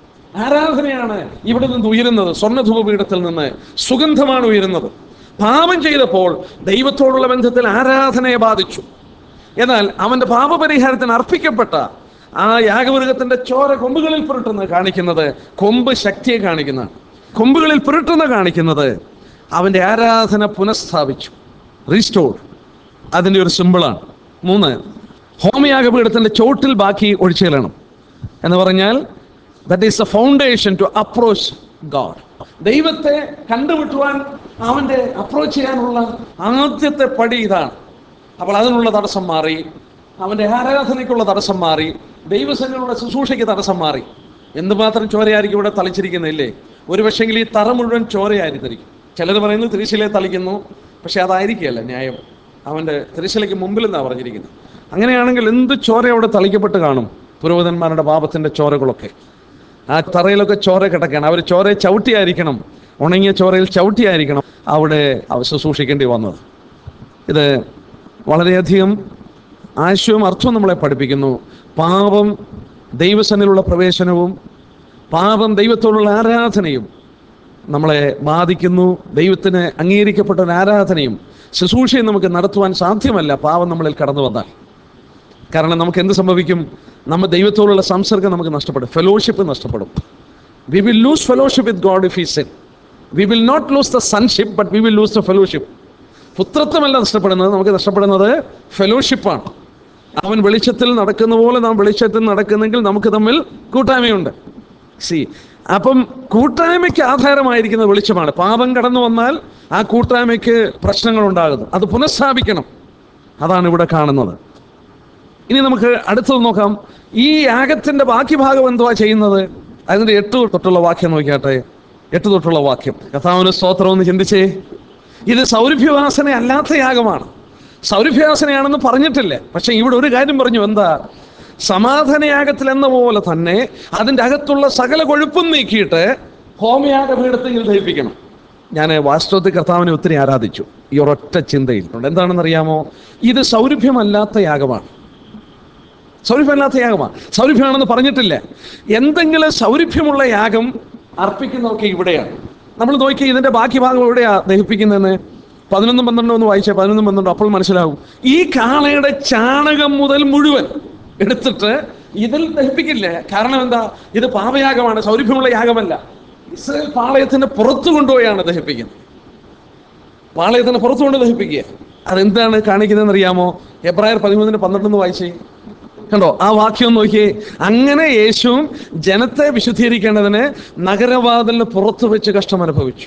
ആരാധനയാണ് ഇവിടെ നിന്ന് ഉയരുന്നത് സ്വർണ്ണ ധൂപപീഠത്തിൽ നിന്ന് സുഗന്ധമാണ് ഉയരുന്നത് പാപം ചെയ്തപ്പോൾ ദൈവത്തോടുള്ള ബന്ധത്തിൽ ആരാധനയെ ബാധിച്ചു എന്നാൽ അവന്റെ പാപപരിഹാരത്തിന് അർപ്പിക്കപ്പെട്ട ആ യാഗമൃഗത്തിന്റെ ചോര കൊമ്പുകളിൽ പുരട്ടുന്നത് കാണിക്കുന്നത് കൊമ്പ് ശക്തിയെ കാണിക്കുന്നതാണ് കൊമ്പുകളിൽ പുരട്ടുന്ന കാണിക്കുന്നത് അവന്റെ ആരാധന പുനഃസ്ഥാപിച്ചു റീസ്റ്റോർ അതിൻ്റെ ഒരു സിമ്പിളാണ് മൂന്ന് ഹോമയാഗപീഠത്തിന്റെ ചോട്ടിൽ ബാക്കി ഒഴിച്ചേലണം എന്ന് പറഞ്ഞാൽ that is a foundation to approach God ദൈവത്തെ കണ്ടുമുട്ടുവാൻ അവന്റെ അപ്രോച്ച് ചെയ്യാനുള്ള ആദ്യത്തെ പടി ഇതാണ് അപ്പോൾ അതിനുള്ള തടസ്സം മാറി അവന്റെ ആരാധനയ്ക്കുള്ള തടസ്സം മാറി ദൈവസംഘങ്ങളുടെ ശുശ്രൂഷയ്ക്ക് തടസ്സം മാറി എന്തുമാത്രം ചോരയായിരിക്കും ഇവിടെ തളിച്ചിരിക്കുന്നില്ലേ ഒരു പക്ഷെങ്കിൽ ഈ തറ മുഴുവൻ ചോരയായിരിക്കും ചിലർ പറയുന്നു തിരിശിലെ തളിക്കുന്നു പക്ഷെ അതായിരിക്കുകയല്ല ന്യായം അവന്റെ തിരിശിലയ്ക്ക് മുമ്പിൽ നിന്നാണ് പറഞ്ഞിരിക്കുന്നത് അങ്ങനെയാണെങ്കിൽ എന്ത് ചോര അവിടെ തളിക്കപ്പെട്ട് കാണും പുരോഹിതന്മാരുടെ പാപത്തിന്റെ ചോരകളൊക്കെ ആ തറയിലൊക്കെ ചോര കിടക്കുകയാണ് അവർ ചോരയെ ചവിട്ടിയായിരിക്കണം ഉണങ്ങിയ ചോരയിൽ ചവിട്ടിയായിരിക്കണം അവിടെ അവ ശുശ്രൂഷിക്കേണ്ടി വന്നത് ഇത് വളരെയധികം ആശയവും അർത്ഥവും നമ്മളെ പഠിപ്പിക്കുന്നു പാപം ദൈവസന്നിലുള്ള പ്രവേശനവും പാപം ദൈവത്തോടുള്ള ആരാധനയും നമ്മളെ ബാധിക്കുന്നു ദൈവത്തിന് അംഗീകരിക്കപ്പെട്ട ഒരു ആരാധനയും ശുശ്രൂഷയും നമുക്ക് നടത്തുവാൻ സാധ്യമല്ല പാപം നമ്മളിൽ കടന്നു വന്നാൽ കാരണം നമുക്ക് എന്ത് സംഭവിക്കും നമ്മൾ ദൈവത്തോടുള്ള സംസർഗം നമുക്ക് നഷ്ടപ്പെടും ഫെലോഷിപ്പ് നഷ്ടപ്പെടും we will lose fellowship with God if we sin we will not lose the sonship but we will lose the fellowship പുത്രത്വമല്ല നഷ്ടപ്പെടുന്നത് നമുക്ക് നഷ്ടപ്പെടുന്നത് ഫെലോഷിപ്പാണ് അവൻ വെളിച്ചത്തിൽ നടക്കുന്ന പോലെ നാം വെളിച്ചത്തിൽ നടക്കുന്നെങ്കിൽ നമുക്ക് തമ്മിൽ കൂട്ടായ്മയുണ്ട് സി അപ്പം കൂട്ടായ്മയ്ക്ക് ആധാരമായിരിക്കുന്ന വെളിച്ചമാണ് പാപം കടന്നു വന്നാൽ ആ കൂട്ടായ്മയ്ക്ക് പ്രശ്നങ്ങൾ ഉണ്ടാകുന്നു അത് പുനഃസ്ഥാപിക്കണം അതാണ് ഇവിടെ കാണുന്നത് ഇനി നമുക്ക് അടുത്തത് നോക്കാം ഈ യാഗത്തിന്റെ ബാക്കി ഭാഗം എന്തുവാ ചെയ്യുന്നത് അതിന്റെ എട്ട് തൊട്ടുള്ള വാക്യം നോക്കിയാട്ടെ എട്ട് തൊട്ടുള്ള വാക്യം കഥാവിന് സ്തോത്രം ഒന്ന് ചിന്തിച്ചേ ഇത് സൗരഭ്യവാസന അല്ലാത്ത യാഗമാണ് സൗരഭ്യവാസനയാണെന്ന് പറഞ്ഞിട്ടില്ല പക്ഷെ ഇവിടെ ഒരു കാര്യം പറഞ്ഞു എന്താ സമാധാനയാഗത്തിൽ എന്ന പോലെ തന്നെ അതിൻ്റെ അകത്തുള്ള സകല കൊഴുപ്പും നീക്കിയിട്ട് ഹോമയാഗ പീഠത്തിൽ ദഹിപ്പിക്കണം ഞാൻ വാസ്തവത്തിൽ കർത്താവിനെ ഒത്തിരി ആരാധിച്ചു ഈ ഒരൊറ്റ ചിന്തയിൽ എന്താണെന്ന് അറിയാമോ ഇത് സൗരഭ്യമല്ലാത്ത യാഗമാണ് സൗരഭ്യമല്ലാത്ത യാഗമാണ് സൗരഭ്യമാണെന്ന് പറഞ്ഞിട്ടില്ല എന്തെങ്കിലും സൗരഭ്യമുള്ള യാഗം അർപ്പിക്കുന്നതൊക്കെ ഇവിടെയാണ് നമ്മൾ നോക്കി ഇതിന്റെ ബാക്കി ഭാഗം എവിടെയാ ദഹിപ്പിക്കുന്നതെന്ന് പതിനൊന്നും പന്ത്രണ്ടും ഒന്ന് വായിച്ചാൽ പതിനൊന്നും പന്ത്രണ്ടും അപ്പോൾ മനസ്സിലാവും ഈ കാളയുടെ ചാണകം മുതൽ മുഴുവൻ എടുത്തിട്ട് ഇതിൽ ദഹിപ്പിക്കില്ല കാരണം എന്താ ഇത് പാപയാഗമാണ് സൗരഭ്യമുള്ള യാഗമല്ല ഇസ്രായേൽ പാളയത്തിന് പുറത്തു കൊണ്ടുപോയാണ് ദഹിപ്പിക്കുന്നത് പാളയത്തിന് പുറത്തു കൊണ്ട് ദഹിപ്പിക്കുക അതെന്താണ് കാണിക്കുന്നതെന്ന് അറിയാമോ എബ്രായർ പതിമൂന്നിന് പന്ത്രണ്ടെന്ന് വായിച്ചേ കണ്ടോ ആ വാക്യം നോക്കിയേ അങ്ങനെ യേശുവും ജനത്തെ വിശുദ്ധീകരിക്കേണ്ടതിന് നഗരവാതിലിന് പുറത്തു വെച്ച് കഷ്ടം അനുഭവിച്ചു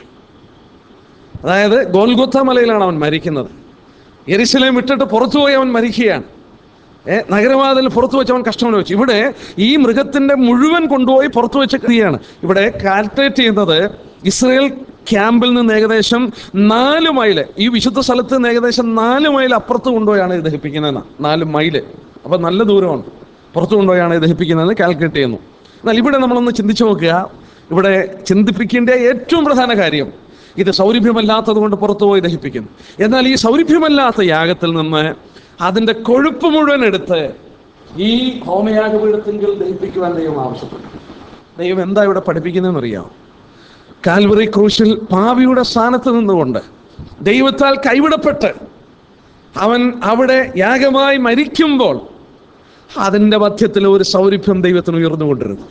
അതായത് ഗോൽഗുത്ത മലയിലാണ് അവൻ മരിക്കുന്നത് എരിശിലേം വിട്ടിട്ട് പുറത്തുപോയി അവൻ മരിക്കുകയാണ് ഏ നഗരവാതിൽ പുറത്തു വെച്ച് അവൻ കഷ്ടം അനുഭവിച്ചു ഇവിടെ ഈ മൃഗത്തിന്റെ മുഴുവൻ കൊണ്ടുപോയി പുറത്തു വെച്ച ക്രിയയാണ് ഇവിടെ കാൽക്കുലേറ്റ് ചെയ്യുന്നത് ഇസ്രയേൽ ക്യാമ്പിൽ നിന്ന് ഏകദേശം നാല് മൈല് ഈ വിശുദ്ധ സ്ഥലത്ത് നിന്ന് ഏകദേശം നാല് മൈൽ അപ്പുറത്ത് കൊണ്ടുപോയാണ് ഇത് ദഹിപ്പിക്കുന്നത് നാല് മൈല് അപ്പൊ നല്ല ദൂരമാണ് പുറത്തു കൊണ്ടുപോയാണ് ഇത് ദഹിപ്പിക്കുന്നത് കാൽക്കുലേറ്റ് ചെയ്യുന്നു എന്നാൽ ഇവിടെ നമ്മളൊന്ന് ചിന്തിച്ചു നോക്കുക ഇവിടെ ചിന്തിപ്പിക്കേണ്ട ഏറ്റവും പ്രധാന കാര്യം ഇത് സൗരഭ്യമല്ലാത്തത് കൊണ്ട് പുറത്തുപോയി ദഹിപ്പിക്കുന്നു എന്നാൽ ഈ സൗരഭ്യമല്ലാത്ത യാഗത്തിൽ നിന്ന് അതിൻ്റെ കൊഴുപ്പ് മുഴുവൻ എടുത്ത് ഈ ഹോമയാഗപീഠത്തെങ്കിൽ ദഹിപ്പിക്കുവാൻ ദൈവം ആവശ്യപ്പെട്ടു ദൈവം എന്താ ഇവിടെ പഠിപ്പിക്കുന്നതെന്ന് അറിയാമോ കാൽവറി ക്രൂശിൽ പാവിയുടെ സ്ഥാനത്ത് നിന്നുകൊണ്ട് ദൈവത്താൽ കൈവിടപ്പെട്ട് അവൻ അവിടെ യാഗമായി മരിക്കുമ്പോൾ അതിൻ്റെ മധ്യത്തിൽ ഒരു സൗരഭ്യം ദൈവത്തിന് ഉയർന്നുകൊണ്ടിരുന്നു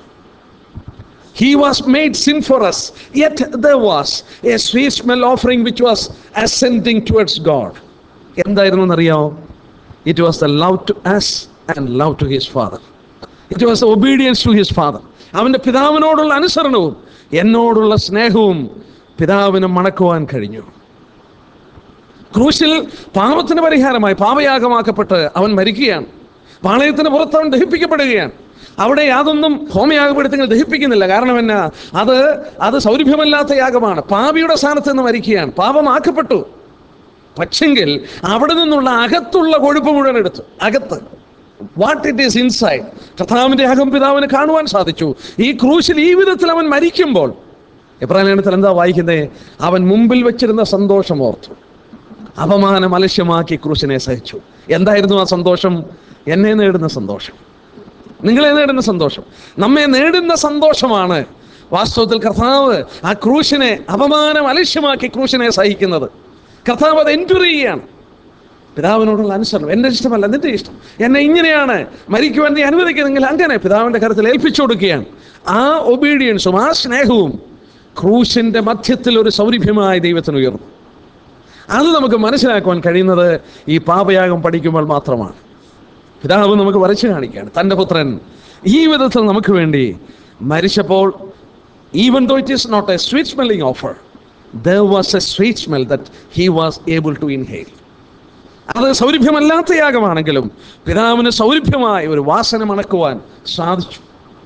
He was made sin for us, yet there was a sweet smell offering which was ascending towards God. എന്തായിരുന്നു എന്നറിയാമോ it was the love to us and love to his father it was obedience to his father അവൻ്റെ പിതാവിനോടുള്ള അനുസരണവും എന്നോടുള്ള സ്നേഹവും പിതാവിന് മണക്കുവാൻ കഴിഞ്ഞു ക്രൂശിൽ പാപത്തിന് പരിഹാരമായി പാപയാഗമാക്കപ്പെട്ട് അവൻ മരിക്കുകയാണ് പാളയത്തിന് പുറത്ത് അവൻ ദഹിപ്പിക്കപ്പെടുകയാണ് അവിടെ യാതൊന്നും ഹോമയാഗപ്പെടുത്തങ്ങൾ ദഹിപ്പിക്കുന്നില്ല കാരണം എന്നാ അത് അത് സൗരഭ്യമല്ലാത്ത യാഗമാണ് പാപിയുടെ സ്ഥാനത്ത് നിന്ന് മരിക്കുകയാണ് പാപമാക്കപ്പെട്ടു പക്ഷെങ്കിൽ അവിടെ നിന്നുള്ള അകത്തുള്ള കൊഴുപ്പ് മുഴുവൻ എടുത്തു അകത്ത് വാട്ട് ഇറ്റ് ഈസ് ഇൻസൈഡ് കർത്താവിന്റെ അകം പിതാവിന് കാണുവാൻ സാധിച്ചു ഈ ക്രൂശിൽ ഈ വിധത്തിൽ അവൻ മരിക്കുമ്പോൾ എബ്രാഹിം എന്താ വായിക്കുന്നത് അവൻ മുമ്പിൽ വെച്ചിരുന്ന സന്തോഷം ഓർത്തു അപമാനം അലക്ഷ്യമാക്കി ക്രൂശിനെ സഹിച്ചു എന്തായിരുന്നു ആ സന്തോഷം എന്നെ നേടുന്ന സന്തോഷം നിങ്ങളെ നേടുന്ന സന്തോഷം നമ്മെ നേടുന്ന സന്തോഷമാണ് വാസ്തവത്തിൽ കർത്താവ് ആ ക്രൂശിനെ അപമാനം അലക്ഷ്യമാക്കി ക്രൂശിനെ സഹിക്കുന്നത് കർത്താവ് അത് എൻജുർ ചെയ്യുകയാണ് പിതാവിനോടുള്ള അനുസരണം എൻ്റെ ഇഷ്ടമല്ല നിന്റെ ഇഷ്ടം എന്നെ ഇങ്ങനെയാണ് മരിക്കുവാൻ നീ അനുവദിക്കുന്നെങ്കിൽ അങ്ങനെ പിതാവിൻ്റെ കരത്തിൽ ഏൽപ്പിച്ചു കൊടുക്കുകയാണ് ആ ഒബീഡിയൻസും ആ സ്നേഹവും ക്രൂശിൻ്റെ മധ്യത്തിൽ ഒരു സൗരഭ്യമായ ദൈവത്തിന് ഉയർന്നു അത് നമുക്ക് മനസ്സിലാക്കുവാൻ കഴിയുന്നത് ഈ പാപയാഗം പഠിക്കുമ്പോൾ മാത്രമാണ് പിതാവ് നമുക്ക് വരച്ചു കാണിക്കുകയാണ് തൻ്റെ പുത്രൻ ഈ വിധത്തിൽ നമുക്ക് വേണ്ടി മരിച്ചപ്പോൾ even though it is not a sweet smelling offer there was a sweet smell that he was able to inhale അത് സൗരഭ്യമല്ലാത്ത യാഗമാണെങ്കിലും പിതാവിന് സൗരഭ്യമായ ഒരു വാസന മണക്കുവാൻ സാധിച്ചു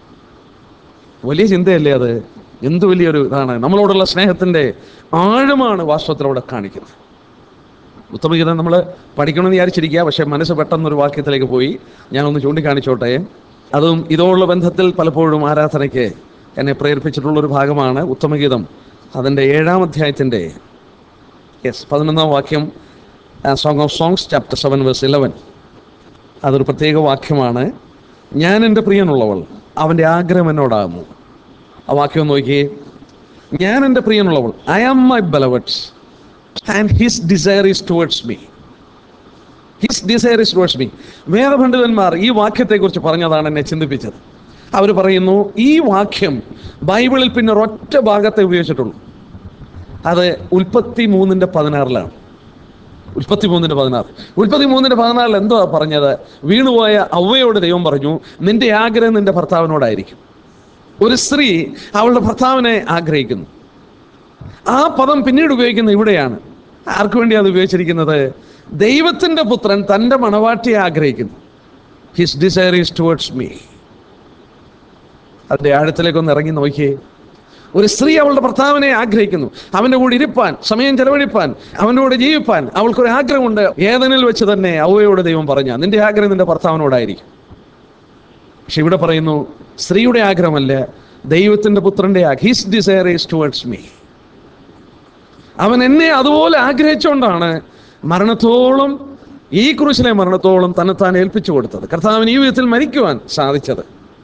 വലിയ ചിന്തയല്ലേ അത് എന്ത് വലിയൊരു ഇതാണ് നമ്മളോടുള്ള സ്നേഹത്തിൻ്റെ ആഴമാണ് വാസ്തവത്തിലൂടെ കാണിക്കുന്നത് ഉത്തമഗീതം നമ്മൾ പഠിക്കണമെന്ന് വിചാരിച്ചിരിക്കുക പക്ഷേ മനസ്സ് പെട്ടെന്നൊരു വാക്യത്തിലേക്ക് പോയി ഞാനൊന്ന് ചൂണ്ടിക്കാണിച്ചോട്ടെ അതും ഇതോടുള്ള ബന്ധത്തിൽ പലപ്പോഴും ആരാധനയ്ക്ക് എന്നെ പ്രേരിപ്പിച്ചിട്ടുള്ളൊരു ഭാഗമാണ് ഉത്തമഗീതം അതിൻ്റെ ഏഴാം അധ്യായത്തിൻ്റെ യെസ് പതിനൊന്നാം വാക്യം Song of Songs chapter seven verse eleven അതൊരു പ്രത്യേക വാക്യമാണ് ഞാൻ എൻ്റെ പ്രിയനുള്ളവൾ അവൻ്റെ ആഗ്രഹം എന്നോടാകുന്നു ആ വാക്യം നോക്കിയേ ഞാൻ എൻ്റെ പ്രിയനുള്ളവൾ I am my beloved's and his desire is towards me his desire is towards me വേദപണ്ഡിതന്മാർ ഈ വാക്യത്തെക്കുറിച്ച് പറഞ്ഞതാണ് എന്നെ ചിന്തിപ്പിച്ചത് അവർ പറയുന്നു ഈ വാക്യം ബൈബിളിൽ പിന്നെ ഒരൊറ്റ ഭാഗത്തെ ഉപയോഗിച്ചിട്ടുള്ളൂ അത് ഉൽപ്പത്തി മൂന്നിന്റെ പതിനാറിലാണ് ഉൽപ്പത്തി മൂന്നിന്റെ പതിനാറ് ഉൽപ്പത്തി മൂന്നിന്റെ പതിനാറിൽ എന്തോ പറഞ്ഞത് വീണുപോയ അവയോട് ദൈവം പറഞ്ഞു നിന്റെ ആഗ്രഹം നിന്റെ ഭർത്താവിനോടായിരിക്കും ഒരു സ്ത്രീ അവളുടെ ഭർത്താവിനെ ആഗ്രഹിക്കുന്നു ആ പദം പിന്നീട് ഉപയോഗിക്കുന്നത് ഇവിടെയാണ് ആർക്കു വേണ്ടിയാണ് അത് ഉപയോഗിച്ചിരിക്കുന്നത് ദൈവത്തിന്റെ പുത്രൻ തന്റെ മണവാട്ടിയെ ആഗ്രഹിക്കുന്നു his desire is towards me അതിന്റെ ആഴത്തിലേക്ക് ഒന്ന് ഇറങ്ങി നോക്കിയേ ഒരു സ്ത്രീ അവളുടെ ഭർത്താവിനെ ആഗ്രഹിക്കുന്നു അവന്റെ കൂടെ ഇരിപ്പാൻ സമയം ചെലവഴിപ്പാൻ അവന്റെ കൂടെ ജീവിപ്പാൻ അവൾക്കൊരു ആഗ്രഹമുണ്ട് ഏതനിൽ വെച്ച് തന്നെ അവയോട് ദൈവം പറഞ്ഞ നിന്റെ ആഗ്രഹം നിന്റെ ഭർത്താവിനോടായിരിക്കും പക്ഷെ ഇവിടെ പറയുന്നു സ്ത്രീയുടെ ആഗ്രഹമല്ല ദൈവത്തിന്റെ പുത്രന്റെ his desire is towards me അവൻ എന്നെ അതുപോലെ ആഗ്രഹിച്ചുകൊണ്ടാണ് മരണത്തോളം ഈ ക്രൂശിലെ മരണത്തോളം തന്നെത്താൻ ഏൽപ്പിച്ചു കൊടുത്തത് കർത്താവിന് ഈ വിധത്തിൽ മരിക്കുവാൻ സാധിച്ചത്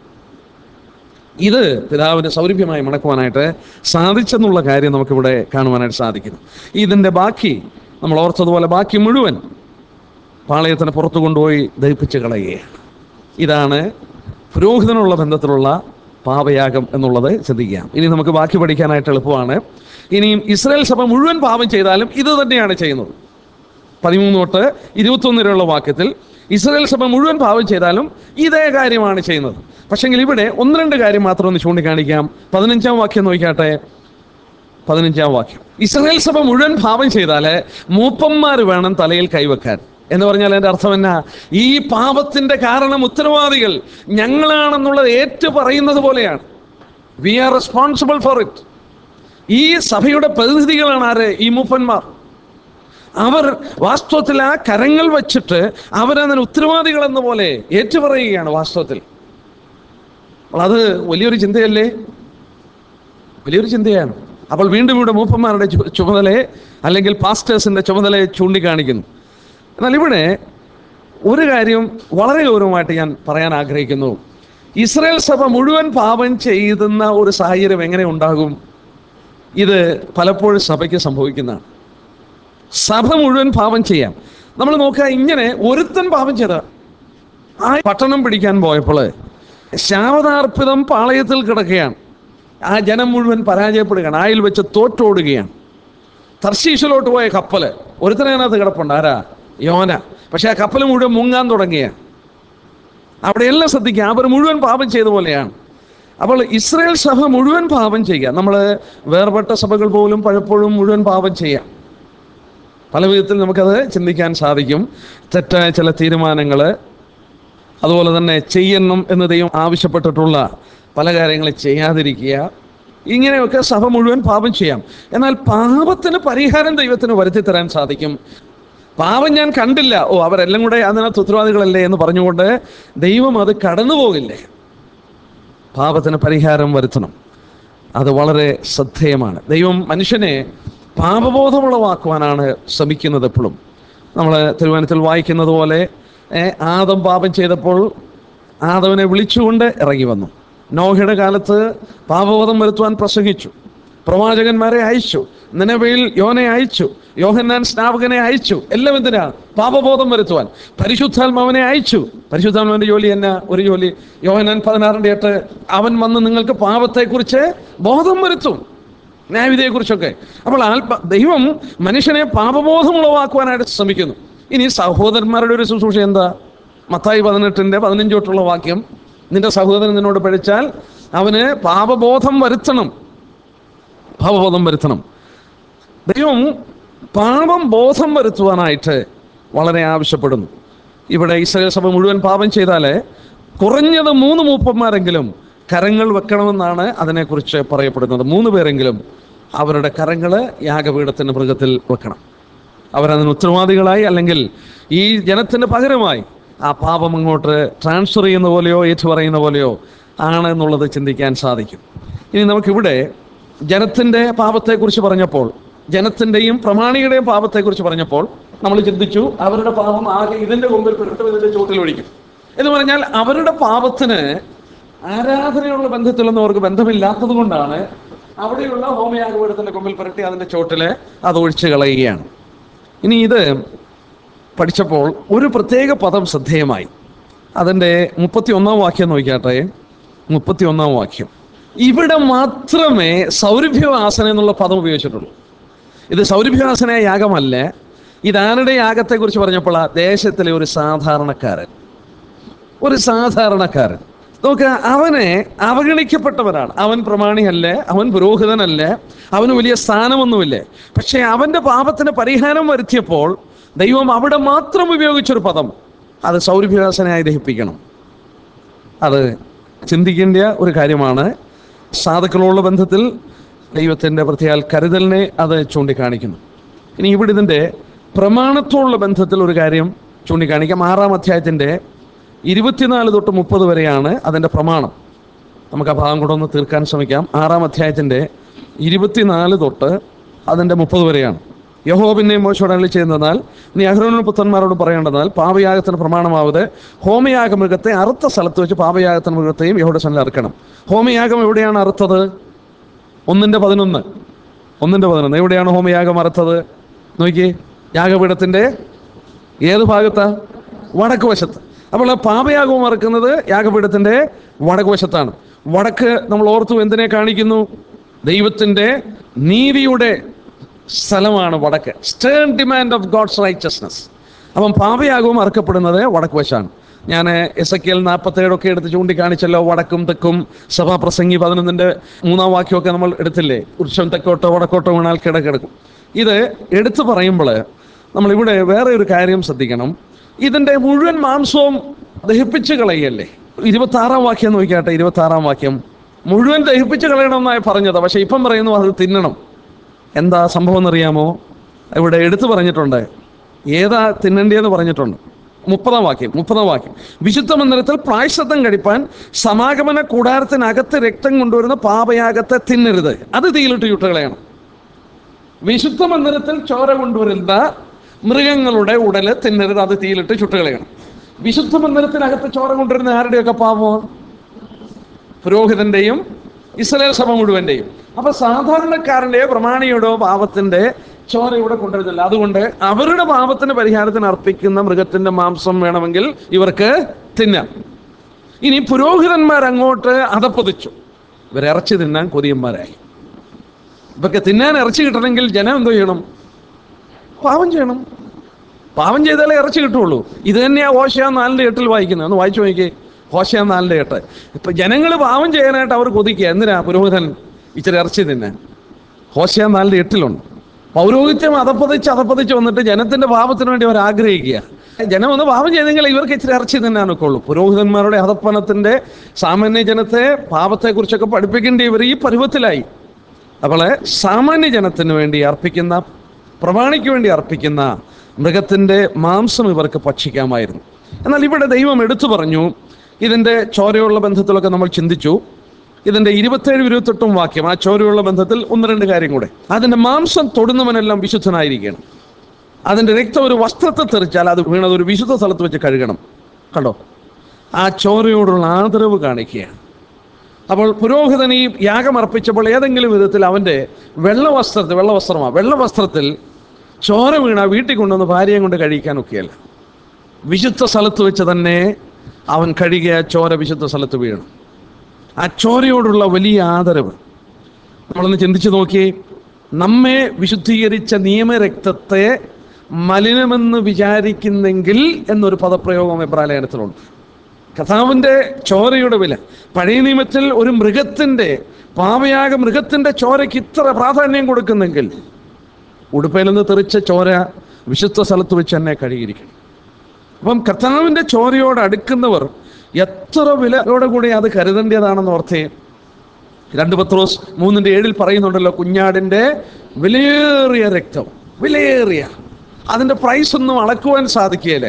ഇത് പിതാവിന് സൗരഭ്യമായി മണക്കുവാനായിട്ട് സാധിച്ചെന്നുള്ള കാര്യം നമുക്കിവിടെ കാണുവാനായിട്ട് സാധിക്കുന്നു ഇതിൻ്റെ ബാക്കി നമ്മൾ ഓർത്തതുപോലെ ബാക്കി മുഴുവൻ പാളയത്തിന് പുറത്തു കൊണ്ടുപോയി ദഹിപ്പിച്ച് കളയുകയാണ് ഇതാണ് പുരോഹിതനുള്ള ബന്ധത്തിലുള്ള പാപയാഗം എന്നുള്ളത് ശ്രദ്ധിക്കുക ഇനി നമുക്ക് ബാക്കി പഠിക്കാനായിട്ട് എളുപ്പമാണ് ഇനിയും ഇസ്രായേൽ സഭ മുഴുവൻ പാപം ചെയ്താലും ഇത് തന്നെയാണ് ചെയ്യുന്നത് പതിമൂന്ന് തൊട്ട് ഇരുപത്തൊന്ന് വരെയുള്ള വാക്യത്തിൽ ഇസ്രായേൽ സഭ മുഴുവൻ പാപം ചെയ്താലും ഇതേ കാര്യമാണ് ചെയ്യുന്നത് പക്ഷെങ്കിൽ ഇവിടെ ഒന്ന് രണ്ട് കാര്യം മാത്രം ഒന്ന് ചൂണ്ടിക്കാണിക്കാം പതിനഞ്ചാം വാക്യം നോക്കിയാട്ടെ പതിനഞ്ചാം വാക്യം ഇസ്രായേൽ സഭ മുഴുവൻ പാപം ചെയ്താൽ മൂപ്പന്മാർ വേണം തലയിൽ കൈവെക്കാൻ എന്ന് പറഞ്ഞാൽ എൻ്റെ അർത്ഥം എന്നാ ഈ പാപത്തിന്റെ കാരണം ഉത്തരവാദികൾ ഞങ്ങളാണെന്നുള്ളത് ഏറ്റു പറയുന്നത് പോലെയാണ് we are responsible for it ഈ സഭയുടെ പ്രതിനിധികളാണ് ആര് ഈ മൂപ്പന്മാർ അവർ വാസ്തവത്തിൽ ആ കരങ്ങൾ വച്ചിട്ട് അവരതിന് ഉത്തരവാദികൾ എന്ന പോലെ ഏറ്റുപറയുകയാണ് വാസ്തവത്തിൽ അപ്പോൾ അത് വലിയൊരു ചിന്തയല്ലേ വലിയൊരു ചിന്തയാണ് അപ്പോൾ വീണ്ടും ഇവിടെ മൂപ്പന്മാരുടെ ചു- ചുമതലയെ അല്ലെങ്കിൽ പാസ്റ്റേഴ്സിന്റെ ചുമതലയെ ചൂണ്ടിക്കാണിക്കുന്നു എന്നാൽ ഇവിടെ ഒരു കാര്യം വളരെ ഗൗരവമായിട്ട് ഞാൻ പറയാൻ ആഗ്രഹിക്കുന്നു ഇസ്രായേൽ സഭ മുഴുവൻ പാപം ചെയ്യുന്ന ഒരു സാഹചര്യം എങ്ങനെ ഉണ്ടാകും ഇത് പലപ്പോഴും സഭയ്ക്ക് സംഭവിക്കുന്നതാണ് സഭ മുഴുവൻ പാപം ചെയ്യാം നമ്മൾ നോക്കുക ഇങ്ങനെ ഒരുത്തൻ പാപം ചെയ്ത ആ പട്ടണം പിടിക്കാൻ പോയപ്പോൾ ശാവതാർപ്പിതം പാളയത്തിൽ കിടക്കുകയാണ് ആ ജനം മുഴുവൻ പരാജയപ്പെടുകയാണ് ആയിൽ വെച്ച് തോറ്റോടുകയാണ് തർശീഷിലോട്ട് പോയ കപ്പല് ഒരുത്തനതിനകത്ത് കിടപ്പുണ്ട് ആരാ യോന പക്ഷെ ആ കപ്പൽ മുഴുവൻ മുങ്ങാൻ തുടങ്ങിയാണ് അവിടെ എല്ലാം ശ്രദ്ധിക്കുക അവർ മുഴുവൻ പാപം ചെയ്ത പോലെയാണ് അപ്പോൾ ഇസ്രായേൽ സഭ മുഴുവൻ പാപം ചെയ്യുക നമ്മൾ വേർപെട്ട സഭകൾ പോലും പലപ്പോഴും മുഴുവൻ പാപം ചെയ്യാം പല വിധത്തിൽ നമുക്കത് ചിന്തിക്കാൻ സാധിക്കും തെറ്റായ ചില തീരുമാനങ്ങൾ അതുപോലെ തന്നെ ചെയ്യണം എന്ന് ദൈവം ആവശ്യപ്പെട്ടിട്ടുള്ള പല കാര്യങ്ങൾ ചെയ്യാതിരിക്കുക ഇങ്ങനെയൊക്കെ സഭ മുഴുവൻ പാപം ചെയ്യാം എന്നാൽ പാപത്തിന് പരിഹാരം ദൈവത്തിന് വരുത്തി തരാൻ സാധിക്കും പാപം ഞാൻ കണ്ടില്ല ഓ അവരെല്ലാം കൂടെ അതിനകത്ത് ഉത്തരവാദികളല്ലേ എന്ന് പറഞ്ഞുകൊണ്ട് ദൈവം അത് കടന്നു പോകില്ലേ പാപത്തിന് പരിഹാരം വരുത്തണം അത് വളരെ ശ്രദ്ധേയമാണ് ദൈവം മനുഷ്യനെ പാപബോധമുളവാക്കുവാനാണ് ശ്രമിക്കുന്നത് എപ്പോഴും നമ്മൾ തിരുവനന്തപുരത്തിൽ വായിക്കുന്നത് പോലെ ഏ, ആദം പാപം ചെയ്തപ്പോൾ ആദവനെ വിളിച്ചുകൊണ്ട് ഇറങ്ങി വന്നു നോഹയുടെ കാലത്ത് പാപബോധം വരുത്തുവാൻ പ്രസംഗിച്ചു പ്രവാചകന്മാരെ അയച്ചു നിലവയിൽ യോനെ അയച്ചു യോഹന്നാൻ സ്നാപകനെ അയച്ചു എല്ലാം എന്തിനാ പാപബോധം വരുത്തുവാൻ പരിശുദ്ധാത്മാവിനെ അയച്ചു പരിശുദ്ധാത്മാവിന്റെ ജോലി എന്നാ ഒരു ജോലി യോഹന്നാൻ പതിനാറിന്റെ എട്ട് അവൻ വന്ന് നിങ്ങൾക്ക് പാപത്തെക്കുറിച്ച് ബോധം വരുത്തും ന്യായവിധിയെക്കുറിച്ചൊക്കെ അപ്പോൾ ആത്മ ദൈവം മനുഷ്യനെ പാപബോധം ഉളവാക്കുവാനായിട്ട് ശ്രമിക്കുന്നു ഇനി സഹോദരന്മാരുടെ ഒരു ശുശ്രൂഷ എന്താ മത്തായി പതിനെട്ടിന്റെ പതിനഞ്ച് തൊട്ടുള്ള വാക്യം നിന്റെ സഹോദരൻ നിന്നോട് പഠിച്ചാൽ അവന് പാപബോധം വരുത്തണം പാപബോധം വരുത്തണം ദൈവം പാപം ബോധം വരുത്തുവാനായിട്ട് വളരെ ആവശ്യപ്പെടുന്നു ഇവിടെ ഇസ്രായേൽ സഭ മുഴുവൻ പാപം ചെയ്താൽ കുറഞ്ഞത് മൂന്ന് മൂപ്പന്മാരെങ്കിലും കരങ്ങൾ വെക്കണമെന്നാണ് അതിനെക്കുറിച്ച് പറയപ്പെടുന്നത് മൂന്ന് പേരെങ്കിലും അവരുടെ കരങ്ങൾ യാഗപീഠത്തിന് മൃഗത്തിൽ വെക്കണം അവരതിന് ഉത്തരവാദികളായി അല്ലെങ്കിൽ ഈ ജനത്തിന് പകരമായി ആ പാപം അങ്ങോട്ട് ട്രാൻസ്ഫർ ചെയ്യുന്ന പോലെയോ ഏറ്റു പറയുന്ന പോലെയോ ആണ് എന്നുള്ളത് ചിന്തിക്കാൻ സാധിക്കും ഇനി നമുക്കിവിടെ ജനത്തിൻ്റെ പാപത്തെക്കുറിച്ച് പറഞ്ഞപ്പോൾ ജനത്തിൻ്റെയും പ്രമാണിയുടെയും പാപത്തെക്കുറിച്ച് പറഞ്ഞപ്പോൾ നമ്മൾ ചിന്തിച്ചു അവരുടെ പാപം ആകെ ഇതിൻ്റെ മുമ്പിൽ പെട്ടും ഇതിൻ്റെ ചുവട്ടിൽ ഒഴിക്കും എന്ന് പറഞ്ഞാൽ അവരുടെ പാപത്തിന് ആരാധനയുള്ള ബന്ധത്തിലൊന്നും അവർക്ക് ബന്ധമില്ലാത്തത് കൊണ്ടാണ് അവിടെയുള്ള ഹോമയാഗപീഠത്തിന്റെ കൊമ്പിൽ പുരട്ടി അതിന്റെ ചോട്ടില് അത് ഒഴിച്ചു കളയുകയാണ് ഇനി ഇത് പഠിച്ചപ്പോൾ ഒരു പ്രത്യേക പദം ശ്രദ്ധേയമായി അതിൻ്റെ മുപ്പത്തി ഒന്നാം വാക്യം നോക്കിയാട്ടെ മുപ്പത്തി ഒന്നാം വാക്യം ഇവിടെ മാത്രമേ സൗരഭ്യവാസന എന്നുള്ള പദം ഉപയോഗിച്ചിട്ടുള്ളൂ ഇത് സൗരഭ്യാസന യാഗമല്ല ഇതാരുടെ യാഗത്തെക്കുറിച്ച് പറഞ്ഞപ്പോൾ ദേശത്തിലെ ഒരു സാധാരണക്കാരൻ ഒരു സാധാരണക്കാരൻ നോക്ക് അവനെ അവഗണിക്കപ്പെട്ടവനാണ് അവൻ പ്രമാണിയല്ല അവൻ പുരോഹിതനല്ല അവന് വലിയ സ്ഥാനമൊന്നുമില്ല പക്ഷേ അവന്റെ പാപത്തിന് പരിഹാരം വരുത്തിയപ്പോൾ ദൈവം അവിടെ മാത്രം ഉപയോഗിച്ചൊരു പദം അത് സൗരഭ്യാസനായി ദഹിപ്പിക്കണം അത് ചിന്തിക്കേണ്ട ഒരു കാര്യമാണ് സാധുക്കളുള്ള ബന്ധത്തിൽ ദൈവത്തിൻ്റെ പ്രത്യേക കരുതലിനെ അത് ചൂണ്ടിക്കാണിക്കുന്നു ഇനി ഇവിടെ ഇതിൻ്റെ പ്രമാണത്തോടുള്ള ബന്ധത്തിൽ ഒരു കാര്യം ചൂണ്ടിക്കാണിക്കാം ആറാം അധ്യായത്തിൻ്റെ ഇരുപത്തിനാല് തൊട്ട് മുപ്പത് വരെയാണ് അതിൻ്റെ പ്രമാണം നമുക്ക് ആ ഭാഗം കൂടെ ഒന്ന് തീർക്കാൻ ശ്രമിക്കാം ആറാം അധ്യായത്തിൻ്റെ ഇരുപത്തിനാല് തൊട്ട് അതിൻ്റെ മുപ്പത് വരെയാണ് യഹോ പിന്നെ മോശോട് അരളി ചെയ്യുന്നതിനാൽ നീ അഹ്റോനും പുത്രന്മാരോട് പറയേണ്ടതിനാൽ പാപയാഗത്തിന് പ്രമാണമാവത് ഹോമയാഗ മൃഗത്തെ അറുത്ത സ്ഥലത്ത് വെച്ച് പാപയാഗത്തിന് മൃഗത്തെയും യഹോയുടെ സന്നിൽ അറുക്കണം ഹോമയാഗം എവിടെയാണ് അറുത്തത് ഒന്നിൻ്റെ പതിനൊന്ന് ഒന്നിൻ്റെ പതിനൊന്ന് എവിടെയാണ് ഹോമയാഗം അറുത്തത് നോക്കിയേ യാഗപീഠത്തിൻ്റെ ഏത് ഭാഗത്താ വടക്ക് വശത്ത് അപ്പോൾ ആ പാപയാഗവും അറക്കുന്നത് യാഗപീഠത്തിൻ്റെ വടക്ക് വശത്താണ് വടക്ക് നമ്മൾ ഓർത്തു എന്തിനെ കാണിക്കുന്നു ദൈവത്തിൻ്റെ നീതിയുടെ സ്ഥലമാണ് വടക്ക് stern demand of God's righteousness അപ്പം പാപയാഗവും അറക്കപ്പെടുന്നത് വടക്ക് വശമാണ് ഞാൻ എസ് എ കെ എൽ നാൽപ്പത്തേഴൊക്കെ എടുത്ത് ചൂണ്ടിക്കാണിച്ചല്ലോ വടക്കും തെക്കും സഭാപ്രസംഗി പതിനൊന്നിൻ്റെ മൂന്നാം വാക്യമൊക്കെ നമ്മൾ എടുത്തില്ലേ വൃക്ഷം തെക്കോട്ടോ വടക്കോട്ടോ വീണാൽ കിടക്കിടക്കും ഇത് എടുത്തു പറയുമ്പോൾ നമ്മളിവിടെ വേറെ ഒരു കാര്യം ശ്രദ്ധിക്കണം ഇതിൻ്റെ മുഴുവൻ മാംസവും ദഹിപ്പിച്ച് കളയല്ലേ ഇരുപത്തി ആറാം വാക്യം നോക്കിയാട്ടെ ഇരുപത്തി ആറാം വാക്യം മുഴുവൻ ദഹിപ്പിച്ച് കളയണമെന്നായി പറഞ്ഞത് പക്ഷേ ഇപ്പം പറയുന്നു അത് തിന്നണം എന്താ സംഭവം എന്നറിയാമോ ഇവിടെ എടുത്തു പറഞ്ഞിട്ടുണ്ട് ഏതാ തിന്നണ്ടേന്ന് പറഞ്ഞിട്ടുണ്ട് മുപ്പതാം വാക്യം മുപ്പതാം വാക്യം വിശുദ്ധ മന്ദിരത്തിൽ പ്രായശത്വം കഴിപ്പാൻ സമാഗമന കൂടാരത്തിനകത്ത് രക്തം കൊണ്ടുവരുന്ന പാപയാഗത്തെ തിന്നരുത് അത് തീയിലിട്ട് ചുട്ടുകളയണം വിശുദ്ധ മന്ദിരത്തിൽ ചോര കൊണ്ടുവരുന്ന മൃഗങ്ങളുടെ ഉടല് തിന്നരുത് അത് തീയിലിട്ട് ചുട്ടുകളയണം വിശുദ്ധ മന്ദിരത്തിനകത്ത് ചോര കൊണ്ടുവരുന്ന ആരുടെയൊക്കെ പാപമോ പുരോഹിതന്റെയും ഇസ്രായേൽ സഭ മുഴുവന്റെയും അപ്പൊ സാധാരണക്കാരന്റെ പ്രമാണിയുടെയോ പാപത്തിന്റെ ചോര ഇവിടെ കൊണ്ടുവരുന്നില്ല അതുകൊണ്ട് അവരുടെ പാപത്തിന് പരിഹാരത്തിന് അർപ്പിക്കുന്ന മൃഗത്തിന്റെ മാംസം വേണമെങ്കിൽ ഇവർക്ക് തിന്നാം ഇനി പുരോഹിതന്മാർ അങ്ങോട്ട് അതപ്പതിച്ചു ഇവരിറച്ചി തിന്നാൻ കൊതിയന്മാരായി ഇവർക്ക് തിന്നാൻ ഇറച്ചി കിട്ടണമെങ്കിൽ ജനം എന്തോ ചെയ്യണം പാവം ചെയ്യണം പാവം ചെയ്താലേ ഇറച്ചി കിട്ടുള്ളൂ ഇത് തന്നെയാ ഹോശയാ നാലിൻ്റെ എട്ടിൽ വായിക്കുന്നത് ഒന്ന് വായിച്ചു നോക്കിയേ ഹോശയാ നാലിൻ്റെ എട്ട് ഇപ്പൊ ജനങ്ങൾ പാവം ചെയ്യാനായിട്ട് അവർ കൊതിക്കുക എന്തിനാ പുരോഹിതൻ ഇച്ചിരി ഇറച്ചി തിന്നാൻ ഹോശയാ നാലിൻ്റെ എട്ടിലുണ്ട് പൗരോഹിത്യം അതപ്പതിച്ച് അതപ്പതിച്ച് വന്നിട്ട് ജനത്തിന്റെ പാപത്തിന് വേണ്ടി അവർ ആഗ്രഹിക്കുക ജനം ഒന്ന് പാപം ചെയ്തെങ്കിൽ ഇവർക്ക് ഇച്ചിരി ഇറച്ചി തിന്നാനൊക്കെ ഉള്ളൂ പുരോഹിതന്മാരുടെ അധപ്പണത്തിന്റെ സാമാന്യ ജനത്തെ പാപത്തെക്കുറിച്ചൊക്കെ പഠിപ്പിക്കേണ്ടി ഇവർ ഈ പരുവത്തിലായി അപ്പോൾ സാമാന്യ ജനത്തിന് വേണ്ടി അർപ്പിക്കുന്ന പ്രമാണിക്ക് വേണ്ടി അർപ്പിക്കുന്ന മൃഗത്തിൻ്റെ മാംസം ഇവർക്ക് ഭക്ഷിക്കാമായിരുന്നു എന്നാൽ ഇവിടെ ദൈവം എടുത്തു പറഞ്ഞു ഇതിൻ്റെ ചോരയുള്ള ബന്ധത്തിലൊക്കെ നമ്മൾ ചിന്തിച്ചു ഇതിൻ്റെ ഇരുപത്തേഴ് ഇരുപത്തെട്ടും വാക്യം ആ ചോരയുള്ള ബന്ധത്തിൽ ഒന്ന് രണ്ട് കാര്യം കൂടെ അതിൻ്റെ മാംസം തൊടുന്നവനെല്ലാം വിശുദ്ധനായിരിക്കണം അതിൻ്റെ രക്തം ഒരു വസ്ത്രത്തെ തെറിച്ചാൽ അത് വീണത് ഒരു വിശുദ്ധ സ്ഥലത്ത് വെച്ച് കഴുകണം കണ്ടോ ആ ചോരയോടുള്ള ആദരവ് കാണിക്കുകയാണ് അപ്പോൾ പുരോഹിതൻ ഈ യാഗം അർപ്പിച്ചപ്പോൾ ഏതെങ്കിലും വിധത്തിൽ അവൻ്റെ വെള്ള വസ്ത്രത്തിൽ വെള്ള വസ്ത്രമാണ് വെള്ള വസ്ത്രത്തിൽ ചോര വീണ വീട്ടിൽ കൊണ്ടുവന്ന് ഭാര്യയും കൊണ്ട് കഴിക്കാനൊക്കെയല്ല വിശുദ്ധ സ്ഥലത്ത് വെച്ച് തന്നെ അവൻ കഴുകിയ ചോര വിശുദ്ധ സ്ഥലത്ത് വീണു ആ ചോരയോടുള്ള വലിയ ആദരവ് നമ്മളൊന്ന് ചിന്തിച്ചു നോക്കി നമ്മെ വിശുദ്ധീകരിച്ച നിയമരക്തത്തെ മലിനമെന്ന് വിചാരിക്കുന്നെങ്കിൽ എന്നൊരു പദപ്രയോഗം എബ്രാലയനത്തിലുണ്ട് കഥാവിൻ്റെ ചോരയുടെ വില പഴയ നിയമത്തിൽ ഒരു മൃഗത്തിൻ്റെ പാവയാക മൃഗത്തിൻ്റെ ചോരയ്ക്ക് ഇത്ര പ്രാധാന്യം കൊടുക്കുന്നെങ്കിൽ ഉടുപ്പയിൽ നിന്ന് തെറിച്ച ചോര വിശുദ്ധ സ്ഥലത്ത് വെച്ച് തന്നെ കഴുകിയിരിക്കണം അപ്പം കർത്താവിൻ്റെ ചോരയോട് അടുക്കുന്നവർ എത്ര വിലയോടെ കൂടി അത് കരുതേണ്ടതാണെന്ന് ഓർത്തേ രണ്ട് പത്രോസ് മൂന്നിൻ്റെ ഏഴിൽ പറയുന്നുണ്ടല്ലോ കുഞ്ഞാടിൻ്റെ വിലയേറിയ രക്തം വിലയേറിയ അതിൻ്റെ പ്രൈസ് ഒന്നും അളക്കുവാൻ സാധിക്കുകയില്ലേ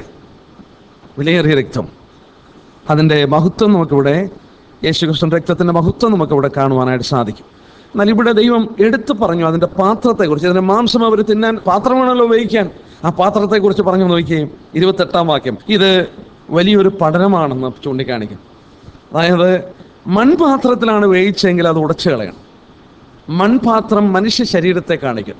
വിലയേറിയ രക്തം അതിൻ്റെ മഹത്വം നമുക്കിവിടെ യേശുക്രിസ്തു രക്തത്തിൻ്റെ മഹത്വം നമുക്കിവിടെ കാണുവാനായിട്ട് സാധിക്കും എന്നാൽ ഇവിടെ ദൈവം എടുത്തു പറഞ്ഞു അതിൻ്റെ പാത്രത്തെക്കുറിച്ച് അതിൻ്റെ മാംസം അവർ തിന്നാൻ പാത്രമാണല്ലോ ഉപയോഗിക്കാൻ ആ പാത്രത്തെക്കുറിച്ച് പറഞ്ഞു നോക്കുകയും ഇരുപത്തെട്ടാം വാക്യം ഇത് വലിയൊരു പഠനമാണെന്ന് ചൂണ്ടിക്കാണിക്കും അതായത് മൺപാത്രത്തിലാണ് വേവിച്ചെങ്കിൽ അത് ഉടച്ചു കളയണം മൺപാത്രം മനുഷ്യ ശരീരത്തെ കാണിക്കും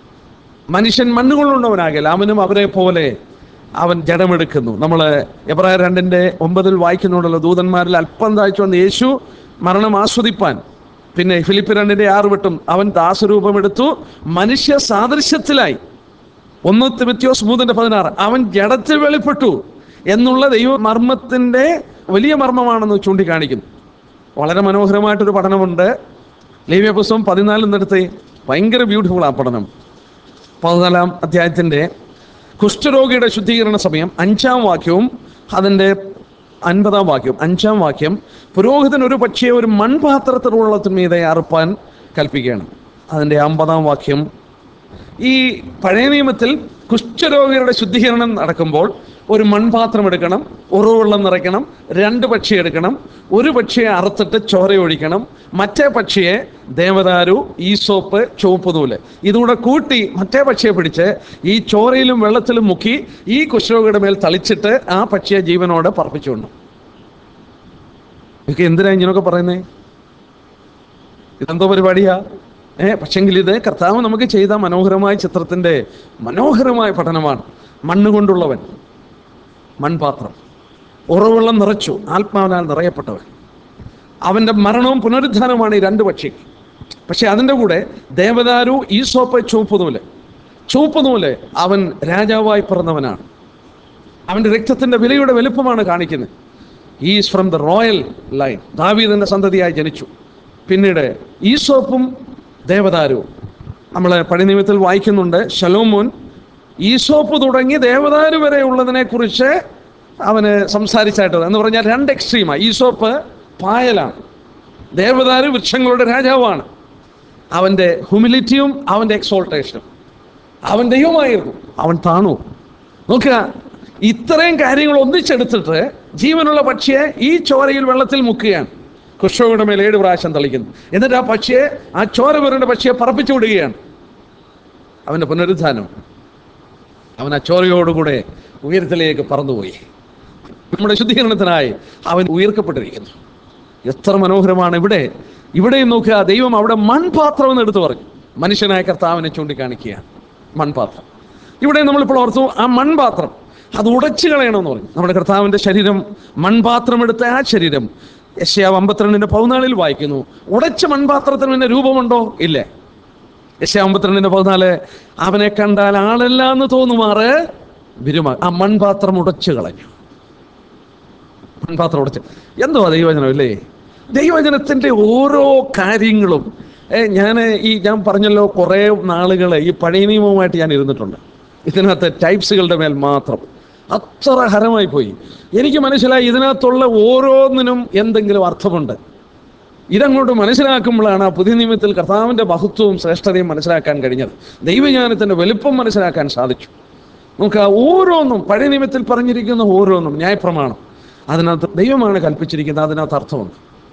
മനുഷ്യൻ മണ്ണുകൊണ്ടുള്ളവനാകില്ല അവനും അവരെ പോലെ അവൻ ജഡമെടുക്കുന്നു നമ്മൾ എബ്രായ രണ്ടിൻ്റെ ഒമ്പതിൽ വായിക്കുന്നുണ്ടല്ലോ ദൂതന്മാരിൽ അല്പം താഴ്ച വന്ന് യേശു മരണം ആസ്വദിപ്പാൻ പിന്നെ ഫിലിപ്പ് രണ്ടിന്റെ ആറ് വിട്ടും അവൻ ദാസരൂപമെടുത്തു മനുഷ്യ സാദൃശ്യത്തിലായി ഒന്ന് തിമത്യോസ് മൂന്നിന്റെ പതിനാറ് അവൻ ജഡത്തിൽ വെളിപ്പെട്ടു എന്നുള്ള ദൈവ മർമ്മത്തിന്റെ വലിയ മർമ്മമാണെന്ന് ചൂണ്ടിക്കാണിക്കുന്നു വളരെ മനോഹരമായിട്ടൊരു പഠനമുണ്ട് ലേവ്യ പുസ്തകം പതിനാലിനടുത്ത് ഭയങ്കര ബ്യൂട്ടിഫുൾ ആ പഠനം പതിനാലാം അധ്യായത്തിൻ്റെ കുഷ്ഠരോഗിയുടെ ശുദ്ധീകരണ സമയം അഞ്ചാം വാക്യവും അതിൻ്റെ അൻപതാം വാക്യം അഞ്ചാം വാക്യം പുരോഹിതൻ ഒരു പക്ഷേ ഒരു മൺപാത്രത്തിലുള്ളതിന്മീതെ അറുപ്പാൻ കൽപ്പിക്കുകയാണ് അതിൻ്റെ അമ്പതാം വാക്യം ഈ പഴയ നിയമത്തിൽ കുഷ്ഠരോഗികളുടെ ശുദ്ധീകരണം നടക്കുമ്പോൾ ഒരു മൺപാത്രം എടുക്കണം ഉറവെള്ളം നിറയ്ക്കണം രണ്ട് പക്ഷി എടുക്കണം ഒരു പക്ഷിയെ അറുത്തിട്ട് ചോര ഒഴിക്കണം മറ്റേ പക്ഷിയെ ദേവദാരു ഈസോപ്പ് ചുവപ്പ് നൂല് ഇതുകൂടെ കൂട്ടി മറ്റേ പക്ഷിയെ പിടിച്ച് ഈ ചോരയിലും വെള്ളത്തിലും മുക്കി ഈ കുഷ്ഠരോഗിയുടെ മേൽ തളിച്ചിട്ട് ആ പക്ഷിയെ ജീവനോടെ പറപ്പിച്ചുകൊണ്ടു ഇതൊക്കെ എന്തിനാ ഇങ്ങനെയൊക്കെ പറയുന്നേ ഇതെന്തോ പരിപാടിയാ ഏ പക്ഷെങ്കിൽ ഇത് കർത്താവ് നമുക്ക് ചെയ്ത മനോഹരമായ ചിത്രത്തിന്റെ മനോഹരമായ പഠനമാണ് മണ്ണ് കൊണ്ടുള്ളവൻ മൺപാത്രം ഉറവെള്ളം നിറച്ചു ആത്മാവിനാൽ നിറയപ്പെട്ടവൻ അവന്റെ മരണവും പുനരുദ്ധാനവുമാണ് ഈ രണ്ട് പക്ഷി പക്ഷെ അതിൻ്റെ കൂടെ ദേവദാരു ഈസോപ്പ് ചുവപ്പ് നൂല് ചുവപ്പ് നൂല് അവൻ രാജാവായി പിറന്നവനാണ് അവന്റെ രക്തത്തിന്റെ വിലയുടെ വലുപ്പമാണ് കാണിക്കുന്നത് is from the royal line ദാവീദിന്റെ സന്തതിയായി ജനിച്ചു പിന്നീട് ഈസോപ്പും ദേവദാരുവും നമ്മൾ പഴയ നിയമത്തിൽ വായിക്കുന്നുണ്ട് ശലോമോൻ ഈസോപ്പ് തുടങ്ങി ദേവദാരു വരെ ഉള്ളതിനെ കുറിച്ച് അവന് സംസാരിച്ചായിട്ട് എന്ന് പറഞ്ഞാൽ രണ്ട് എക്സ്ട്രീമാണ് ഈസോപ്പ് പായലാണ് ദേവദാരു വൃക്ഷങ്ങളുടെ രാജാവാണ് അവൻ്റെ ഹ്യൂമിലിറ്റിയും അവൻ്റെ എക്സോൾട്ടേഷനും അവൻ ദൈവമായിരുന്നു അവൻ താണു നോക്കുക ഇത്രയും കാര്യങ്ങൾ ഒന്നിച്ചെടുത്തിട്ട് ജീവനുള്ള പക്ഷിയെ ഈ ചോരയിൽ വെള്ളത്തിൽ മുക്കുകയാണ് കുഷ്ഠയുടെ മേൽ ഏഴ് പ്രാവശ്യം തളിക്കുന്നു എന്നിട്ട് ആ പക്ഷിയെ ആ ചോര വരുന്ന പക്ഷിയെ പറപ്പിച്ചു വിടുകയാണ് അവൻ്റെ പുനരുദ്ധാനം അവൻ ആ ചോരയോടുകൂടെ ഉയരത്തിലേക്ക് പറന്നുപോയി നമ്മുടെ ശുദ്ധീകരണത്തിനായി അവൻ ഉയർക്കപ്പെട്ടിരിക്കുന്നു എത്ര മനോഹരമാണ് ഇവിടെ ഇവിടെയും നോക്കുക ദൈവം അവിടെ മൺപാത്രം എന്ന് എടുത്തു പറഞ്ഞു മനുഷ്യനായ കർത്താവിനെ ചൂണ്ടിക്കാണിക്കുകയാണ് മൺപാത്രം ഇവിടെ നമ്മളിപ്പോൾ ഓർത്തു ആ മൺപാത്രം അത് ഉടച്ചു കളയണമെന്ന് പറഞ്ഞു നമ്മുടെ കർത്താവിൻ്റെ ശരീരം മൺപാത്രം എടുത്ത ആ ശരീരം യശ്യാവ് അമ്പത്തിരണ്ടിന്റെ പതിനാലിൽ വായിക്കുന്നു ഉടച്ച മൺപാത്രത്തിന് പിന്നെ രൂപമുണ്ടോ ഇല്ലേ യശ്യാവ് അമ്പത്തിരണ്ടിന്റെ പതിനാല് അവനെ കണ്ടാൽ ആളല്ല എന്ന് തോന്നുമാറ് വിരുമ ആ മൺപാത്രം ഉടച്ചു കളഞ്ഞു മൺപാത്രം ഉടച്ച് എന്തുവാ ദൈവവചനം അല്ലേ ദൈവവചനത്തിൻ്റെ ഓരോ കാര്യങ്ങളും ഞാൻ ഈ ഞാൻ പറഞ്ഞല്ലോ കുറേ നാളുകൾ ഈ പഴയ നിയമവുമായിട്ട് ഞാൻ ഇരുന്നിട്ടുണ്ട് ഇതിനകത്ത് ടൈപ്സുകളുടെ മേൽ മാത്രം അത്ര ഹരമായി പോയി എനിക്ക് മനസ്സിലായി ഇതിനകത്തുള്ള ഓരോന്നിനും എന്തെങ്കിലും അർത്ഥമുണ്ട് ഇതങ്ങോട്ട് മനസ്സിലാക്കുമ്പോഴാണ് ആ പുതിയ നിയമത്തിൽ കർത്താവിൻ്റെ മഹത്വവും ശ്രേഷ്ഠതയും മനസ്സിലാക്കാൻ കഴിഞ്ഞത് ദൈവജ്ഞാനത്തിൻ്റെ വലുപ്പം മനസ്സിലാക്കാൻ സാധിച്ചു നമുക്ക് ആ ഓരോന്നും പഴയ നിയമത്തിൽ പറഞ്ഞിരിക്കുന്ന ഓരോന്നും ന്യായപ്രമാണം അതിനകത്ത് ദൈവമാണ് കൽപ്പിച്ചിരിക്കുന്നത് അതിനകത്ത് അർത്ഥമുണ്ട്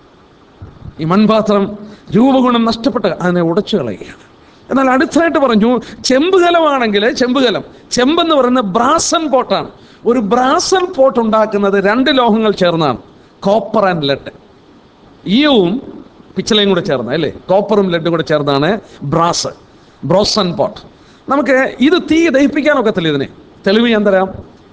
ഈ മൺപാത്രം രൂപഗുണം നഷ്ടപ്പെട്ട് അതിനെ ഉടച്ചു കളയുകയാണ് എന്നാൽ അടുത്തായിട്ട് പറഞ്ഞു ചെമ്പുകലമാണെങ്കിൽ ചെമ്പുകലം ചെമ്പെന്ന് പറയുന്നത് ബ്രാസൻ പോട്ടാണ് ഒരു ബ്രാസൻ പോട്ട് ഉണ്ടാക്കുന്നത് രണ്ട് ലോഹങ്ങൾ ചേർന്നാണ് കോപ്പർ ആൻഡ് ലെഡ് ഈയവും പിച്ചളയും കൂടെ ചേർന്ന അല്ലേ കോപ്പറും ലെഡും കൂടെ ചേർന്നാണ് ബ്രാസ് ബ്രോസൺ പോട്ട് നമുക്ക് ഇത് തീ ദഹിപ്പിക്കാൻ ഒക്കത്തില്ല ഇതിനെ തെളിവ് ഞാൻ തരാം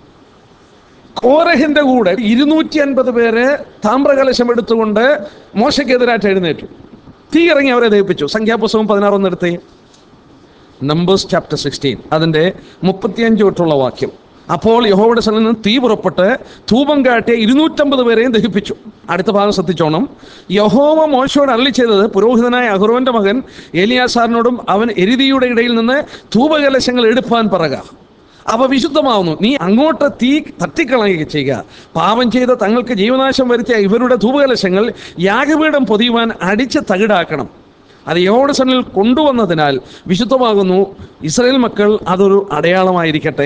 കോരഹിന്റെ കൂടെ ഇരുന്നൂറ്റി അൻപത് പേര് താമ്രകലശം എടുത്തുകൊണ്ട് മോശയ്ക്കെതിരായിട്ട് എഴുന്നേറ്റു തീ ഇറങ്ങി അവരെ ദഹിപ്പിച്ചു സംഖ്യാപുസ്തകം പതിനാറൊന്ന് എടുത്തേ നമ്പേഴ്സ് ചാപ്റ്റർ സിക്സ്റ്റീൻ അതിൻ്റെ മുപ്പത്തിയഞ്ച് തൊട്ടുള്ള വാക്യം അപ്പോൾ യഹോവയുടെ സ്ഥലത്ത് നിന്ന് തീ പുറപ്പെട്ട് ധൂപം കാട്ടിയ ഇരുന്നൂറ്റമ്പത് പേരെയും ദഹിപ്പിച്ചു അടുത്ത ഭാഗം ശ്രദ്ധിച്ചോണം യഹോവ മോശയോട് അരളി ചെയ്തത് പുരോഹിതനായ അഹ്റോന്റെ മകൻ ഏലിയാസാറിനോടും അവൻ എരിതിയുടെ ഇടയിൽ നിന്ന് ധൂപകലശങ്ങൾ എടുപ്പാൻ പറക അവ വിശുദ്ധമാവുന്നു നീ അങ്ങോട്ട് തീ തട്ടിക്കളയുക ചെയ്യുക പാപം ചെയ്ത തങ്ങൾക്ക് ജീവനാശം വരുത്തിയ ഇവരുടെ ധൂപകലശങ്ങൾ യാഗപീഠം പൊതിയുവാൻ അടിച്ച് തകിടാക്കണം അത് യഹോയുടെ സന്നിൽ കൊണ്ടുവന്നതിനാൽ വിശുദ്ധമാകുന്നു ഇസ്രായേൽ മക്കൾ അതൊരു അടയാളമായിരിക്കട്ടെ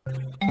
ആ